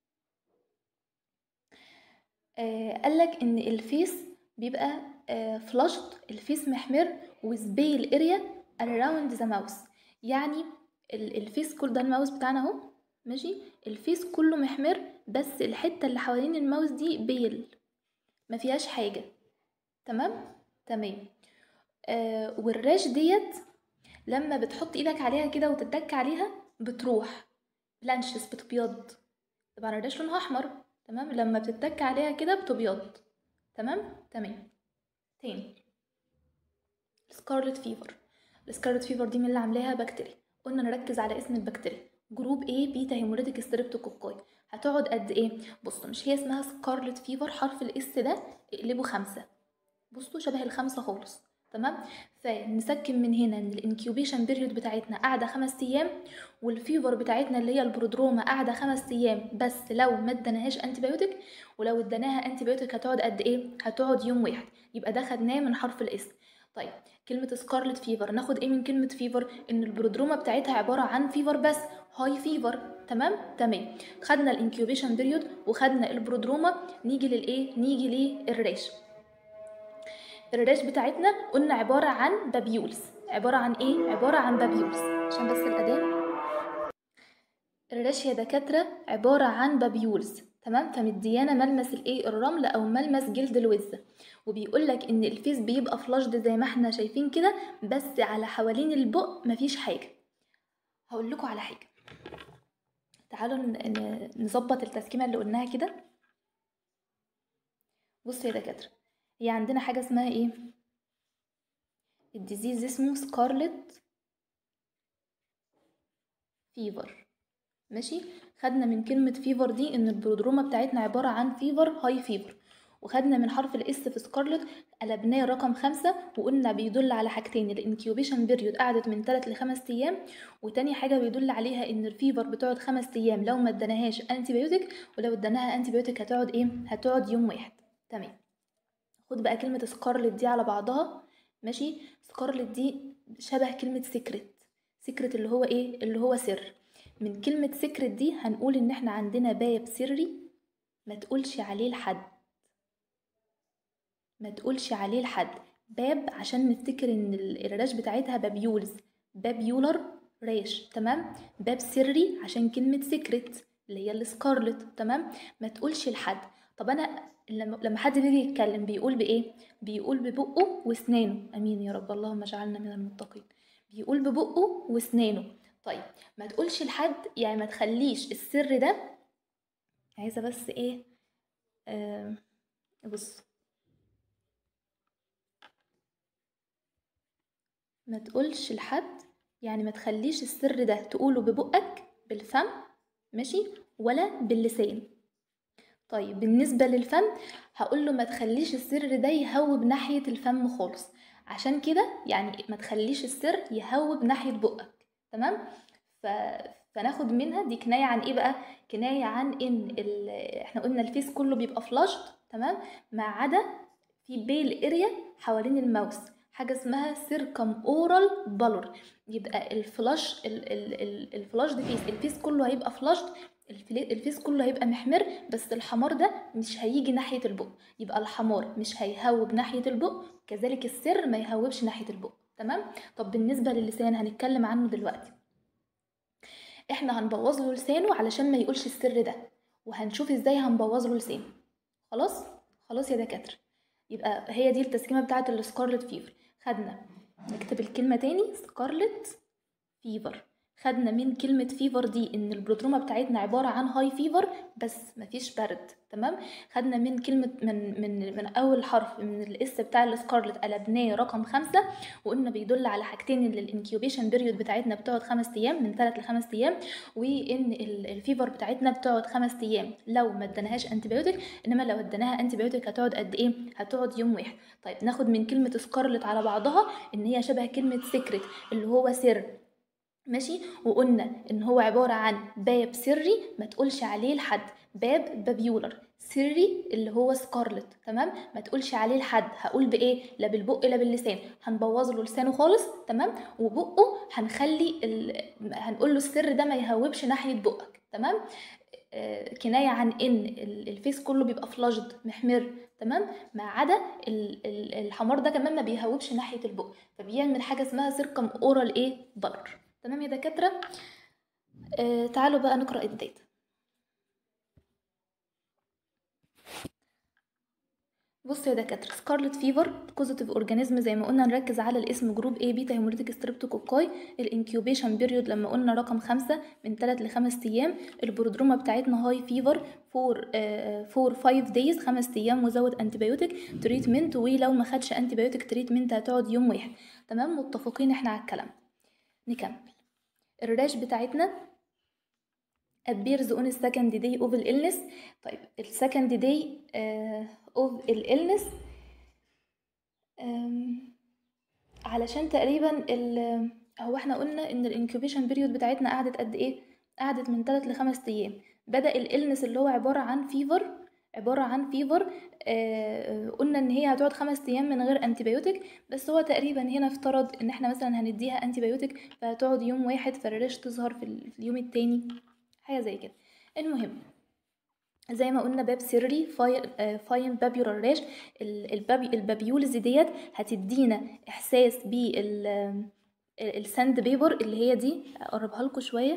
آه قالك ان الفيس بيبقى آه فلاشت الفيس محمر وسبيل اريا around the mouth يعني الفيس كل ده الماوس بتاعنا اهو ماشي الفيس كله محمر بس الحته اللي حوالين الماوس دي بيل ما فيهاش حاجه تمام تمام آه والراش ديت لما بتحط ايدك عليها كده وتتك عليها بتروح بلانشز بتبيض طبعا الراش لونها احمر تمام لما بتتك عليها كده بتبيض تمام تمام تاني سكارلت فيفر السكارلت فيفر دي من اللي عاملاها بكتيريا قلنا نركز على اسم البكتيريا جروب A بيتا هيموريتك ستريبتوكوكاي هتقعد قد ايه بصوا مش هي اسمها سكارلت فيفر حرف الاس ده اقلبه خمسة بصوا شبه الخمسة خالص تمام فنسكن من هنا ان الانكيوبيشن بيريود بتاعتنا قاعده خمس ايام والفيفر بتاعتنا اللي هي البرودروما قاعده خمس ايام بس لو ما اديناهاش انتي بايوتيك ولو اديناها انتي بايوتيك هتقعد قد ايه هتقعد يوم واحد يبقى ده خدناه من حرف الاس طيب كلمة سكارلت فيفر ناخد ايه من كلمة فيفر ان البرودروما بتاعتها عبارة عن فيفر بس هاي فيفر تمام تمام خدنا الانكيوبيشن بيريود وخدنا البرودروما نيجي للايه نيجي للريش الريش بتاعتنا قلنا عبارة عن بابيولز عبارة عن ايه عبارة عن بابيولز عشان بس الأداة الريش يا دكاترة عبارة عن بابيولز تمام فمديانا ملمس الايه الرمل او ملمس جلد الوزة وبيقول لك ان الفيس بيبقى فلاشد زي ما احنا شايفين كده بس على حوالين البق مفيش حاجه هقول لكم على حاجه تعالوا نظبط التسكيمه اللي قلناها كده بصوا يا دكاتره هي عندنا حاجه اسمها ايه الديزيز اسمه سكارلت فيفر ماشي خدنا من كلمة فيفر دي ان البرودروما بتاعتنا عبارة عن فيفر هاي فيفر وخدنا من حرف الاس في سكارلت قلبناه رقم خمسة وقلنا بيدل على حاجتين الانكيوبيشن بيريود قعدت من 3 ل 5 ايام وتاني حاجه بيدل عليها ان الفيفر بتقعد خمس ايام لو ما اديناهاش انتي بايوتيك ولو اديناها انتي بايوتيك هتقعد ايه هتقعد يوم واحد تمام خد بقى كلمه سكارلت دي على بعضها ماشي سكارلت دي شبه كلمه سيكريت سيكريت اللي هو ايه اللي هو سر من كلمه سيكريت دي هنقول ان احنا عندنا باب سري ما تقولش عليه لحد ما تقولش عليه لحد باب عشان نفتكر ان الريش بتاعتها بابيولز بابيولر ريش تمام باب سري عشان كلمة سيكريت اللي هي السكارلت تمام ما تقولش لحد طب انا لما حد بيجي يتكلم بيقول بايه بيقول ببقه واسنانه امين يا رب اللهم اجعلنا من المتقين بيقول ببقه واسنانه طيب ما تقولش لحد يعني ما تخليش السر ده عايزه بس ايه آه بص ما تقولش لحد يعني ما تخليش السر ده تقوله ببقك بالفم ماشي ولا باللسان طيب بالنسبة للفم هقوله ما تخليش السر ده يهوب ناحية الفم خالص عشان كده يعني ما تخليش السر يهوب ناحية بقك تمام ف... فناخد منها دي كناية عن ايه بقى كناية عن ان ال... احنا قلنا الفيس كله بيبقى فلاشد تمام ما عدا في بيل اريا حوالين الماوس حاجه اسمها سيركم اورال بالور يبقى الفلاش الفلاش دي فيس الفيس كله هيبقى فلاشد الفيس كله هيبقى محمر بس الحمار ده مش هيجي ناحيه البق يبقى الحمار مش هيهوب ناحيه البق كذلك السر ما يهوبش ناحيه البق تمام طب بالنسبه للسان هنتكلم عنه دلوقتي احنا هنبوظ له لسانه علشان ما يقولش السر ده وهنشوف ازاي هنبوظ له لسانه خلاص خلاص يا دكاتره يبقى هي دي التسكيمه بتاعه السكارلت فيفر خدنا نكتب الكلمة تاني سكارلت فيفر خدنا من كلمة فيفر دي ان البروتروما بتاعتنا عبارة عن هاي فيفر بس مفيش برد تمام خدنا من كلمة من من من اول حرف من الاس بتاع السكارلت قلبناه رقم خمسة وقلنا بيدل على حاجتين ان الانكيوبيشن بيريود بتاعتنا بتقعد خمس ايام من ثلاث لخمس ايام وان الفيفر بتاعتنا بتقعد خمس ايام لو ما اديناهاش انتي انما لو اديناها انتي هتقعد قد ايه هتقعد يوم واحد طيب ناخد من كلمة سكارلت على بعضها ان هي شبه كلمة سيكريت اللي هو سر ماشي وقلنا ان هو عبارة عن باب سري ما تقولش عليه لحد باب بابيولر سري اللي هو سكارلت تمام ما تقولش عليه لحد هقول بايه لا بالبق لا باللسان هنبوظ له لسانه خالص تمام وبقه هنخلي ال... هنقول له السر ده ما يهوبش ناحيه بقك تمام آه، كنايه عن ان ال- الفيس كله بيبقى فلاجد محمر تمام ما عدا ال- ال- الحمار ده كمان ما بيهوبش ناحيه البق فبيعمل حاجه اسمها سيركم اورال ايه بلر تمام يا دكاتره آه تعالوا بقى نقرا الداتا بص يا دكاتره سكارلت فيفر بوزيتيف اورجانيزم زي ما قلنا نركز على الاسم جروب اي بيتا هيموليتيك ستريبتوكوكاي الانكيوبيشن بيريود لما قلنا رقم خمسة من 3 ل 5 ايام البرودروما بتاعتنا هاي فيفر فور فور 5 دايز 5 ايام وزود انتيبيوتيك تريتمنت ولو ما خدش انتيبيوتيك تريتمنت هتقعد يوم واحد تمام متفقين احنا على الكلام نكمل الراش بتاعتنا appears on the second day of the illness طيب ال second day uh, of the illness um, علشان تقريبا ال هو احنا قلنا ان الانكوبيشن بيريود بتاعتنا قعدت قد ايه قعدت من 3 ل 5 ايام بدا الالنس اللي هو عباره عن فيفر عباره عن فيفر آه قلنا ان هي هتقعد خمس ايام من غير انتيبيوتيك بس هو تقريبا هنا افترض ان احنا مثلا هنديها انتيبيوتيك فهتقعد يوم واحد فالريش تظهر في, ال- في اليوم التاني حاجه زي كده المهم زي ما قلنا باب سري فاين فاين بابيولار ريش البابي البابيولز ديت هتدينا احساس بال الساند بيبر اللي هي دي اقربها لكم شويه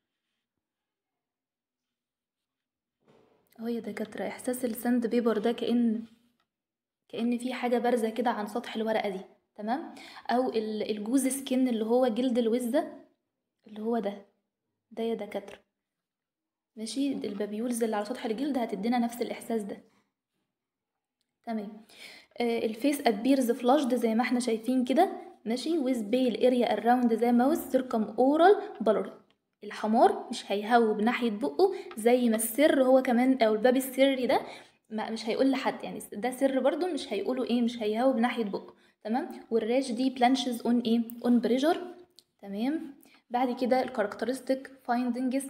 اهو يا دكاتره احساس الساند بيبر ده كأن كأن في حاجه بارزه كده عن سطح الورقه دي تمام او ال- الجوز سكين اللي هو جلد الوزه اللي هو ده ده يا دكاتره ماشي البابيولز اللي على سطح الجلد هتدينا نفس الاحساس ده تمام آه الفيس ابيرز فلاشد زي ما احنا شايفين كده ماشي with pale area around the mouth circumoral blurry الحمار مش هيهوب ناحية بقه زي ما السر هو كمان او الباب السري ده ما مش هيقول لحد يعني ده سر برضو مش هيقوله ايه مش هيهوب ناحية بقه تمام والراش دي بلانشز اون ايه اون بريجر تمام بعد كده الكاركترستيك فايندنجز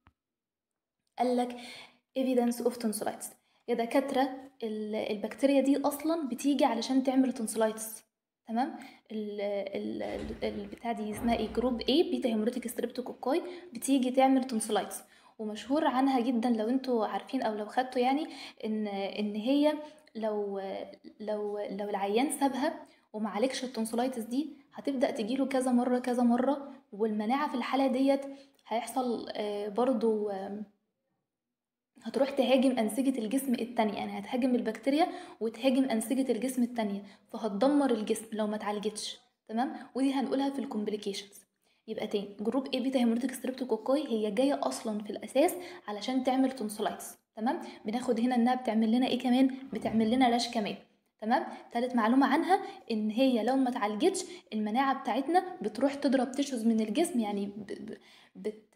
قال لك evidence of tonsillitis يا دكاترة ال- البكتيريا دي أصلا بتيجي علشان تعمل تونسلايتس تمام ال ال ال- البتاع دي اسمها ايه جروب A بيتا هيموريتيك ستريبتوكوكاي بتيجي تعمل تونسلايتس ومشهور عنها جدا لو انتوا عارفين او لو خدتوا يعني ان ان هي لو لو لو العيان سابها ومعالجش التونسلايتس دي هتبدأ تجيله كذا مرة كذا مرة والمناعة في الحالة ديت هيحصل آه، برضو آم، هتروح تهاجم أنسجة الجسم التانية يعني هتهاجم البكتيريا وتهاجم أنسجة الجسم التانية فهتدمر الجسم لو ما اتعالجتش تمام ودي هنقولها في الكومبليكيشنز يبقى تاني جروب اي بيتا هيموريتيك ستريبتوكوكاي هي جايه اصلا في الاساس علشان تعمل تونسلايتس تمام بناخد هنا انها بتعمل لنا ايه كمان بتعمل لنا راش كمان تمام تالت معلومه عنها ان هي لو ما اتعالجتش المناعه بتاعتنا بتروح تضرب تشوز من الجسم يعني ب... ب... بت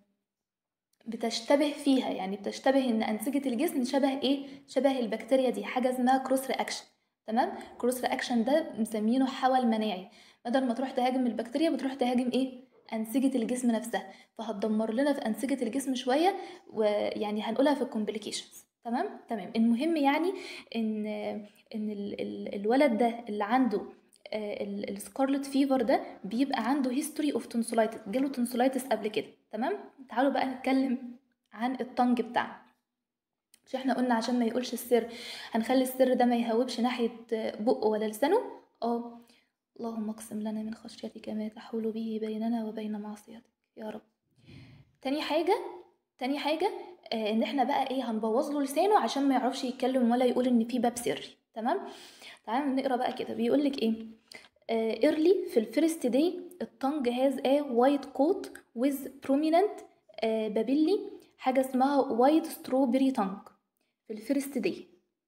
بتشتبه فيها يعني بتشتبه ان انسجه الجسم شبه ايه شبه البكتيريا دي حاجه اسمها كروس رياكشن تمام كروس رياكشن ده مسمينه حول مناعي بدل ما تروح تهاجم البكتيريا بتروح تهاجم ايه انسجه الجسم نفسها فهتدمر لنا في انسجه الجسم شويه ويعني هنقولها في الكومبليكيشنز تمام تمام المهم يعني ان ان ال ال الولد ده اللي عنده السكارلت فيفر ده بيبقى عنده هيستوري اوف تونسولايتس جاله تونسولايتس قبل كده تمام تعالوا بقى نتكلم عن الطنج بتاعنا مش احنا قلنا عشان ما يقولش السر هنخلي السر ده ما يهوبش ناحيه بقه ولا لسانه اه اللهم اقسم لنا من خشيتك ما تحول به بيننا وبين معصيتك يا رب تاني حاجه تاني حاجه آه ان احنا بقى ايه هنبوظ له لسانه عشان ما يعرفش يتكلم ولا يقول ان في باب سري تمام تعالوا نقرا بقى كده بيقول لك ايه ايرلي في الفيرست داي التنج هاز ا وايت كوت ويز بروميننت بابيلي حاجه اسمها وايت ستروبري تانج في الفيرست داي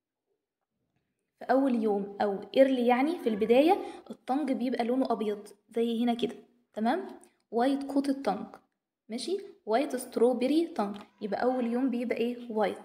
في اول يوم او ايرلي يعني في البدايه التنج بيبقى لونه ابيض زي هنا كده تمام وايت كوت التنج ماشي وايت ستروبري تانج يبقى اول يوم بيبقى ايه وايت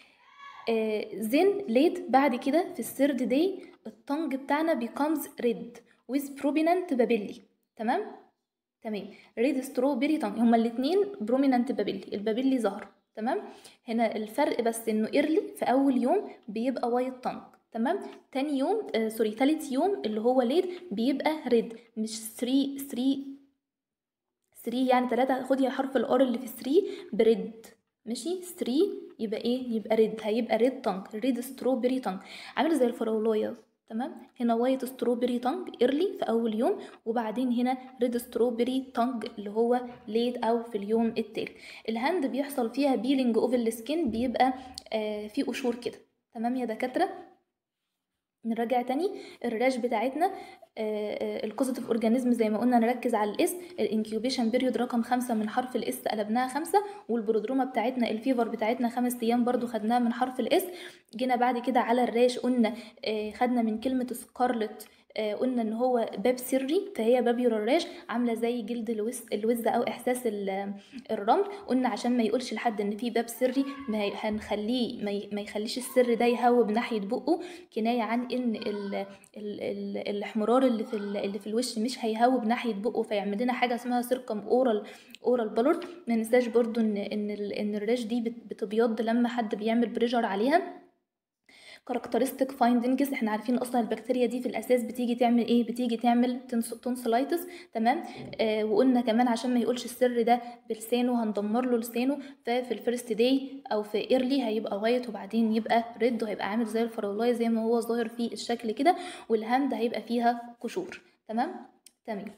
زين ليت بعد كده في الثيرد داي التنج بتاعنا بيكمز ريد with prominent بابيلي تمام تمام ريد ستروبري تانج هما الاتنين بروميننت بابيلي البابيلي ظهر تمام هنا الفرق بس انه ايرلي في اول يوم بيبقى وايت تانج تمام تاني يوم آه سوري تالت يوم اللي هو ليد بيبقى ريد مش 3 3 3 يعني 3 خدي حرف الار اللي في 3 بريد ماشي 3 يبقى ايه يبقى ريد هيبقى ريد تانج ريد ستروبري تانج عامل زي الفراولايه تمام هنا وايت ستروبري تانج ايرلي في اول يوم وبعدين هنا ريد ستروبري تانج اللي هو ليت او في اليوم التالت الهاند بيحصل فيها بيلينج اوف السكين بيبقى آه في قشور كده تمام يا دكاتره نراجع تاني الريلاش بتاعتنا الكوزيتيف اورجانيزم زي ما قلنا نركز على الاس الانكيوبيشن بيريود رقم خمسة من حرف الاس قلبناها خمسة والبرودروما بتاعتنا الفيفر بتاعتنا خمس ايام برضو خدناها من حرف الاس جينا بعد كده على الراش قلنا آه خدنا من كلمة سكارلت آه قلنا ان هو باب سري فهي بابيور الراش عامله زي جلد الوز الوز او احساس الرمل قلنا عشان ما يقولش لحد ان في باب سري ما هنخليه ما يخليش السر ده يهوب ناحيه بقه كنايه عن ان ال ال ال الاحمرار اللي في اللي في الوش مش هيهوب ناحيه بقه فيعمل لنا حاجه اسمها سيركم اورال اورال بالور ما ننساش برضو ان ان ان الراش دي بتبيض لما حد بيعمل بريشر عليها كاركترستيك فايندنجز احنا عارفين اصلا البكتيريا دي في الاساس بتيجي تعمل ايه بتيجي تعمل تونسلايتس تمام آه وقلنا كمان عشان ما يقولش السر ده بلسانه هندمر له لسانه ففي الفيرست داي او في ايرلي هيبقى وايت وبعدين يبقى ريد وهيبقى عامل زي الفراولايه زي ما هو ظاهر في الشكل كده والهاند هيبقى فيها قشور تمام تمام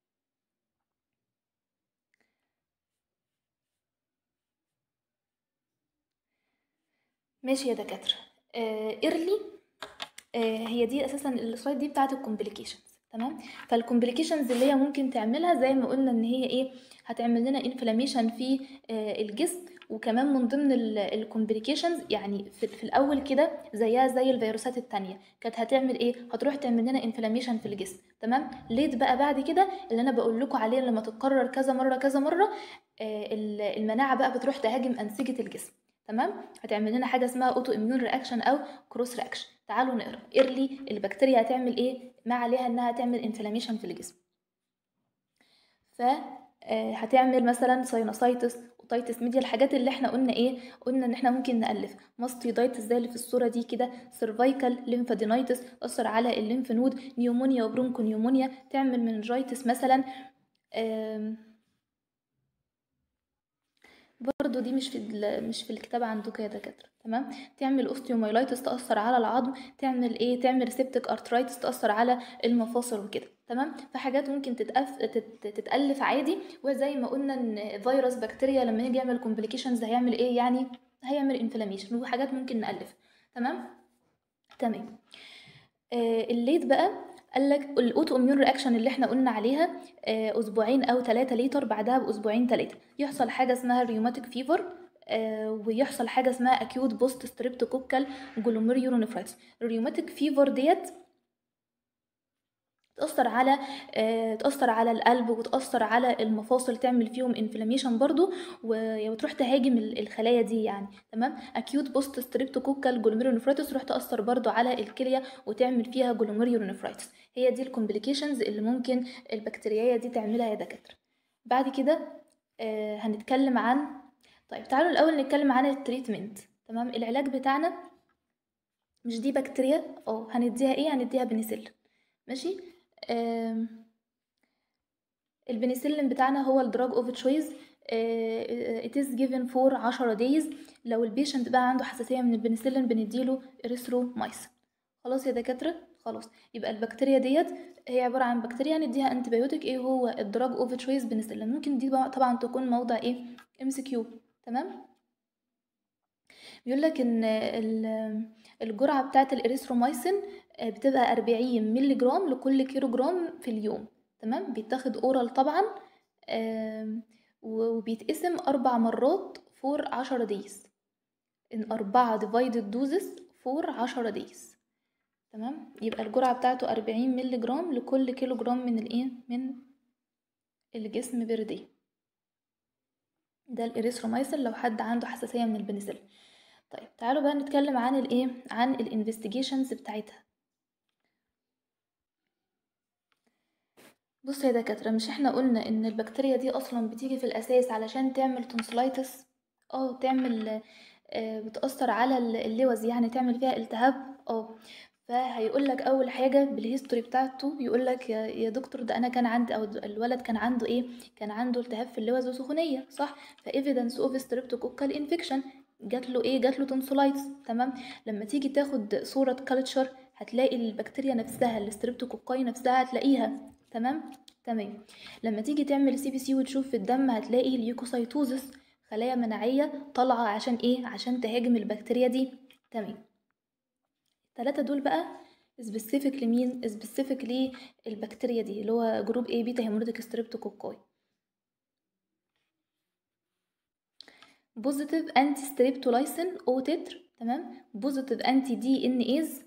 ماشي يا دكاتره ايرلي آه هي دي اساسا السلايد دي بتاعت الكومبليكيشنز تمام فالكومبليكيشنز اللي هي ممكن تعملها زي ما قلنا ان هي ايه هتعمل لنا انفلاميشن في آه الجسم وكمان من ضمن الكومبليكيشنز يعني في, في الاول كده زيها زي الفيروسات التانية كانت هتعمل ايه هتروح تعمل لنا انفلاميشن في الجسم تمام ليت بقى بعد كده اللي انا بقول لكم عليه لما تتكرر كذا مره كذا مره آه المناعه بقى بتروح تهاجم انسجه الجسم تمام هتعمل لنا حاجه اسمها اوتو اميون رياكشن او كروس رياكشن تعالوا نقرا ايرلي البكتيريا هتعمل ايه ما عليها انها تعمل انفلاميشن في الجسم ف هتعمل مثلا ساينوسايتس اوتايتس ميديا الحاجات اللي احنا قلنا ايه قلنا ان احنا ممكن نالف ماستيدايتس زي اللي في الصوره دي كده سيرفايكال ليمفادينايتس تاثر على الليمف نود نيومونيا وبرونكو نيومونيا تعمل مننجايتس مثلا برضو دي مش في مش في الكتاب عندكم يا دكاتره تمام تعمل اوستيومايلايتس تاثر على العظم تعمل ايه تعمل سيبتك ارترايتس تاثر على المفاصل وكده تمام فحاجات ممكن تتأف... تت... تتالف عادي وزي ما قلنا ان فيروس بكتيريا لما يجي يعمل كومبليكيشنز هيعمل ايه يعني هيعمل انفلاميشن وحاجات ممكن نالف تمام تمام آه الليد بقى قال لك الاوتو اميون رياكشن اللي احنا قلنا عليها آه اسبوعين او ثلاثة ليتر بعدها باسبوعين ثلاثة يحصل حاجه اسمها ريوماتيك فيفر آه ويحصل حاجه اسمها اكيوت بوست ستريبتوكوكال جلوميريولونيفرايتس الريوماتيك فيفر ديت تأثر على آه تأثر على القلب وتأثر على المفاصل تعمل فيهم انفلاميشن برضو وتروح تهاجم الخلايا دي يعني تمام اكيوت بوست ستريبتوكوكال جلوميريولونيفرايتس تروح تأثر برضو على الكلية وتعمل فيها جلوميريولونيفرايتس هي دي الكومبليكيشنز اللي ممكن البكتيريا دي تعملها يا دكاتره بعد كده آه هنتكلم عن طيب تعالوا الاول نتكلم عن التريتمنت تمام العلاج بتاعنا مش دي بكتيريا اه هنديها ايه هنديها بنسلين ماشي آه البنسلين بتاعنا هو الدراج اوف تشويز it is given for 10 days لو البيشنت بقى عنده حساسيه من البنسلين بنديله اريثرومايسين خلاص يا دكاتره خلاص يبقى البكتيريا ديت هي عباره عن بكتيريا نديها انتبيوتيك ايه هو الدراج اوف تشويس بنسلين ممكن دي طبعا تكون موضع ايه ام سي كيو تمام بيقول لك ان الجرعه بتاعه الاريثرومايسين بتبقى 40 مللي جرام لكل كيلو جرام في اليوم تمام بيتاخد اورال طبعا وبيتقسم اربع مرات فور 10 دايز ان أربعة ديفايدد دوزز فور 10 دايز تمام يبقى الجرعة بتاعته 40 مللي جرام لكل كيلو جرام من الايه من الجسم بير داي ده الاريثرومايسين لو حد عنده حساسية من البنسلين طيب تعالوا بقى نتكلم عن الايه عن الانفستيجيشنز بتاعتها بص يا دكاترة مش احنا قلنا ان البكتيريا دي اصلا بتيجي في الاساس علشان تعمل تونسلايتس اه تعمل آه، بتأثر على ال- اللوز يعني تعمل فيها التهاب اه فهيقول لك اول حاجه بالهيستوري بتاعته يقول لك يا يا دكتور ده انا كان عندي او الولد كان عنده ايه كان عنده التهاب في اللوز وسخونيه صح فايفيدنس اوف ستريبتوكوكال انفكشن جات له ايه جات له تونسولايتس تمام لما تيجي تاخد صوره كالتشر هتلاقي البكتيريا نفسها الستريبتوكوكاي نفسها هتلاقيها تمام تمام لما تيجي تعمل سي بي سي وتشوف في الدم هتلاقي اليوكوسايتوزس خلايا مناعيه طالعه عشان ايه عشان تهاجم البكتيريا دي تمام التلاتة دول بقى سبيسيفيك لمين سبيسيفيك للبكتيريا دي اللي هو جروب A بيتا هيموليتيك ستريبتوكوكاي بوزيتيف انتي ستريبتولايسين او تتر تمام بوزيتيف انتي دي ان ايز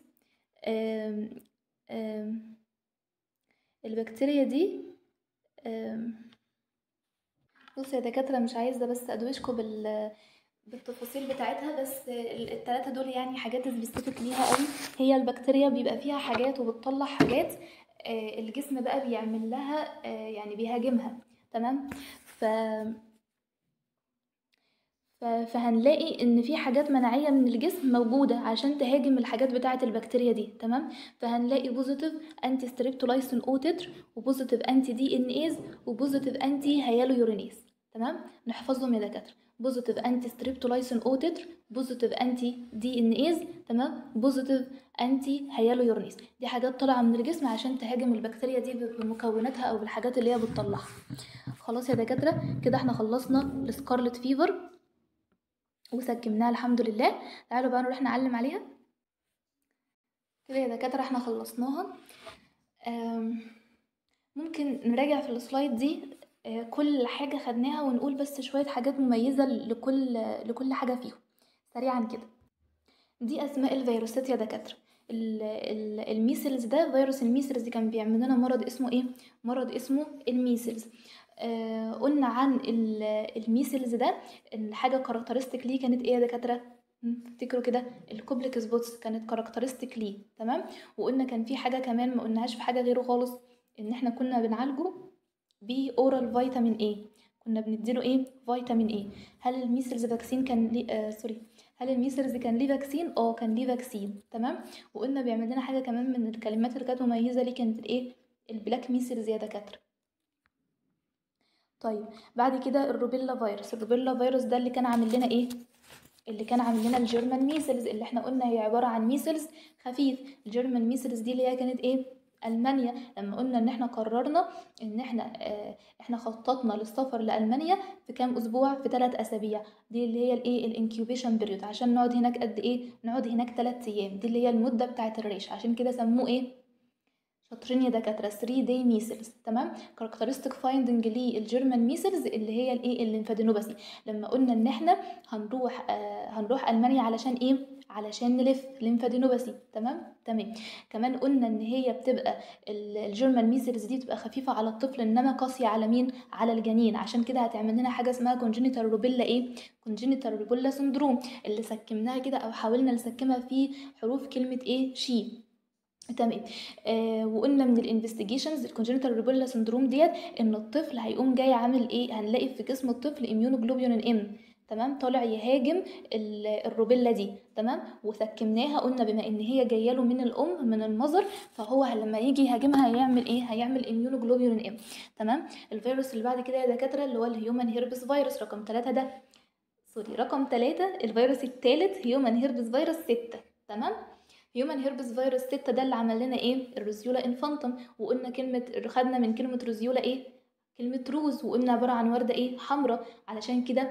البكتيريا دي آم، بص يا دكاترة مش عايزة بس أدوشكوا بال بالتفاصيل بتاعتها بس ال- التلاتة دول يعني حاجات سبيسيفيك ليها قوي هي البكتيريا بيبقى فيها حاجات وبتطلع حاجات آه، الجسم بقى بيعمل لها آه، يعني بيهاجمها تمام ف ف- فهنلاقي ان في حاجات مناعيه من الجسم موجوده عشان تهاجم الحاجات بتاعه البكتيريا دي تمام فهنلاقي بوزيتيف انتي ستريبتولايسين او تتر وبوزيتيف انتي دي ان ايز وبوزيتيف انتي هيالو يورينيز تمام نحفظهم يا دكاتره بوزيتيف انتي ستريبتولايسين او تتر بوزيتيف انتي دي ان ايز تمام بوزيتيف انتي هيالو يورينيز دي حاجات طالعه من الجسم عشان تهاجم البكتيريا دي بمكوناتها او بالحاجات اللي هي بتطلعها خلاص يا دكاتره كده احنا خلصنا السكارلت فيفر وسجمناها الحمد لله تعالوا بقى نروح نعلم عليها كده يا دكاترة احنا خلصناها آم، ممكن نراجع في السلايد دي آه، كل حاجة خدناها ونقول بس شوية حاجات مميزة لكل لكل حاجة فيهم سريعا كده دي اسماء الفيروسات يا دكاتره ال- ال- الميسلز ده فيروس الميسلز دي كان بيعمل لنا مرض اسمه ايه مرض اسمه الميسلز آه قلنا عن ال- الميسلز ده ان حاجه كاركترستيك ليه كانت ايه يا دكاتره مم، افتكروا كده الكوبليك سبوتس كانت كاركترستيك ليه تمام وقلنا كان في حاجه كمان ما قلناهاش في حاجه غيره خالص ان احنا كنا بنعالجه باورال فيتامين ايه كنا بنديله ايه فيتامين ايه هل الميسلز فاكسين كان ليه آه سوري هل الميسلز كان ليه فاكسين اه كان ليه فاكسين تمام وقلنا بيعمل لنا حاجه كمان من الكلمات اللي كانت مميزه ليه كانت الايه البلاك ميسلز يا دكاتره طيب بعد كده الروبيلا فيروس الروبيلا فيروس ده اللي كان عامل لنا ايه اللي كان عامل لنا الجيرمان ميسلز اللي احنا قلنا هي عباره عن ميسلز خفيف الجيرمان ميسلز دي اللي هي كانت ايه المانيا لما قلنا ان احنا قررنا ان احنا اه احنا خططنا للسفر لالمانيا في كام اسبوع في ثلاث اسابيع دي اللي هي الايه الانكيوبيشن بيريود عشان نقعد هناك قد ايه نقعد هناك 3 ايام دي اللي هي المده بتاعه الريش عشان كده سموه ايه شاطرين يا دكاتره 3 داي ميسلز تمام كاركترستيك فايندنج للجيرمان ميسلز اللي هي الايه الليمفادينوباثي لما قلنا ان احنا هنروح آه هنروح المانيا علشان ايه علشان نلف ليمفادينوباثي تمام تمام كمان قلنا ان هي بتبقى ال- الجيرمان ميسلز دي بتبقى خفيفه على الطفل انما قاسيه على مين على الجنين عشان كده هتعمل لنا حاجه اسمها كونجينيتال روبيلا ايه كونجينيتال روبيلا سندروم اللي سكمناها كده او حاولنا نسكمها في حروف كلمه ايه شي تمام آه وقلنا من الانفستيجيشنز الكونجنتال روبيلا سندروم ديت ان الطفل هيقوم جاي عامل ايه هنلاقي في جسم الطفل اميونوجلوبولين ام تمام طالع يهاجم ال- الروبيلا دي تمام وسكمناها قلنا بما ان هي جايه له من الام من المذر فهو لما يجي يهاجمها هيعمل ايه هيعمل اميونوجلوبولين ام تمام الفيروس اللي بعد كده يا دكاتره اللي هو الهيومن هيربس فيروس رقم 3 ده سوري رقم 3 الفيروس الثالث هيومن هيربس فيروس 6 تمام هيومن هيربس فيروس 6 ده اللي عمل لنا ايه الرزيولا انفانتم وقلنا كلمه خدنا من كلمه رزيولا ايه كلمه روز وقلنا عباره عن ورده ايه حمراء علشان كده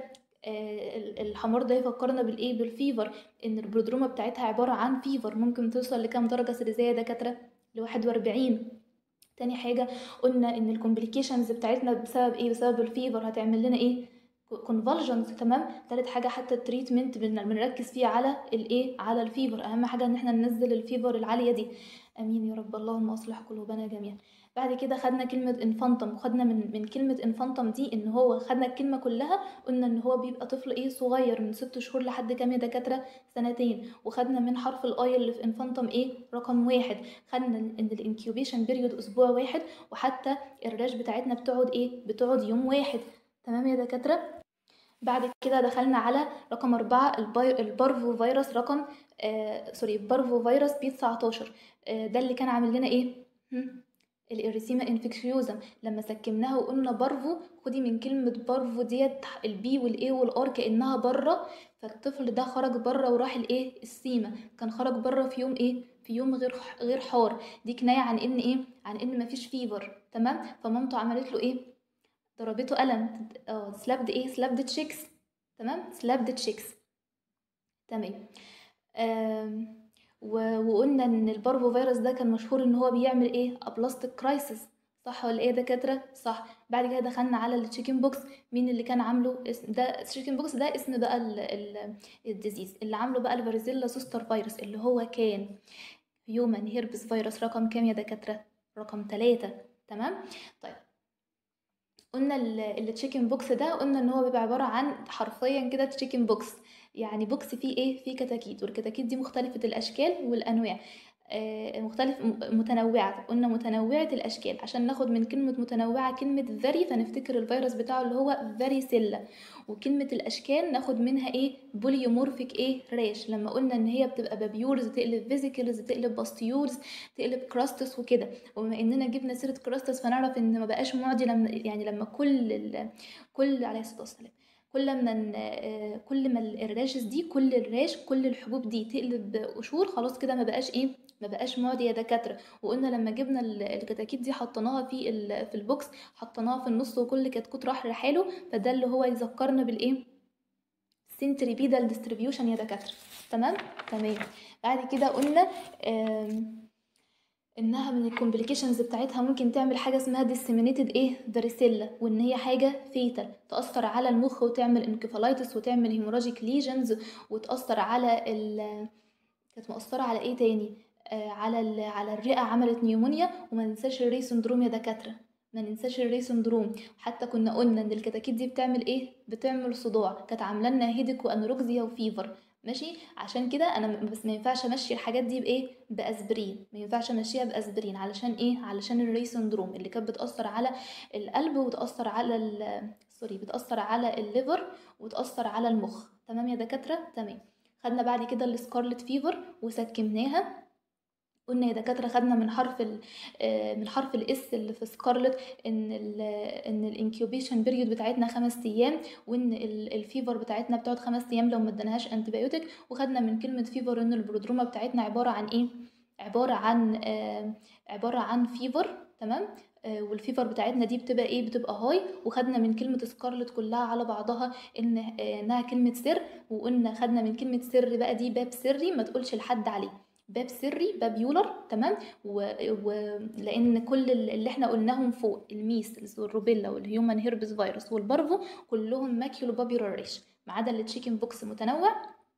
آه ال- الحمار ده يفكرنا بالايه بالفيفر ان البرودروما بتاعتها عباره عن فيفر ممكن توصل لكام درجه سيليزيه يا دكاتره ل 41 تاني حاجه قلنا ان الكومبليكيشنز بتاعتنا بسبب ايه بسبب الفيفر هتعمل لنا ايه كونفالجنز تمام تالت حاجه حتى التريتمنت بن- بنركز فيه على الايه على الفيفر اهم حاجه ان احنا ننزل الفيفر العاليه دي امين يا رب اللهم اصلح قلوبنا جميعا بعد كده خدنا كلمة انفانتم وخدنا من من كلمة انفانتم دي ان هو خدنا الكلمة كلها قلنا ان هو بيبقى طفل ايه صغير من ست شهور لحد كام يا دكاترة سنتين وخدنا من حرف الاي اللي في انفانتم ايه رقم واحد خدنا ان الانكيوبيشن بيريود اسبوع واحد وحتى الريش بتاعتنا بتقعد ايه بتقعد يوم واحد تمام يا دكاترة بعد كده دخلنا على رقم أربعة الباي- البارفو فيروس رقم آه سوري البارفو فيروس بي 19 آه ده اللي كان عامل لنا ايه هم؟ الاريسيما انفكشيوزم لما سكمناها وقلنا بارفو خدي من كلمة بارفو ديت البي والاي والار كأنها بره فالطفل ده خرج بره وراح الايه السيما كان خرج بره في يوم ايه في يوم غير غير حار دي كناية عن ان ايه عن ان مفيش فيفر تمام فمامته عملت له ايه ضربته قلم اه سلابد ايه سلابد تشيكس تمام سلابد تشيكس تمام آم، و- وقلنا ان البارفو فيروس ده كان مشهور ان هو بيعمل ايه ابلاستيك كرايسيس صح ولا ايه يا دكاتره صح بعد كده دخلنا على التشيكن بوكس مين اللي كان عامله اسم ده التشيكن بوكس ده اسم بقى ال ال الديزيز اللي عامله بقى الفاريزيلا سوستر فيروس اللي هو كان هيومن هيربس فيروس رقم كام يا دكاتره رقم ثلاثة تمام طيب قلنا التشيكن بوكس ده قلنا ان هو بيبقى عباره عن حرفيا كده تشيكن بوكس يعني بوكس فيه ايه فيه كتاكيت والكتاكيت دي مختلفه الاشكال والانواع آه، مختلف م- متنوعة قلنا متنوعة الأشكال عشان ناخد من كلمة متنوعة كلمة فاري فنفتكر الفيروس بتاعه اللي هو فاريسيلا وكلمة الأشكال ناخد منها ايه بوليومورفيك ايه راش لما قلنا ان هي بتبقى بابيولز تقلب فيزيكلز تقلب باستيولز تقلب كراستس وكده وبما اننا جبنا سيرة كراستس فنعرف ان ما بقاش معدي لما يعني لما كل ال... كل عليه الصلاة والسلام كل ما ن- آه، كل ما الراشز دي كل الراش كل الحبوب دي تقلب قشور خلاص كده ما بقاش ايه ما بقاش معدي يا دكاتره وقلنا لما جبنا ال- الكتاكيت دي حطيناها في ال- في البوكس حطيناها في النص وكل كتكوت راح لحاله فده اللي هو يذكرنا بالايه سنتريبيدال ديستريبيوشن يا دكاتره تمام تمام بعد كده قلنا آم، انها من الكومبليكيشنز بتاعتها ممكن تعمل حاجه اسمها ديسيمينيتد ايه فاريسيلا وان هي حاجه فيتال تاثر على المخ وتعمل انكفالايتس وتعمل هيموراجيك ليجنز وتاثر على ال كانت مؤثره على ايه تاني آه على ال... على الرئه عملت نيومونيا وما ننساش الري سندروم يا دكاتره ما ننساش الري سندروم حتى كنا قلنا ان الكتاكيت دي بتعمل ايه بتعمل صداع كانت عامله لنا هيدك وانوركسيا وفيفر ماشي عشان كده انا م- بس ما ينفعش امشي الحاجات دي بايه باسبرين ما ينفعش امشيها باسبرين علشان ايه علشان الري سندروم اللي كانت بتاثر على القلب وتاثر على ال سوري بتاثر على الليفر وتاثر على المخ تمام يا دكاتره تمام خدنا بعد كده السكارلت فيفر وسكمناها قلنا يا دكاتره خدنا من حرف ال آه، من حرف الاس اللي في سكارلت ان ال ان الانكيوبيشن بيريود بتاعتنا خمس ايام وان ال- الفيفر بتاعتنا بتقعد خمس ايام لو ما اديناهاش انتبيوتيك وخدنا من كلمه فيفر ان البرودروما بتاعتنا عباره عن ايه عباره عن آه عباره عن فيفر تمام آه، والفيفر بتاعتنا دي بتبقى ايه بتبقى هاي وخدنا من كلمه سكارلت كلها على بعضها ان آه، انها كلمه سر وقلنا خدنا من كلمه سر بقى دي باب سري ما تقولش لحد عليه باب سري باب يولر تمام ولان و... لأن كل ال- اللي احنا قلناهم فوق الميسلز والروبيلا والهيومن هيربس فيروس والبارفو كلهم ماكيولو بابيولار ريش ما عدا التشيكن بوكس متنوع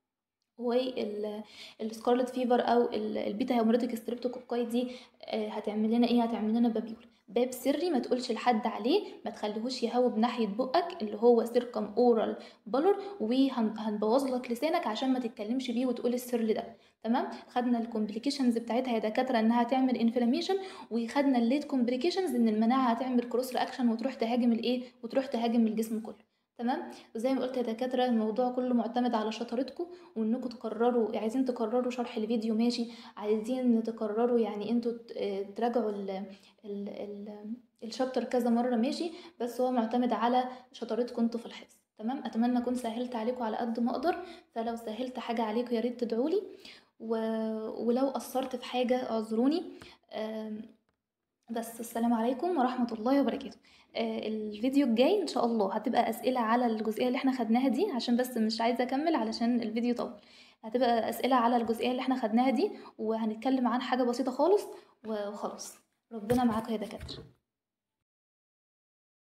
والسكارلت فيفر او ال- البيتا هيموريتك ستريبتوكوكاي دي آه، هتعمل لنا ايه هتعمل لنا بابيول باب سري ما تقولش لحد عليه ما تخليهوش يهوب ناحيه بقك اللي هو سيركم اورال بالور وهنبوظ لك لسانك عشان ما تتكلمش بيه وتقول السر ده تمام خدنا الكومبليكيشنز بتاعتها يا دكاتره انها تعمل انفلاميشن وخدنا الليت كومبليكيشنز ان المناعه هتعمل كروس رياكشن وتروح تهاجم الايه وتروح تهاجم الجسم كله تمام وزي ما قلت يا دكاتره الموضوع كله معتمد على شطارتكم وانكم تقرروا عايزين تكرروا شرح الفيديو ماشي عايزين تكرروا يعني انتوا ت- آه، تراجعوا ال ال ال الشابتر كذا مره ماشي بس هو معتمد على شطارتكم انتوا في الحفظ تمام اتمنى اكون سهلت عليكم على قد ما اقدر فلو سهلت حاجه عليكم يا ريت تدعولي و... ولو قصرت في حاجه اعذروني آم، بس السلام عليكم ورحمة الله وبركاته آه الفيديو الجاي ان شاء الله هتبقى اسئلة على الجزئية اللي احنا خدناها دي عشان بس مش عايزة اكمل علشان الفيديو طول هتبقى اسئلة على الجزئية اللي احنا خدناها دي وهنتكلم عن حاجة بسيطة خالص وخلاص ربنا معاكم يا دكاترة